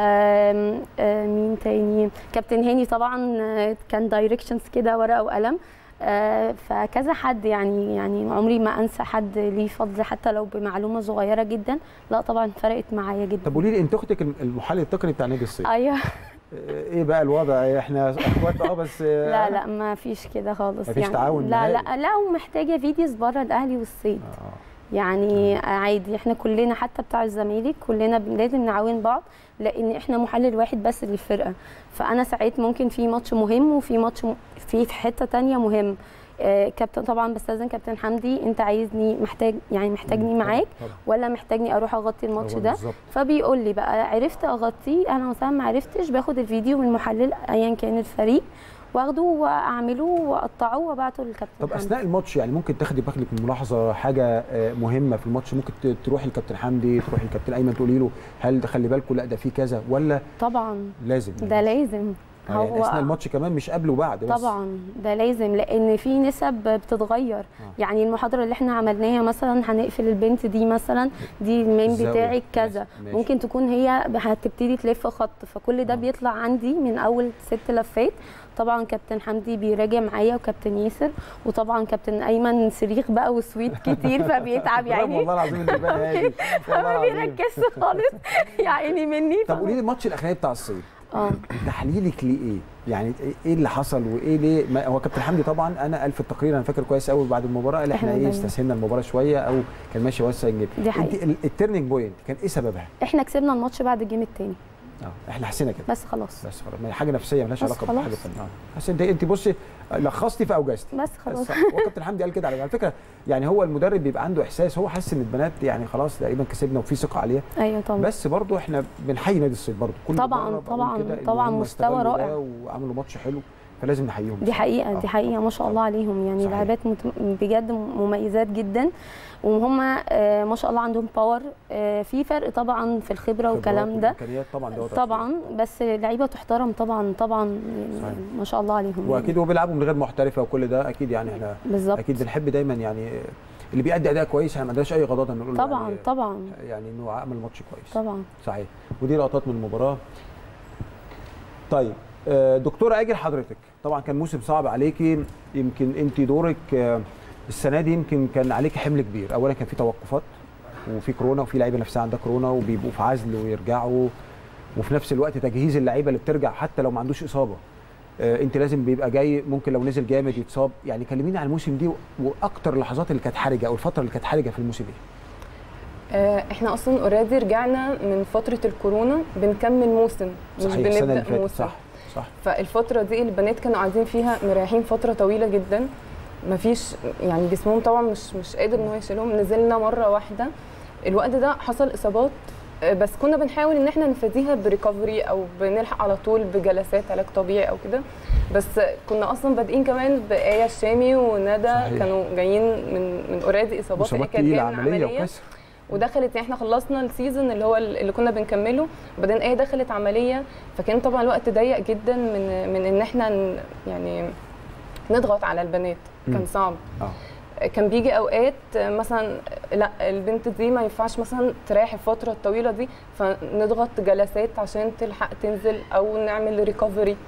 N: آم، آه، مين تاني كابتن هاني طبعا آه، كان دايركشنز كده ورقه وقلم آه، فكذا حد يعني يعني عمري ما انسى حد ليه فضل حتى لو بمعلومه صغيره جدا لا طبعا فرقت معايا جدا
A: طب قولي لي انت اختك المحلل التقني بتاع نادي الصيد
N: ايوه
A: ايه بقى الوضع احنا اخوات اه بس
N: لا لا ما فيش كده خالص
A: مفيش
N: يعني
A: تعاون
N: لا
A: نهائي.
N: لا لا ومحتاجه فيديوز بره الاهلي والصيد يعني عادي احنا كلنا حتى بتاع الزمالك كلنا بن- لازم نعاون بعض لان احنا محلل واحد بس للفرقه فانا ساعات ممكن في ماتش مهم وفي ماتش م... في في حته تانية مهم آه كابتن طبعا بستاذن كابتن حمدي انت عايزني محتاج يعني محتاجني معاك ولا محتاجني اروح اغطي الماتش
A: هو
N: ده
A: بالظبط.
N: فبيقول لي بقى عرفت اغطيه انا مثلا ما عرفتش باخد الفيديو من المحلل ايا كان الفريق واخده واعمله واقطعه وابعته للكابتن
A: طب
N: حمدي.
A: اثناء الماتش يعني ممكن تاخدي بالك من ملاحظه حاجه آه، مهمه في الماتش ممكن ت- تروحي للكابتن حمدي تروحي للكابتن ايمن تقولي له هل ده خلي بالكم لا ده في كذا ولا
N: طبعا
A: لازم
N: ده لازم
A: يعني
N: هو
A: اثناء الماتش كمان مش قبل وبعد بس
N: طبعا ده لازم لان في نسب بتتغير يعني المحاضره اللي احنا عملناها مثلا هنقفل البنت دي مثلا دي المين
Q: الزاوية.
N: بتاعك كذا
Q: ماشي.
N: ممكن تكون هي هتبتدي تلف خط فكل ده بيطلع عندي من اول ست لفات طبعا كابتن حمدي بيراجع معايا وكابتن ياسر وطبعا كابتن ايمن صريخ بقى وسويت كتير فبيتعب
A: برافو
N: يعني
A: والله العظيم اللي بقى هادي والله
N: فما
A: العظيم.
N: بيركزش خالص يا عيني مني
A: طب قولي لي الماتش الاخراني بتاع الصيد
N: اه
A: تحليلك ليه ايه؟ يعني ايه اللي حصل وايه ليه ما هو كابتن حمدي طبعا انا قال في التقرير انا فاكر كويس قوي بعد المباراه قال احنا
N: إحنا
A: ايه
N: دايماً.
A: استسهلنا المباراه شويه او كان ماشي وسع الجيم
N: دي حقيقة.
A: انت ال- التيرنينج بوينت كان ايه سببها؟
N: احنا كسبنا الماتش بعد الجيم التاني
A: اه احنا حسينا كده
N: بس خلاص
A: بس خلاص ما هي حاجه نفسيه مالهاش
N: بس
A: علاقه بحاجه
N: خلاص.
A: ثانيه اه بس انت انت بصي لخصتي فاوجزتي
N: بس خلاص
A: هو كابتن حمدي قال كده على على فكره يعني هو المدرب بيبقى عنده احساس هو حاسس ان البنات يعني خلاص تقريبا كسبنا وفي ثقه عليها
N: ايوه طبعا
A: بس برضو احنا بنحيي نادي الصيد برضو كل
N: طبعاً،
A: مرة بقول
N: طبعاً،
A: كده إن
N: طبعاً
A: هم
N: مستوى
A: استغلوا
N: رائع.
A: ده وعملوا ماتش حلو فلازم نحييهم
N: دي حقيقه
A: آه.
N: دي حقيقه ما شاء الله عليهم يعني
A: صحيح.
N: لاعبات مت- بجد مميزات جدا وهم آه، ما شاء الله عندهم باور آه، في فرق طبعا في الخبره والكلام ده
A: امكانيات طبعا دوت
N: طبعا بس لعيبه تحترم طبعا طبعا يعني
A: صحيح.
N: ما شاء الله عليهم يعني.
A: واكيد هو بيلعبوا من غير محترفه وكل ده اكيد يعني احنا
N: بالظبط.
A: اكيد بنحب دايما يعني اللي بيأدي اداء كويس احنا ما عندناش اي غضاضه نقول له
N: طبعا
A: يعني
N: طبعا
A: يعني انه عمل ماتش كويس
N: طبعا
A: صحيح ودي لقطات من المباراه طيب آه، دكتوره اجل حضرتك طبعا كان موسم صعب عليكي يمكن انت دورك آه، السنه دي يمكن كان عليكي حمل كبير اولا كان في توقفات وفي كورونا وفي لعيبه نفسها عندها كورونا وبيبقوا في عزل ويرجعوا وفي نفس الوقت تجهيز اللعيبه اللي بترجع حتى لو ما عندوش اصابه آه، انت لازم بيبقى جاي ممكن لو نزل جامد يتصاب يعني كلميني عن الموسم دي واكتر اللحظات اللي كانت حرجه او الفتره اللي كانت حرجه في الموسم ايه
O: آه، احنا اصلا اوريدي رجعنا من فتره الكورونا بنكمل موسم مش
A: صحيح السنه اللي
O: بنبدا
A: فاتت
O: موسم
A: صح صح
O: فالفتره دي البنات كانوا قاعدين فيها مريحين فتره طويله جدا مفيش يعني جسمهم طبعا مش مش قادر ان هو يشيلهم نزلنا مره واحده الوقت ده حصل اصابات آه، بس كنا بنحاول ان احنا نفاديها بريكفري او بنلحق على طول بجلسات علاج طبيعي او كده بس كنا اصلا بادئين كمان بآية الشامي وندى
A: صحيح.
O: كانوا جايين من من اوريدي اصابات
A: اصابات
O: كانت جايه
A: تقيله
O: من
A: عمليه
O: عمليه
A: وكسر
O: ودخلت يعني احنا خلصنا السيزون اللي هو اللي كنا بنكمله بعدين ايه دخلت عمليه فكان طبعا الوقت ضيق جدا من من ان احنا ن- يعني نضغط على البنات
A: مم.
O: كان صعب
A: اه
O: كان بيجي اوقات مثلا لا البنت دي ما ينفعش مثلا تريح الفتره الطويله دي فنضغط جلسات عشان تلحق تنزل او نعمل ريكفري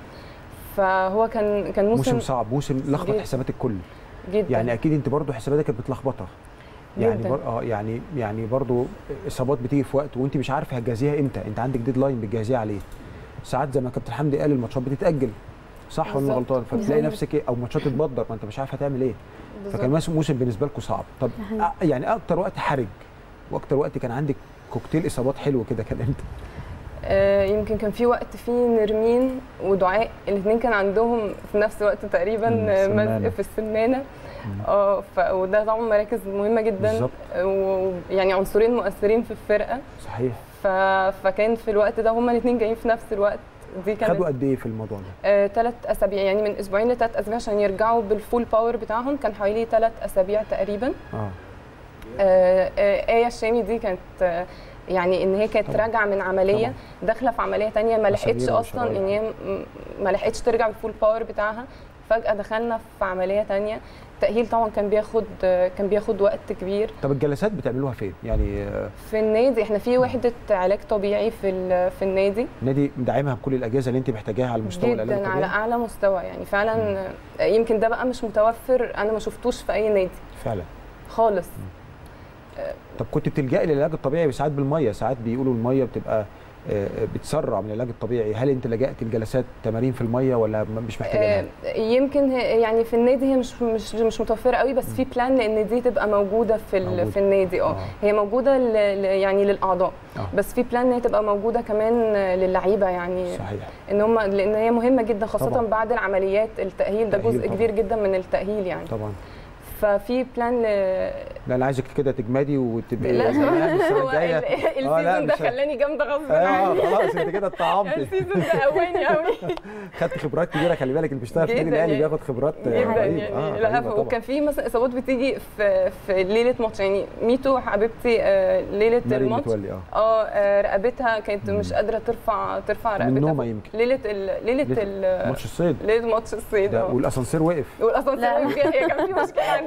O: فهو كان كان موسم,
A: موسم صعب موسم لخبط
O: جدا.
A: حسابات الكل
O: جدا
A: يعني اكيد انت برضو حساباتك كانت متلخبطه يعني
O: جداً.
A: بر... اه يعني يعني برضو اصابات بتيجي في وقت وانت مش عارفه هتجهزيها امتى انت عندك ديدلاين بتجهزيها عليه ساعات زي ما كابتن حمدي قال الماتشات بتتاجل صح ولا أنا
O: بالظبط.
A: غلطان فتلاقي
O: بالظبط.
A: نفسك ايه او ماتشات تتبدر ما انت مش عارف هتعمل ايه
O: بالظبط.
A: فكان موسم موسم بالنسبه لكم صعب طب
N: ده
A: آه يعني اكتر وقت حرج واكتر وقت كان عندك كوكتيل اصابات حلو كده كان امتى
O: آه، يمكن كان في وقت في نرمين ودعاء الاثنين كان عندهم في نفس الوقت تقريبا
M: مم،
O: آه،
M: السمانة.
O: مزق في السمانه اه ف- وده طبعا مراكز مهمه جدا
A: بالظبط.
O: ويعني عنصرين مؤثرين في الفرقه
A: صحيح
O: ف... فكان في الوقت ده هما الاثنين جايين في نفس الوقت دي كانت
A: خدوا قد ايه في الموضوع ده
O: ثلاث اسابيع يعني من اسبوعين لثلاث اسابيع عشان يرجعوا بالفول باور بتاعهم كان حوالي ثلاث اسابيع تقريبا
A: اه
O: آه، آه، آية الشامي دي كانت آه، يعني ان هي كانت
A: طبعاً.
O: راجعه من عمليه داخله في عمليه تانية ما لحقتش
A: مسامير
O: اصلا
A: وشرايح.
O: ان هي م- ما لحقتش ترجع بالفول باور بتاعها فجاه دخلنا في عمليه تانية التاهيل طبعا كان بياخد آه، كان بياخد وقت كبير
A: طب الجلسات بتعملوها فين يعني آه،
O: في النادي احنا في وحده علاج طبيعي في ال- في النادي
A: النادي مدعمها بكل الاجهزه اللي انت محتاجاها على المستوى العلاج
O: جدا على
A: الطبيعي
O: اعلى مستوى يعني فعلا آه، يمكن ده بقى مش متوفر انا ما شفتوش في اي نادي
A: فعلا
O: خالص
A: طب كنت بتلجئي للعلاج الطبيعي ساعات بالميه ساعات بيقولوا الميه بتبقى آه، بتسرع من العلاج الطبيعي هل انت لجأت لجلسات تمارين في الميه ولا م- مش محتاجينها
O: آه، يمكن هي- يعني في النادي هي مش مش مش متوفره قوي بس في بلان لان دي تبقى موجوده في ال-
A: موجودة.
O: في النادي اه هي موجوده ل- ل- يعني للاعضاء
A: آه.
O: بس في بلان ان هي تبقى موجوده كمان للعيبه يعني
A: صحيح
O: ان هم لان هي مهمه جدا خاصه
A: طبعاً.
O: بعد العمليات التاهيل ده
A: التأهيل
O: جزء
A: طبعاً.
O: كبير جدا من التاهيل يعني
A: طبعا
O: ففي بلان ل...
A: لا انا عايزك كده تجمدي وتبقي
O: لا
A: يعني السنة
O: هو
A: الجاية.
O: ال-
A: آه، لا،
O: السيزون ده
A: مش-
O: خلاني جامده غصب
A: اه
O: عني
A: خلاص انت كده اتطعمتي
O: السيزون ده قواني قوي
A: خدت خبرات كبيره خلي بالك اللي بيشتغل في النادي
O: جداً
A: الاهلي
O: يعني.
A: بياخد خبرات آه،
O: جدا
A: رهيبة.
O: يعني
A: آه،
O: لا
A: رهيبة طبعاً.
O: وكان في مثلا اصابات بتيجي في في ليله ماتش يعني ميتو حبيبتي آه، ليله
A: مريم
O: الماتش
A: متولي اه
O: اه آه، رقبتها كانت مش قادره ترفع ترفع
A: من
O: رقبتها
A: نومة
O: فوق.
A: يمكن.
O: ليله ال... ليله ال...
A: ماتش الصيد
O: ليله ماتش الصيد
A: ده
O: اه
A: والاسانسير وقف
O: والاسانسير
N: لا.
O: وقف. هي كان في مشكله عندنا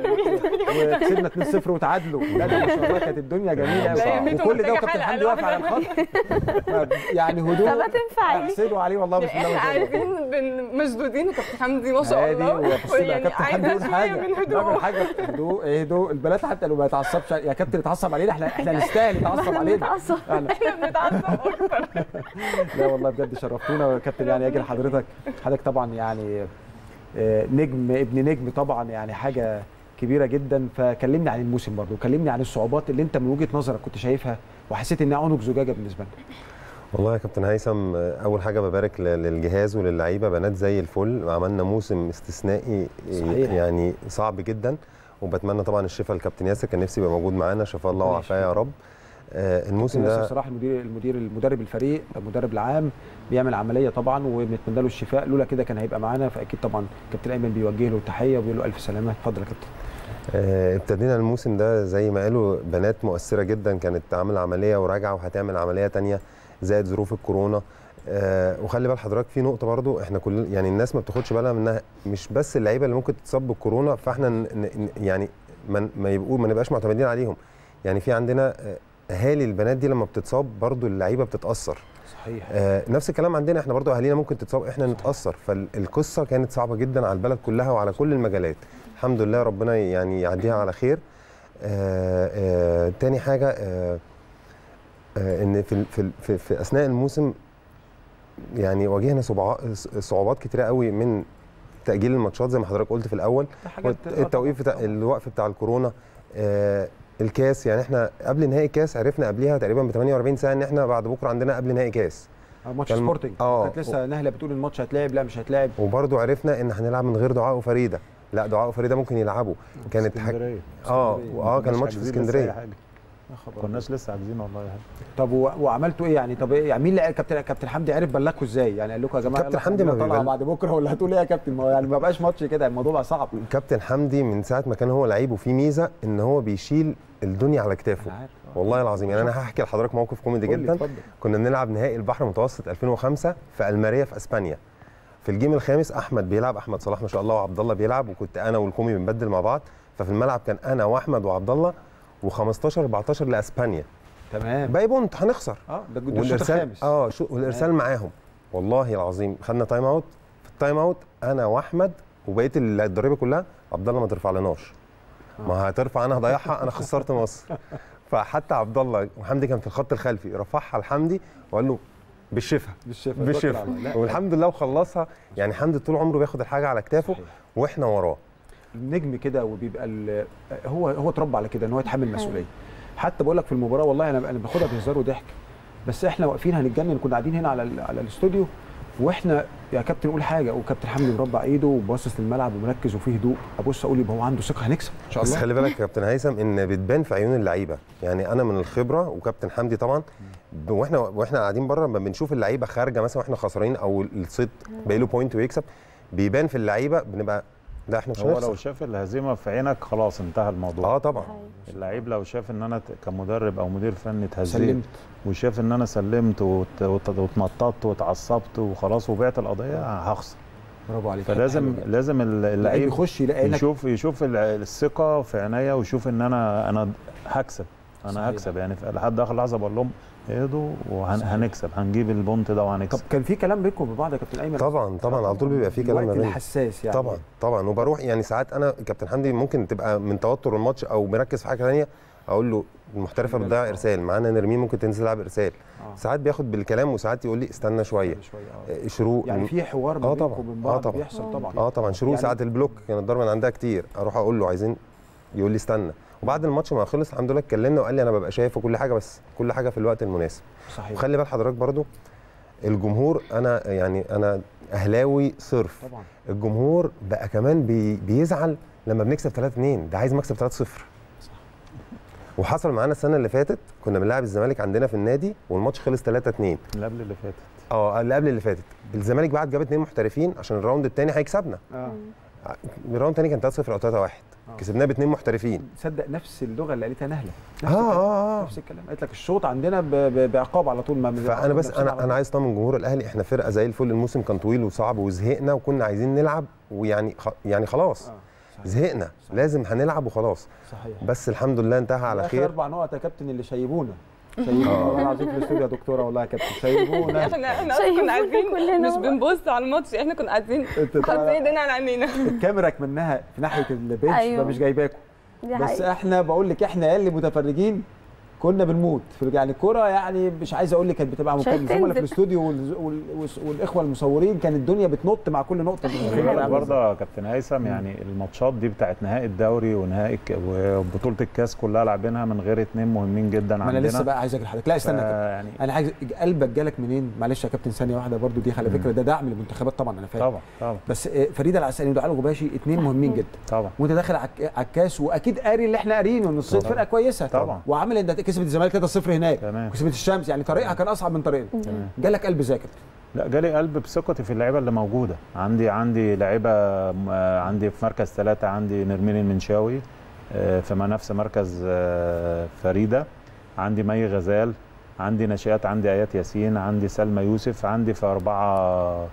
A: وكسبنا 2-0 وتعادلوا لا ده ما شاء الله كانت الدنيا جميله
H: لا،
A: قوي
H: يميتوا
A: وكل ده
H: محتاجة
A: وكابتن
H: حلقة
A: حمدي واقف على
H: لوحدها.
A: الخط يعني هدوء
H: طب ما تنفع دي.
A: احسدوا عليه والله بسم الله
H: احنا
A: ما شاء الله
H: عارفين بن مشدودين وكابتن حمدي ما شاء
A: هادي
H: الله
A: وبص لي يا
H: يعني
A: كابتن حمدي
H: عايزة
A: يقول
H: شوية
A: حاجه
H: من
A: بعمل
H: هدوء
A: حاجه هدوء ايه هدوء البنات حتى لو ما يتعصبش يا كابتن اتعصب علينا احنا احنا نستاهل يتعصب علينا احنا
H: احنا بنتعصب اكتر
A: لا والله بجد شرفتونا يا كابتن يعني اجي لحضرتك حضرتك طبعا يعني آه، نجم ابن نجم طبعا يعني حاجه كبيره جدا فكلمني عن الموسم برضه كلمني عن الصعوبات اللي انت من وجهه نظرك كنت شايفها وحسيت انها عنق زجاجه بالنسبه لك
P: والله يا كابتن هيثم اول حاجه ببارك ل- للجهاز وللعيبه بنات زي الفل عملنا موسم استثنائي
A: صحيح.
P: يعني صعب جدا وبتمنى طبعا الشفاء للكابتن ياسر كان نفسي يبقى موجود معانا شفاء الله وعافاه يا رب آه، الموسم
A: كابتن ياسر
P: ده
A: بصراحه المدير المدير المدرب الفريق المدرب العام بيعمل عمليه طبعا وبنتمنى له الشفاء لولا كده كان هيبقى معانا فاكيد طبعا كابتن ايمن بيوجه له التحيه وبيقول له الف سلامه اتفضل يا كابتن
P: آه، ابتدينا الموسم ده زي ما قالوا بنات مؤثرة جدا كانت عاملة عملية وراجعة وهتعمل عملية تانية زائد ظروف الكورونا آه، وخلي بال حضرتك في نقطة برضو احنا كل يعني الناس ما بتاخدش بالها منها مش بس اللعيبة اللي ممكن تتصاب بالكورونا فاحنا ن- ن- يعني ما ما يبقوا ما نبقاش معتمدين عليهم يعني في عندنا آه، اهالي البنات دي لما بتتصاب برضو اللعيبة بتتأثر
A: صحيح
P: آه، نفس الكلام عندنا احنا برضو اهالينا ممكن تتصاب احنا نتاثر فالقصه كانت صعبه جدا على البلد كلها وعلى كل المجالات الحمد لله ربنا يعني يعديها على خير آه آه تاني حاجه آه آه ان في, ال- في, ال- في, في اثناء الموسم يعني واجهنا صبعا- صعوبات كتيره قوي من تاجيل الماتشات زي ما حضرتك قلت في الاول
A: حاجات-
P: والت- التوقيف بتاع الوقف بتاع الكورونا آه الكاس يعني احنا قبل نهائي الكاس عرفنا قبليها تقريبا ب 48 ساعه ان احنا بعد بكره عندنا قبل نهائي كاس
A: آه، ماتش
P: كان-
A: سبورتنج
P: اه
A: كانت لسه نهله بتقول الماتش هيتلعب لا مش هيتلعب
P: وبرضه عرفنا ان هنلعب من غير دعاء وفريده لا دعاء وفريده ممكن يلعبوا كانت حاجه
M: اسكندرية.
P: اه
M: اسكندرية.
P: اه كان
M: كناش
P: الماتش في
M: حاجزين لسه
P: اسكندريه
M: أي حاجة. كناش لسه عاجزين والله يا حاج.
A: طب و- وعملتوا ايه يعني طب إيه يعني مين اللي كابتن كابتن حمدي عرف بلغكم ازاي يعني قال لكم يا جماعه
P: كابتن
A: يلا
P: حمدي ما
A: إحنا طالعه
P: بيبل-
A: بعد بكره ولا هتقول ايه يا كابتن ما هو يعني ما بقاش ماتش كده الموضوع بقى صعب
P: كابتن حمدي من ساعه ما كان هو لعيب وفيه ميزه ان هو بيشيل الدنيا على كتافه والله العظيم يعني انا هحكي لحضرتك موقف كوميدي
A: قول لي،
P: جدا
A: اتفضل.
P: كنا بنلعب نهائي البحر المتوسط 2005 في الماريا في اسبانيا في الجيم الخامس احمد بيلعب احمد صلاح ما شاء الله وعبد الله بيلعب وكنت انا والكومي بنبدل مع بعض ففي الملعب كان انا واحمد وعبد الله و15 14 لاسبانيا
A: تمام
P: باقي بونت هنخسر
A: اه ده ده الشوط الخامس
P: اه شو والارسال
A: تمام.
P: معاهم والله العظيم خدنا تايم اوت في التايم اوت انا واحمد وبقيه الضريبه كلها عبد الله ما ترفع لناش ما هترفع انا هضيعها انا خسرت مصر فحتى عبد الله وحمدي كان في الخط الخلفي رفعها لحمدي وقال له بالشفا
A: بالشفا توكل
P: بالشفا
A: على الله. لا.
P: والحمد لله وخلصها يعني حمدي طول عمره بياخد الحاجه على كتافه واحنا وراه
A: النجم كده وبيبقى ال- هو هو اتربى على كده ان هو يتحمل مسؤوليه حتى بقول لك في المباراه والله انا انا باخدها بهزار وضحك بس احنا واقفين هنتجنن كنا قاعدين هنا على ال- على الاستوديو واحنا يا كابتن قول حاجه وكابتن حمدي مربع ايده وباصص للملعب ومركز وفيه هدوء ابص اقول يبقى هو عنده ثقه هنكسب ان شاء
P: بس
A: الله
P: خلي بالك يا كابتن هيثم ان بتبان في عيون اللعيبه يعني انا من الخبره وكابتن حمدي طبعا ب- واحنا واحنا قاعدين بره لما بنشوف اللعيبه خارجه مثلا واحنا خسرانين او الصيد باقي له بوينت ويكسب بيبان في اللعيبه بنبقى لا احنا مش
M: هو لو
P: هنخسر
M: شاف الهزيمه في عينك خلاص انتهى الموضوع
P: اه طبعا
M: اللعيب لو شاف ان انا ت- كمدرب او مدير فني اتهزيت
A: سلمت.
M: وشاف ان انا سلمت وت- وت- واتنططت واتعصبت وخلاص وبعت القضيه هخسر
A: برافو عليك
M: فلازم
A: حلو جدا.
M: لازم ال- اللعيب
A: يخش يلاقي إنك-
M: يشوف يشوف ال- الثقه في عينيا ويشوف ان انا انا هكسب انا
A: صحيح.
M: هكسب يعني في- لحد اخر لحظه بقول لهم اهدوا وهنكسب هنجيب البونت ده
A: طب
M: وهنكسب
A: كان في كلام بينكم وبين يا كابتن ايمن
P: طبعا طبعا على طول بيبقى في كلام ما
A: الوقت
P: بيننا
A: الحساس يعني
P: طبعا طبعا وبروح يعني ساعات انا كابتن حمدي ممكن تبقى من توتر الماتش او مركز في حاجه ثانيه اقول له المحترفه بتضيع ارسال معانا نرمين ممكن تنزل تلعب ارسال ساعات بياخد بالكلام وساعات يقول لي استنى شويه آه، شروق
A: يعني في حوار ما
P: اه
A: بينكم
P: طبعا
A: وبين
P: اه
A: بعض
P: طبعا
A: بيحصل طبعا
P: اه طبعا شروق
A: يعني-
P: ساعات البلوك كانت ضربه من عندها كتير اروح اقول له عايزين يقول لي استنى وبعد الماتش ما خلص الحمد لله اتكلمنا وقال لي انا ببقى شايف كل حاجه بس كل حاجه في الوقت المناسب
A: صحيح
P: وخلي بال حضرتك برضو الجمهور انا يعني انا اهلاوي صرف
A: طبعا
P: الجمهور بقى كمان بي بيزعل لما بنكسب 3 2 ده عايز مكسب 3 0 وحصل معانا السنه اللي فاتت كنا بنلعب الزمالك عندنا في النادي والماتش خلص 3 2
M: اللي قبل اللي فاتت
P: اه اللي قبل اللي فاتت الزمالك بعد جاب اثنين محترفين عشان الراوند الثاني هيكسبنا
A: اه
P: الراوند الثاني كان 3 0 او 3 1 كسبناه باثنين محترفين
A: تصدق نفس اللغه اللي قالتها نهله
P: آه،
A: نفس الكلام.
P: آه، آه.
A: نفس الكلام قالت لك الشوط عندنا ب- ب- بعقاب على طول ما
P: فانا بس انا انا عايز اطمن جمهور الاهلي احنا فرقه زي الفل الموسم كان طويل وصعب وزهقنا وكنا عايزين نلعب ويعني خ... يعني خلاص زهقنا لازم هنلعب وخلاص
A: صحيح
P: بس الحمد لله انتهى على
A: آخر
P: خير
A: اربع نقط يا كابتن اللي شيبونا شيبونا والله العظيم في الاستوديو يا دكتوره والله يا كابتن شيبونا
O: احنا احنا اصلا كنا قاعدين مش بنبص على الماتش احنا كنا قاعدين
A: انت طبعا-
O: حاطين ايدينا على عينينا
A: الكاميرا منها في ناحيه البنش
O: أيوه.
A: فمش جايباكم
O: دي
A: بس
O: حقيقة.
A: احنا بقول لك احنا اللي متفرجين كنا بنموت في يعني الكوره يعني مش عايز اقول لك كانت بتبقى
N: مش
A: مكالمه الزملاء في
N: هتنزل.
A: الاستوديو وال- وال- وال- والاخوه المصورين كانت الدنيا بتنط مع كل نقطه
M: خلي برضه يا كابتن هيثم يعني الماتشات دي بتاعت نهائي الدوري ونهائي الك- وبطوله الكاس كلها لاعبينها من غير اتنين مهمين جدا
A: ما
M: عندنا
A: انا لسه بقى عايز اجي لحضرتك لا استنى يا
M: ف-
A: كابتن.
M: يعني
A: انا عايز قلبك جالك منين معلش يا كابتن ثانيه واحده برضو دي على فكره ده دعم للمنتخبات طبعا انا فاهم
M: طبعا طبعا
A: بس آه، فريده العسقلي ودعاء الغباشي اثنين مهمين جدا
M: طبعا
A: وانت داخل على الك- على الكاس واكيد قاري اللي احنا قارينه ان الصيد
M: طبعا.
A: فرقه كويسه
M: طبعا.
A: وعامل انت كسبت الزمالك 3-0 هناك
M: تمام.
A: وكسبت الشمس يعني طريقها كان اصعب من طريقنا
M: تمام.
A: جالك قلب ذاكر
M: لا جالي قلب بثقتي في اللعيبه اللي موجوده عندي عندي لعيبه م- آه، عندي في مركز ثلاثه عندي نرمين المنشاوي آه، في نفس مركز آه، فريده عندي مي غزال عندي ناشئات عندي ايات ياسين عندي سلمى يوسف عندي في اربعه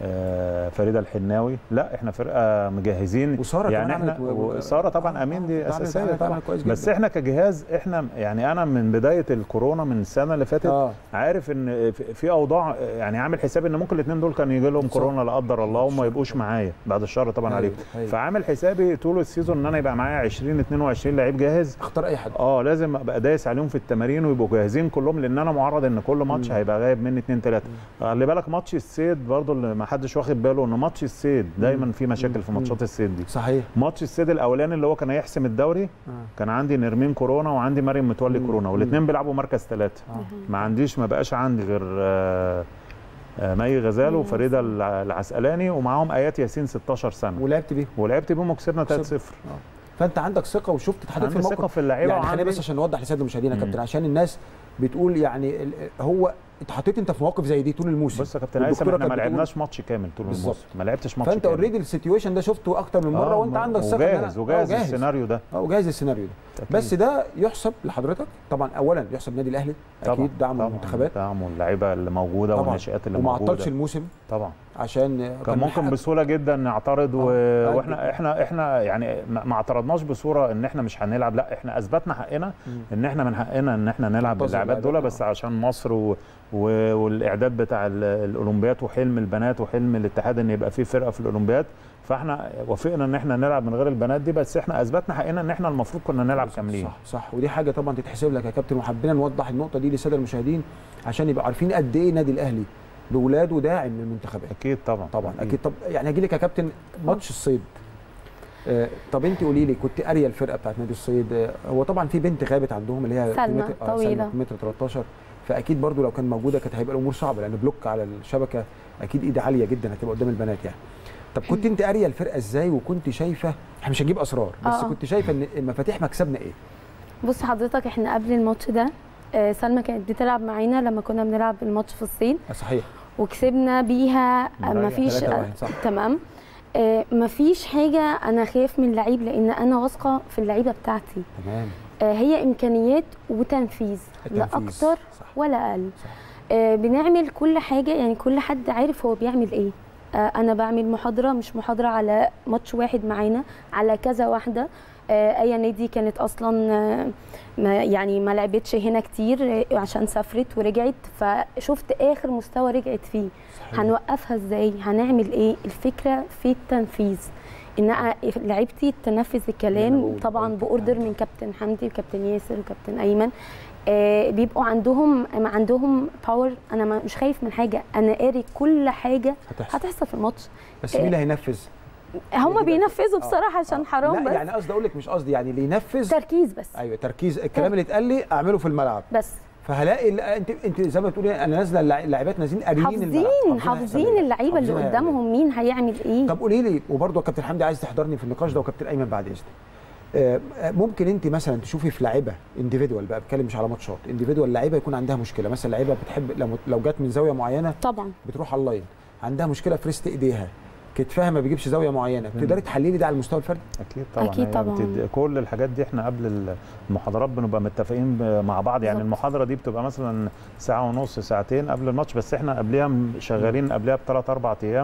M: آه، فريده الحناوي لا احنا فرقه مجهزين
A: وسارة
M: يعني
A: كمان
M: احنا
A: عملت و- و-
M: وساره طبعا امين دي
A: عملت-
M: اساسيه
A: عملت-
M: طبعا
A: عملت كويس
M: بس
A: جدا.
M: احنا كجهاز احنا يعني انا من بدايه الكورونا من السنه اللي فاتت
A: آه.
M: عارف ان في- في اوضاع يعني عامل حساب ان ممكن الاثنين دول كان يجي لهم كورونا لا قدر الله وما يبقوش معايا بعد الشر طبعا
A: أيوة،
M: عليهم
A: أيوة.
M: فعامل حسابي طول السيزون ان انا يبقى معايا 20 22 لعيب جاهز
A: اختار اي حد
M: اه لازم ابقى دايس عليهم في التمارين ويبقوا جاهزين كلهم لان انا معرض ان كل ماتش هيبقى غايب مني اثنين ثلاثه خلي بالك ماتش السيد برضو اللي ما حدش واخد باله ان ماتش السيد دايما في مشاكل في ماتشات السيد دي
A: صحيح
M: ماتش السيد الاولاني اللي هو كان هيحسم الدوري كان عندي نرمين كورونا وعندي مريم متولي كورونا والاثنين بيلعبوا مركز ثلاثه ما عنديش ما بقاش عندي غير آه، آه، مي غزال وفريده الع- العسقلاني ومعاهم ايات ياسين 16 سنه
A: ولعبت بيه
M: ولعبت بيهم وكسبنا 3-0
A: فانت عندك ثقه وشفت تتحدث في
M: عندي
A: الموقف
M: ثقة في اللعيبة
A: يعني خلينا
M: وعندي-
A: بس عشان نوضح للساده المشاهدين يا
M: مم.
A: كابتن عشان الناس بتقول يعني ال- هو انت حطيت انت في مواقف زي دي طول الموسم
M: بص يا كابتن هيثم
A: والدكتورة
M: احنا ما
A: كانت بتقول-
M: لعبناش ماتش كامل طول
A: بالظبط.
M: الموسم ما لعبتش ماتش
A: فانت
M: كامل
A: اوريدي السيتويشن ده شفته اكتر من مره
M: آه،
A: وانت عندك ثقه إن
M: وجاهز
A: أنا-
M: وجاهز
A: آه،
M: السيناريو ده
A: اه وجاهز السيناريو ده
M: أكيد.
A: بس ده يحسب لحضرتك طبعا اولا يحسب النادي الاهلي اكيد دعم
M: طبعا
A: المنتخبات
M: دعم اللعيبه اللي موجوده
A: طبعا.
M: والناشئات اللي
A: وما
M: موجوده
A: عطلش الموسم
M: طبعا
A: عشان
M: كان ممكن بسهوله جدا نعترض و...
A: آه.
M: واحنا احنا احنا يعني ما ما اعترضناش بصوره ان احنا مش هنلعب لا احنا اثبتنا حقنا ان احنا من حقنا ان احنا نلعب
A: ننتظر
M: باللاعبات دول
A: اللعيبات.
M: بس عشان مصر و... و... والاعداد بتاع ال- الاولمبياد وحلم البنات وحلم الاتحاد ان يبقى في فرقه في الاولمبياد فاحنا وافقنا ان احنا نلعب من غير البنات دي بس احنا اثبتنا حقنا ان احنا المفروض كنا نلعب كاملين
A: صح صح ودي حاجه طبعا تتحسب لك يا كابتن وحبينا نوضح النقطه دي للساده المشاهدين عشان يبقوا عارفين قد ايه النادي الاهلي لاولاده داعم للمنتخبات
M: اكيد طبعا
A: طبعا اكيد, طب يعني اجي لك يا كابتن ماتش الصيد آه طب انت قولي لي كنت قاريه الفرقه بتاعت نادي الصيد آه هو طبعا في بنت غابت عندهم اللي هي
N: سلمى
A: متر-
N: طويلة.
A: سلمى متر 13 فاكيد برضو لو كان موجوده كانت هيبقى الامور صعبه لان بلوك على الشبكه اكيد ايد عاليه جدا هتبقى قدام البنات يعني طب كنت انت قاريه الفرقه ازاي وكنت شايفه احنا مش هنجيب اسرار بس
N: آه.
A: كنت شايفه ان مفاتيح مكسبنا ايه
N: بص حضرتك احنا قبل الماتش ده آه، سلمى كانت بتلعب معانا لما كنا بنلعب الماتش في الصين
A: آه، صحيح
N: وكسبنا بيها آه،
A: مريح،
N: مفيش
A: 3-1
N: آه،
A: صح.
N: تمام آه، مفيش حاجه انا خايف من اللعيب لان انا واثقه في اللعيبه بتاعتي
A: تمام
N: آه، هي امكانيات وتنفيذ لا
A: التنفيذ،
N: اكتر ولا اقل آه، بنعمل كل حاجه يعني كل حد عارف هو بيعمل ايه آه، انا بعمل محاضره مش محاضره على ماتش واحد معانا على كذا واحده آه، اي نادي كانت اصلا آه، ما يعني ما لعبتش هنا كتير آه، عشان سافرت ورجعت فشفت اخر مستوى رجعت فيه
Q: صحيح.
N: هنوقفها ازاي هنعمل ايه الفكره في التنفيذ ان أ- لعيبتي تنفذ الكلام طبعا باوردر من كابتن حمدي وكابتن ياسر وكابتن ايمن آه بيبقوا عندهم عندهم باور انا ما- مش خايف من حاجه انا قاري كل حاجه
A: هتحصل.
N: هتحصل في الماتش
A: بس مين اللي هينفذ
N: هم بينفذوا
A: آه،
N: بصراحه عشان حرام
A: لا
N: بس
A: يعني قصدي اقول لك مش قصدي يعني اللي ينفذ
N: تركيز بس
A: ايوه تركيز الكلام اللي اتقال لي اعمله في الملعب
N: بس
A: فهلاقي ال- انت انت زي ما بتقولي انا نازله اللع- اللاعبات نازلين قاريين الملعب
N: حافظين
A: هيحصل
N: حافظين
A: إيه.
N: اللعيبه اللي
A: حافظين هيعمل
N: قدامهم مين هيعمل ايه
A: طب قولي لي وبرضه كابتن حمدي عايز تحضرني في النقاش ده وكابتن ايمن بعد اذنك آه، آه، ممكن انت مثلا تشوفي في لعيبه انديفيدوال بقى بتكلم مش على ماتشات انديفيدوال لعيبه يكون عندها مشكله مثلا لعيبه بتحب لو لو جت من زاويه معينه
N: طبعا
A: بتروح على اللاين عندها مشكله في ريست ايديها كتفها ما بيجيبش زاويه معينه بتقدري تحللي ده على المستوى الفردي
M: اكيد طبعا
N: أكيد
M: هي
N: طبعاً.
M: بتد... كل الحاجات دي احنا قبل المحاضرات بنبقى متفقين ب- مع بعض يعني
N: بالظبط.
M: المحاضره دي بتبقى مثلا ساعه ونص ساعتين قبل الماتش بس احنا قبلها م- شغالين قبلها بثلاث اربع ايام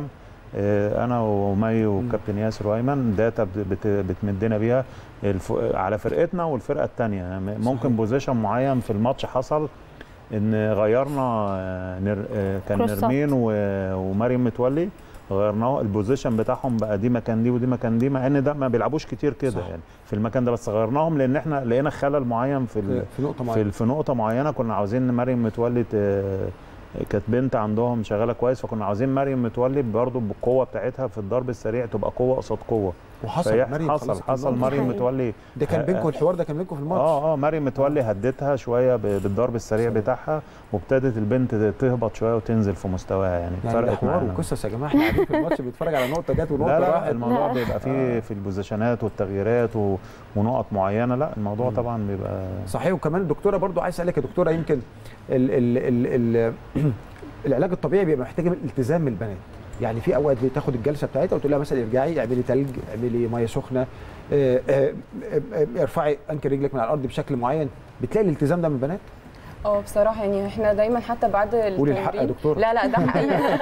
M: آه، انا ومي وكابتن ياسر وايمن داتا بت- بت- بتمدنا بيها الف... على فرقتنا والفرقه الثانيه يعني ممكن بوزيشن معين في الماتش حصل ان غيرنا آه، نر... آه، كان
N: كروسات.
M: نرمين و... ومريم متولي غيرناه البوزيشن بتاعهم بقى دي مكان دي ودي مكان دي مع ان ده ما بيلعبوش كتير كده يعني في المكان ده بس غيرناهم لان احنا لقينا خلل معين في ال...
A: في نقطه
M: في,
A: معينه
M: في نقطه معينه كنا عاوزين مريم متولي ت- كانت بنت عندهم شغاله كويس فكنا عاوزين مريم متولي برضه بالقوه بتاعتها في الضرب السريع تبقى قوه قصاد قوه
A: وحصل
M: فهي
A: مريم
M: حصل
A: خلاص
M: حصل
A: كان
M: مريم
A: الموضوع.
M: متولي
A: ده كان
M: ه-
A: بينكم الحوار ده كان بينكم في الماتش
M: اه اه مريم متولي هدتها شويه ب- بالضرب السريع بتاعها وابتدت البنت تهبط شويه وتنزل في مستواها يعني
A: يعني ده
M: فرقت
A: حوار
M: معانا
A: وقصص يا جماعه احنا قاعدين في الماتش بنتفرج على نقطه جت ونقطه
M: لا لا
A: راحت
M: الموضوع بيبقى فيه في البوزيشنات والتغييرات و... ونقط معينه لا الموضوع طبعا بيبقى
A: صحيح وكمان الدكتوره برضو عايز اسالك يا دكتوره يمكن ال ال ال ال العلاج الطبيعي بيبقى محتاج التزام من البنات يعني في اوقات بتاخد الجلسه بتاعتها وتقول لها مثلا ارجعي اعملي تلج اعملي ميه سخنه آه، آه، آه، آه، ارفعي انكر رجلك من على الارض بشكل معين بتلاقي الالتزام ده من البنات
O: اه بصراحه يعني احنا دايما حتى بعد
A: قولي الحق يا
O: التمرين-
A: دكتورة.
O: لا لا ده حقيقه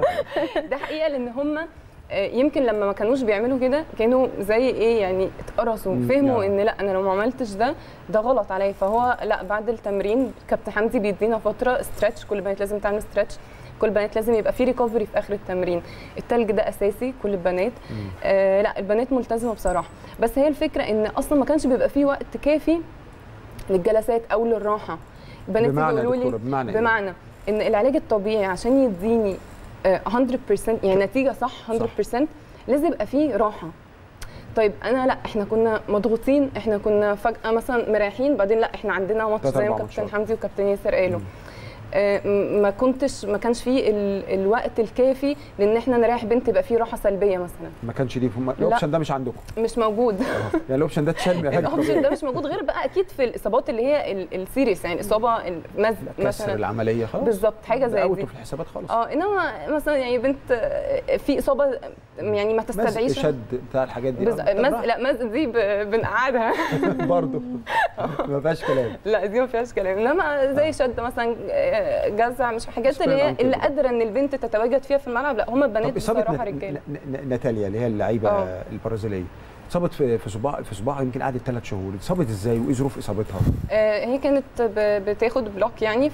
O: ده حقيقه لان هم يمكن لما ما كانوش بيعملوا كده كانوا زي ايه يعني اتقرصوا
Q: مم،
O: فهموا
Q: يعني.
O: ان لا انا لو ما عملتش ده ده غلط عليا فهو لا بعد التمرين كابتن حمدي بيدينا فتره ستريتش كل البنات لازم تعمل ستريتش كل البنات لازم يبقى في ريكفري في اخر التمرين التلج ده اساسي كل البنات آه لا البنات ملتزمه بصراحه بس هي الفكره ان اصلا ما كانش بيبقى في وقت كافي للجلسات او للراحه البنات
A: بمعنى
O: يجوا يقولوا
A: دكتورة،
O: لي
A: بمعنى إيه؟
O: بمعنى ان العلاج الطبيعي عشان يديني آه، 100% يعني نتيجه صح 100% لازم يبقى فيه راحه طيب انا لا احنا كنا مضغوطين احنا كنا فجاه مثلا مريحين بعدين لا احنا عندنا ماتش
A: تلات
O: زي ما
A: أربع
O: كابتن
A: ماتشات.
O: حمدي وكابتن ياسر قالوا آه، م- ما كنتش ما كانش فيه ال- الوقت الكافي لان احنا نريح بنت يبقى فيه راحه سلبيه مثلا
A: ما كانش دي الاوبشن ده مش عندكم
O: مش موجود
A: يعني الاوبشن ده اتشال من العلاج
O: الاوبشن
A: الطبيعي.
O: ده مش موجود غير بقى اكيد في الاصابات اللي هي ال- السيريس يعني اصابه المزق
A: كسر
O: مثلا
A: العمليه خلاص
O: بالظبط حاجه
A: ده
O: زي
A: اوت
O: دي
A: في الحسابات خالص
O: اه انما مثلا يعني بنت آه، في اصابه يعني ما
A: مزق
O: تستدعيش
A: شد بتاع الحاجات دي
O: بز...
A: آه، طب
O: مز...
A: راحة.
O: لا مزق دي ب... بنقعدها
A: برضه ما فيهاش كلام
O: لا دي ما فيهاش كلام انما زي شد مثلا آه، جزع مش حاجات اللي هي
A: سبين
O: اللي
A: أنكل.
O: قادره ان البنت تتواجد فيها في الملعب لا هم البنات
A: طب اصابه
O: بصراحه
A: نت-
O: رجاله
A: ن- ن- ناتاليا اللي هي اللعيبه
O: آه.
A: البرازيليه اتصابت في في صباع في صباعها يمكن قعدت ثلاث شهور اتصابت ازاي وايه ظروف اصابتها
O: آه، هي كانت ب... بتاخد بلوك يعني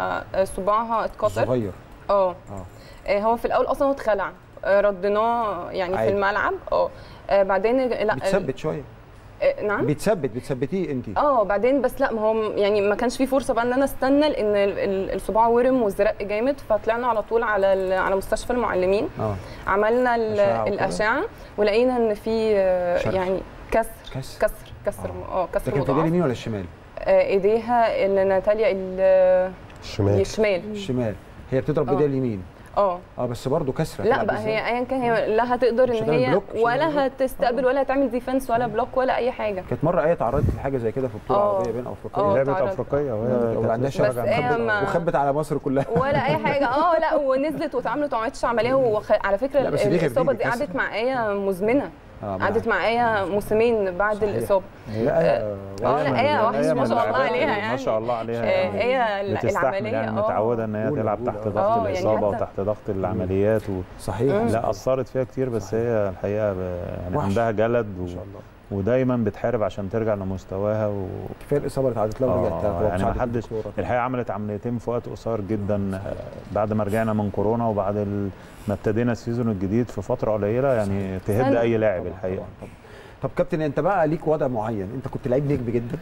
O: فصباعها اتكسر
A: صغير
O: اه
A: اه
O: آه، هو في الاول اصلا هو اتخلع آه، رديناه يعني
A: عادي.
O: في الملعب اه آه، بعدين لا
A: بتثبت شويه
O: آه، نعم
A: بتثبت بتثبتيه انت
O: اه بعدين بس لا ما هو يعني ما كانش في فرصه بقى ان انا استنى لان ال- ال- الصباع ورم والزرق جامد فطلعنا على طول على ال- على مستشفى المعلمين
A: اه
O: عملنا ال-
A: أشعة وكده؟
O: الاشعه ولقينا ان في آه،
A: شرخ.
O: يعني كسر
A: كسر
O: كسر كسر اه
A: ده
O: كسر
A: كان في ايديها
O: مضاعف
A: اليمين ولا الشمال؟
O: آه، ايديها اللي ناتاليا ال-
P: الشمال
O: الشمال
A: الشمال هي بتضرب
O: آه.
A: بايديها اليمين
O: اه
A: اه بس برضه كسره
O: لا
A: تلعب
O: بقى
A: إزاي؟
O: هي ايا كان هي لا هتقدر
A: مش
O: ان
A: هتعمل
O: هي
A: بلوك، مش هتعمل
O: ولا
A: بلوك.
O: هتستقبل ولا هتعمل ديفنس ولا بلوك ولا اي حاجه
A: كانت مره ايه اتعرضت لحاجه زي كده في بطوله
O: آه.
A: عربيه بين افريقيا
O: آه،
M: لعبه
O: اتعرض.
M: افريقيه وهي
A: وعندها
M: كانت
A: شرخ
O: بس هي
A: وخبت-
O: ما-
A: وخبت على مصر كلها
O: ولا اي حاجه اه لا ونزلت واتعملت وما عملتش عمليه وخ... على فكره
A: لا، بس دي غير دي،
O: الاصابه دي
A: بتكسر.
O: قعدت معايا مزمنه
A: آه، ما-
O: قعدت معايا موسمين بعد
A: صحيح.
O: الاصابه
M: لا
O: اه لا هي وحش ما شاء الله عليها يعني
M: ما شاء الله عليها
O: آه،
M: يعني
O: هي ال-
M: بتستحمل
O: العمليه
M: يعني
O: اه
M: متعوده ان هي
A: قولي-
M: تلعب
A: قولي.
M: تحت
A: آه،
M: ضغط
O: يعني
M: الاصابه
O: حتى-
M: وتحت ضغط العمليات و...
A: صحيح
M: لا اثرت فيها كتير بس هي الحقيقه ب... يعني
A: وحش.
M: عندها جلد و...
A: ما شاء الله
M: ودايما بتحارب عشان ترجع لمستواها و...
A: كفايه الاصابه اللي اتعرضت لها ورجعت
M: آه
A: تلعب.
M: يعني ما
A: مساعدة
M: حدش
A: الدكتورة.
M: الحقيقه عملت عمليتين في وقت قصير جدا آه، بعد ما رجعنا من كورونا وبعد ال... ما ابتدينا السيزون الجديد في فتره قليله يعني تهد
O: سنة.
M: اي لاعب
A: طبعاً،
M: الحقيقه
A: طبعاً، طبعاً. طب كابتن انت بقى ليك وضع معين انت كنت لعيب نجم جدا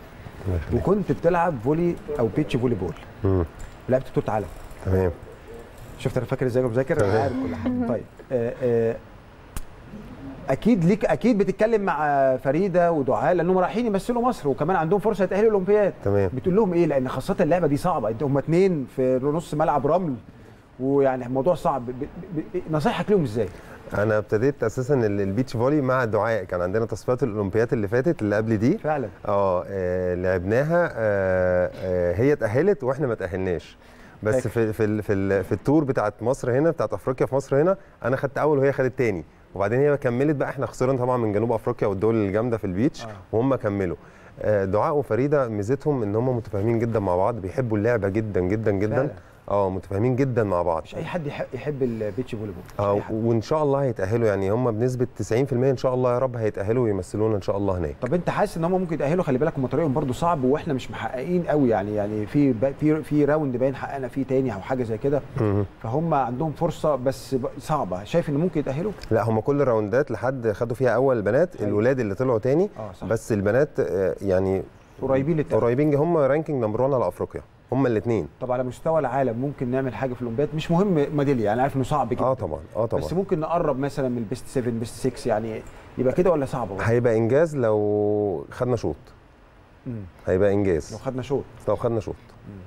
A: وكنت بتلعب فولي او بيتش فولي بول
P: مم.
A: لعبت بطوله عالم
P: تمام
A: شفت انا فاكر ازاي بذاكر انا
P: تمام.
A: عارف كل حاجه طيب آه آه اكيد ليك اكيد بتتكلم مع فريده ودعاء لانهم رايحين يمثلوا مصر وكمان عندهم فرصه يتاهلوا الاولمبياد
P: تمام
A: بتقول لهم ايه لان خاصه اللعبه دي صعبه انت هم اتنين في نص ملعب رمل ويعني الموضوع صعب ب- ب- ب- نصايحك ليهم ازاي
P: انا ابتديت اساسا ال- البيتش فولي مع دعاء كان عندنا تصفيات الاولمبياد اللي فاتت اللي قبل دي
A: فعلا
P: اه آه، لعبناها آه، آه، هي اتاهلت واحنا ما تاهلناش بس
A: فاكر.
P: في في ال- في, ال- في التور بتاعت مصر هنا بتاعت افريقيا في مصر هنا انا خدت اول وهي خدت تاني وبعدين هي كملت بقى احنا خسرنا طبعا من جنوب افريقيا والدول الجامده في البيتش
A: آه.
P: وهم كملوا آه، دعاء وفريده ميزتهم ان هم متفاهمين جدا مع بعض بيحبوا اللعبه جدا جدا جدا
A: فعلا.
P: اه متفاهمين جدا مع بعض
A: مش اي حد يحب, يحب البيتش فولي بول
P: اه وان شاء الله هيتاهلوا يعني هم بنسبه 90% ان شاء الله يا رب هيتاهلوا ويمثلونا ان شاء الله هناك
A: طب انت حاسس ان هم ممكن يتاهلوا خلي بالك هم طريقهم برضو صعب واحنا مش محققين قوي يعني يعني في ب- في في راوند باين حققنا فيه تاني او حاجه زي كده
P: مهم.
A: فهم عندهم فرصه بس ب- صعبه شايف ان ممكن يتاهلوا
P: لا هم كل الراوندات لحد خدوا فيها اول البنات الولاد اللي طلعوا تاني
A: اه صح
P: بس البنات آه، يعني
A: قريبين للتأهل.
P: قريبين هم رانكينج نمبر 1 على افريقيا هم الاثنين
A: طب على مستوى العالم ممكن نعمل حاجه في الاولمبياد مش مهم ميداليه يعني عارف انه صعب جدا
P: اه طبعا اه طبعا
A: بس ممكن نقرب مثلا من البيست 7 بيست 6 يعني يبقى كده ولا صعب برضه؟
P: هيبقى انجاز لو خدنا شوط
A: مم.
P: هيبقى انجاز
A: لو خدنا شوط
P: لو خدنا شوط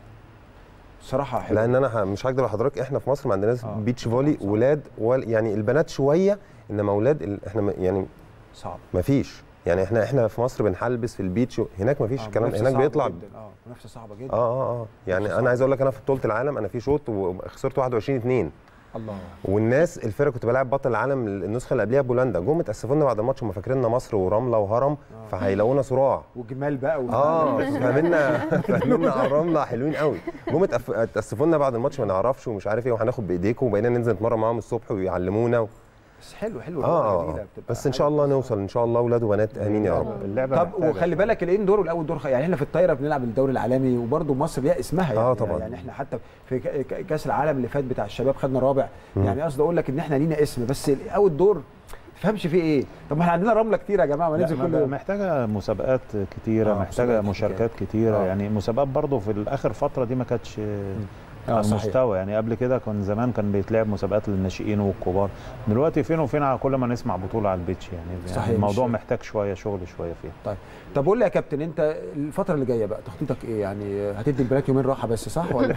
A: الصراحه حلو
P: لان انا ه- مش هكدب على حضرتك احنا في مصر ما عندناش
A: آه.
P: بيتش فولي ولاد وال يعني البنات شويه انما اولاد ال- احنا م- يعني
A: صعب
P: ما فيش يعني احنا احنا في مصر بنحلبس في البيتش و- هناك ما فيش
A: آه،
P: الكلام
A: منافسة
P: هناك
A: صعبة
P: بيطلع
A: جدا اه منافسه صعبه جدا
P: اه اه اه يعني انا عايز اقول لك انا في بطوله العالم انا في شوط وخسرت 21 2
A: الله
P: والناس الفرقه كنت بلاعب بطل العالم النسخه اللي قبلها بولندا جم اتاسفوا لنا بعد الماتش هم فاكريننا مصر ورمله وهرم فهيلاقونا صراع
A: وجمال بقى
P: اه فاهمنا فاهمنا على الرمله حلوين قوي جم اتأف- اتاسفوا لنا بعد الماتش ما نعرفش ومش عارف ايه وهناخد بايديكم وبقينا ننزل نتمرن معاهم الصبح ويعلمونا و...
A: بس حلو حلو
P: اه
A: جميلة
P: اه
A: بتبقى
P: بس ان شاء الله نوصل ان شاء الله اولاد وبنات امين يا رب
M: اللعبه
A: طب
M: محتاجة
A: وخلي بالك الاندور والاول دور خ- يعني احنا في الطايره بنلعب الدوري العالمي وبرده مصر ليها اسمها يعني
P: آه طبعاً.
A: يعني احنا حتى في ك- ك- كاس العالم اللي فات بتاع الشباب خدنا رابع
P: مم.
A: يعني قصدي اقول لك ان احنا لينا اسم بس الاول دور تفهمش فيه ايه طب ما احنا عندنا رمله كتير يا جماعه ما
M: لا،
A: ننزل
M: ما
A: كل
M: بقى
A: يوم
M: محتاجه مسابقات كتيره
A: آه،
M: محتاجه
A: مسابقات
M: مشاركات كتيره
A: آه.
M: يعني مسابقات برضه في الاخر فتره دي ما كانتش
A: آه،
M: على
A: صحيح.
M: المستوى يعني قبل كده كان زمان كان بيتلعب مسابقات للناشئين والكبار دلوقتي فين وفين على كل ما نسمع بطوله على البيتش يعني,
A: صحيح،
M: يعني الموضوع
A: مش-
M: محتاج شويه شغل شويه فيه
A: طيب طب قول لي يا كابتن انت الفتره اللي جايه بقى تخطيطك ايه يعني هتدي البنات يومين راحه بس صح ولا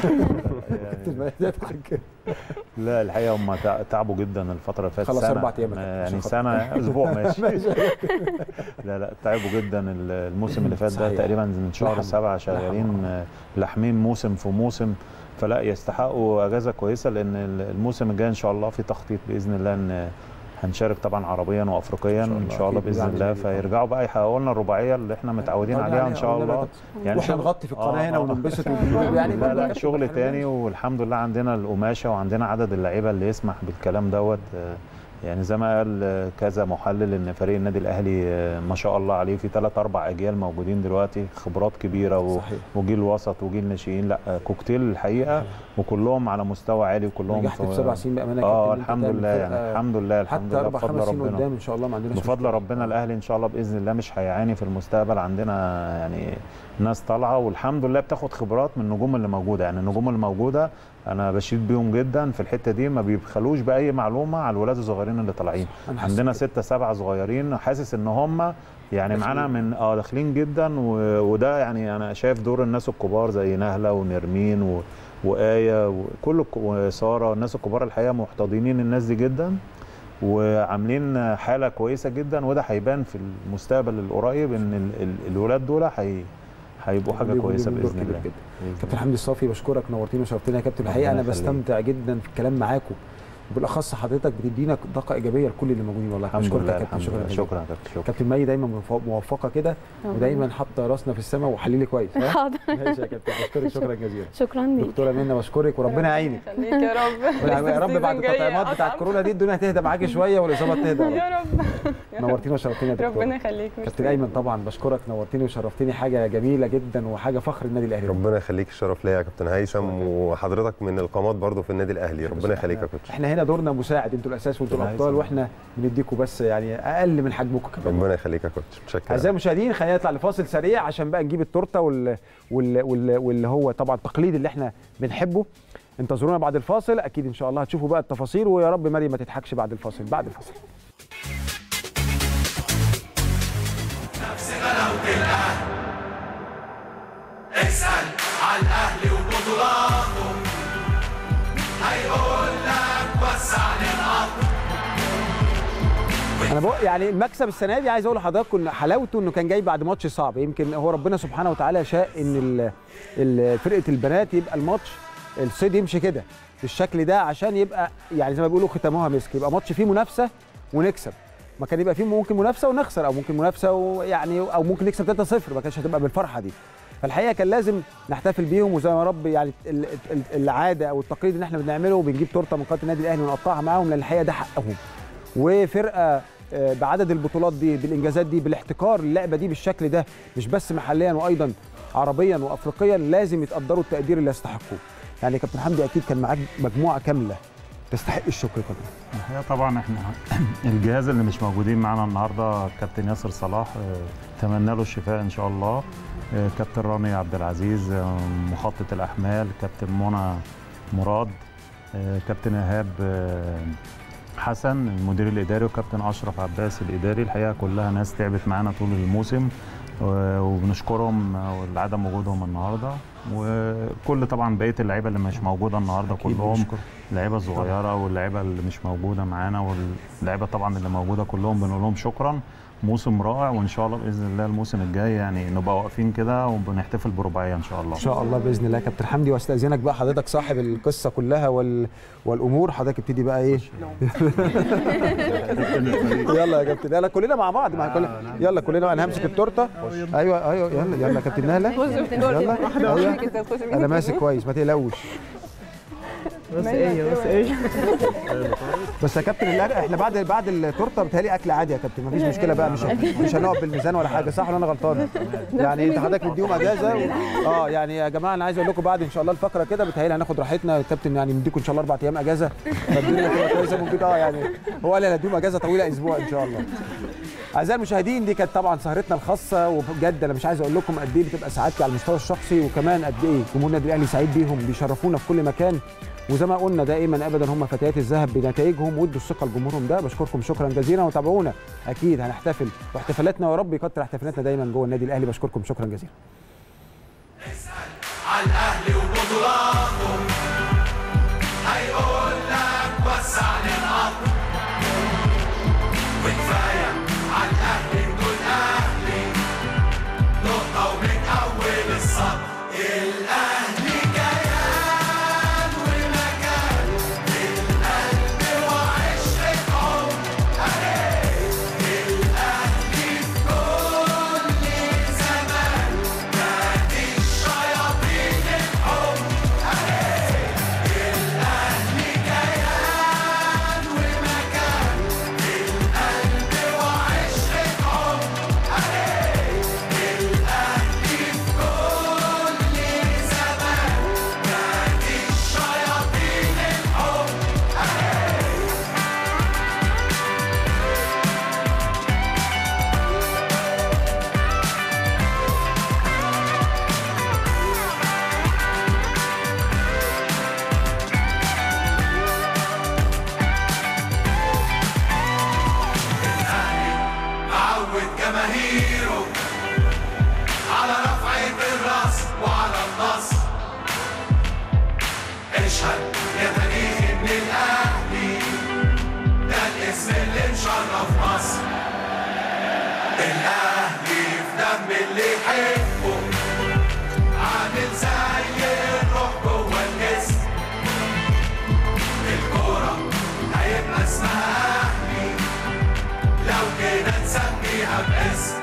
A: كابتن البنات بتضحك كده.
M: لا الحقيقه هم تع- تعبوا جدا الفتره اللي فاتت
A: خلاص
M: سنة.
A: أربع أيام يا
M: ما-
A: كابتن،
M: يعني
A: عشان
M: سنه
A: خاطر.
M: اسبوع ماشي
A: ماشي.
M: لا لا تعبوا جدا ال- الموسم اللي فات ده
A: صحيح.
M: تقريبا من شهر
A: لحم.
M: سبعة
A: لحم،
M: شغالين آه، لاحمين موسم في موسم فلا يستحقوا اجازه كويسه لان ال- الموسم الجاي ان شاء الله في تخطيط باذن الله ان هنشارك طبعا عربيا وافريقيا ان شاء الله,
A: أكيد
M: باذن
A: يعني
M: الله فيرجعوا بقى يحققوا لنا الرباعيه اللي احنا متعودين
A: متعودين
M: عليها ان
A: عليها،
M: شاء
A: قلنا
M: الله
A: بقى. واحنا
M: شغل-
A: نغطي في القناه
M: آه،
A: هنا
M: آه.
A: وننبسط ونجيب يعني
M: لا لا
A: برضه
M: شغل
A: حاجة
M: تاني والحمد لله عندنا القماشه وعندنا عدد اللعيبه اللي يسمح بالكلام دوت آه، يعني زي ما قال آه، كذا محلل ان فريق النادي الاهلي آه، ما شاء الله عليه في ثلاث اربع اجيال موجودين دلوقتي خبرات كبيره و-
A: صحيح.
M: وجيل وسط وجيل ناشئين لا آه، كوكتيل الحقيقه وكلهم على مستوى عالي وكلهم
A: نجحت في سبع سنين بامانه يا
M: اه
A: كابتن، إن أنت
M: الحمد
A: تعمل
M: لله يعني
A: فرقة
M: الحمد لله الحمد
A: حتى
M: لله
A: اربع
M: بفضل
A: خمس سنين
M: ربنا
A: قدام ان شاء الله ما عندناش
M: بفضل
A: مشكلة.
M: ربنا الاهلي ان شاء الله باذن الله مش هيعاني في المستقبل عندنا يعني ناس طالعه والحمد لله بتاخد خبرات من النجوم اللي موجوده يعني النجوم اللي موجوده انا بشيد بيهم جدا في الحته دي ما بيبخلوش باي معلومه على الولاد الصغيرين اللي طالعين
A: أنا حاسس
M: عندنا ستة سبعة صغيرين حاسس ان هم يعني معانا من اه داخلين جدا و... وده يعني انا شايف دور الناس الكبار زي نهله ونرمين و... وآية وكل الك- وسارة الناس الكبار الحقيقة محتضنين الناس دي جدا وعاملين حالة كويسة جدا وده هيبان في المستقبل القريب ان ال... ال... الولاد دول هي... هيبقوا حاجة
A: ليهم-
M: كويسة
A: ليهم دور
M: بإذن
A: كبير
M: الله
A: جدا.
M: بإذن
A: كابتن حمدي الصافي بشكرك نورتينا وشرفتنا يا كابتن الحقيقه انا
M: ربنا يخليك.
A: بستمتع جدا في الكلام معاكم وبالاخص حضرتك بتدينا طاقه ايجابيه لكل اللي موجودين والله
M: الحمد
A: بشكرك
M: لله
A: يا كابتن
M: الحمد لله
A: جزيلا.
M: شكرا يا كابتن شكرا
A: كابتن مي دايما موف- موفقه كده
N: ربنا
A: ودايما حاطه راسنا في السماء وحليلي كويس ها؟
N: حاضر.
A: ماشي يا كابتن بشكرك شكرا جزيلا
N: شكرا ليك
A: دكتوره منى بشكرك وربنا يعينك
O: خليك يا رب
A: يا رب بعد التطعيمات بتاعت كورونا دي الدنيا هتهدى معاكي شويه والاصابات تهدى
O: يا رب
A: نورتينا وشرفتينا يا دكتوره
O: ربنا يخليك
A: كابتن ايمن طبعا بشكرك نورتيني وشرفتيني حاجه جميله جدا وحاجه فخر النادي الاهلي
P: ربنا يخليك الشرف ليا يا كابتن هيثم وحضرتك من القامات برضو في النادي الاهلي ربنا يخليك يا كوتش
A: احنا هنا دورنا مساعد انتوا الاساس وانتوا
P: ربنا
A: الابطال
P: يسلمك.
A: واحنا بنديكم بس يعني اقل من حجمكم كمان
P: ربنا يخليك يا كوتش متشكر
A: اعزائي المشاهدين خلينا نطلع لفاصل سريع عشان بقى نجيب التورته وال... وال... وال... واللي هو طبعا التقليد اللي احنا بنحبه انتظرونا بعد الفاصل اكيد ان شاء الله هتشوفوا بقى التفاصيل ويا رب مريم ما تضحكش بعد الفاصل بعد الفاصل
Q: نفس غلاوة الأهل اسأل على الأهلي وبطولاته هيقول لك وسع للقطر
A: انا بقول يعني المكسب السنه دي عايز اقول لحضراتكم ان حلاوته انه كان جاي بعد ماتش صعب يمكن هو ربنا سبحانه وتعالى شاء ان ال- ال- فرقه البنات يبقى الماتش الصيد يمشي كده بالشكل ده عشان يبقى يعني زي ما بيقولوا ختامها مسك يبقى ماتش فيه منافسه ونكسب ما كان يبقى فيه ممكن منافسه ونخسر او ممكن منافسه ويعني او ممكن نكسب 3-0 ما كانش هتبقى بالفرحه دي فالحقيقه كان لازم نحتفل بيهم وزي ما رب يعني ال- ال- العاده او التقليد اللي احنا بنعمله وبنجيب تورته من قناه النادي الاهلي ونقطعها معاهم لان الحقيقه ده حقهم وفرقه آه، بعدد البطولات دي بالانجازات دي بالاحتكار اللعبه دي بالشكل ده مش بس محليا وايضا عربيا وافريقيا لازم يتقدروا التقدير اللي يستحقوه يعني كابتن حمدي اكيد كان معاك مجموعه كامله تستحق الشكر كمان
M: الحقيقه طبعا احنا الجهاز اللي مش موجودين معانا النهارده كابتن ياسر صلاح آه، اتمنى له الشفاء ان شاء الله آه، كابتن رامي عبد العزيز آه، مخطط الاحمال كابتن منى مراد آه، كابتن ايهاب آه، حسن المدير الاداري وكابتن اشرف عباس الاداري الحقيقه كلها ناس تعبت معانا طول الموسم و- وبنشكرهم آه، لعدم وجودهم النهارده وكل طبعا بقيه اللعيبه اللي مش موجوده النهارده كلهم
A: بنشكر.
M: اللعيبه الصغيره واللعيبه اللي مش موجوده معانا واللعيبه طبعا اللي موجوده كلهم بنقول لهم شكرا موسم رائع وان شاء الله باذن الله الموسم الجاي يعني نبقى واقفين كده وبنحتفل برباعيه ان شاء الله
A: ان شاء الله باذن الله يا كابتن حمدي واستاذنك بقى حضرتك صاحب القصه كلها وال... والامور حضرتك ابتدي بقى ايه يلا يا كابتن يلا كلنا مع بعض مع كل... يلا كلنا انا همسك التورته ايوه ايوه يلا يلا يا كابتن نهله
B: خش في التورتة.
A: يلا
B: واحدة
A: أيوة.
B: واحدة كده، تخش في
A: انا
B: إيدك
A: ماسك
B: كده.
A: كويس ما تقلقوش
B: بس ايه بس ايه
A: بس يا كابتن لا احنا بعد بعد التورته بتهيألي اكل عادي يا كابتن مفيش مشكله بقى مش مش هنقف بالميزان ولا حاجه صح ولا انا غلطان يعني انت حضرتك مديهم اجازه و... اه يعني يا جماعه انا عايز اقول لكم بعد ان شاء الله الفقره كده بتهيألي هناخد راحتنا الكابتن يعني مديكم ان شاء الله اربع ايام اجازه فالدنيا تبقى كويسه ممكن اه يعني هو قال لي هنديهم اجازه طويله اسبوع ان شاء الله اعزائي المشاهدين دي كانت طبعا سهرتنا الخاصه وبجد انا مش عايز اقول لكم قد ايه بتبقى سعادتي على المستوى الشخصي وكمان قد ايه جمهور النادي الاهلي سعيد بيهم بيشرفونا في كل مكان وزي ما قلنا دائما ابدا هم فتيات الذهب بنتائجهم وادوا الثقه لجمهورهم ده بشكركم شكرا جزيلا وتابعونا اكيد هنحتفل واحتفالاتنا ويا رب يكتر احتفالاتنا دايما جوه النادي الاهلي بشكركم شكرا جزيلا
Q: على الاهلي وبطولاته هيقول لك وسع للقطر وكفايه على الاهلي نقول اهلي نقطه ومن اول السطر الاهلي كيان ومكان القلب وعشره عمر الاهلي في كل زمان نادي الشياطين الحب الاهلي كيان ومكان القلب وعشره عمر الاهلي في كل زمان نادي الشياطين الحب معود جماهيره على رفعة الراس وعلى النصر اشهد يا تاريخ ان الاهلي ده الاسم اللي مشرف مصر الاهلي في دم اللي يحبه عامل زي الروح جوه الجسم الكورة هيبقى اسمها اهلي لو كده نسميها باسم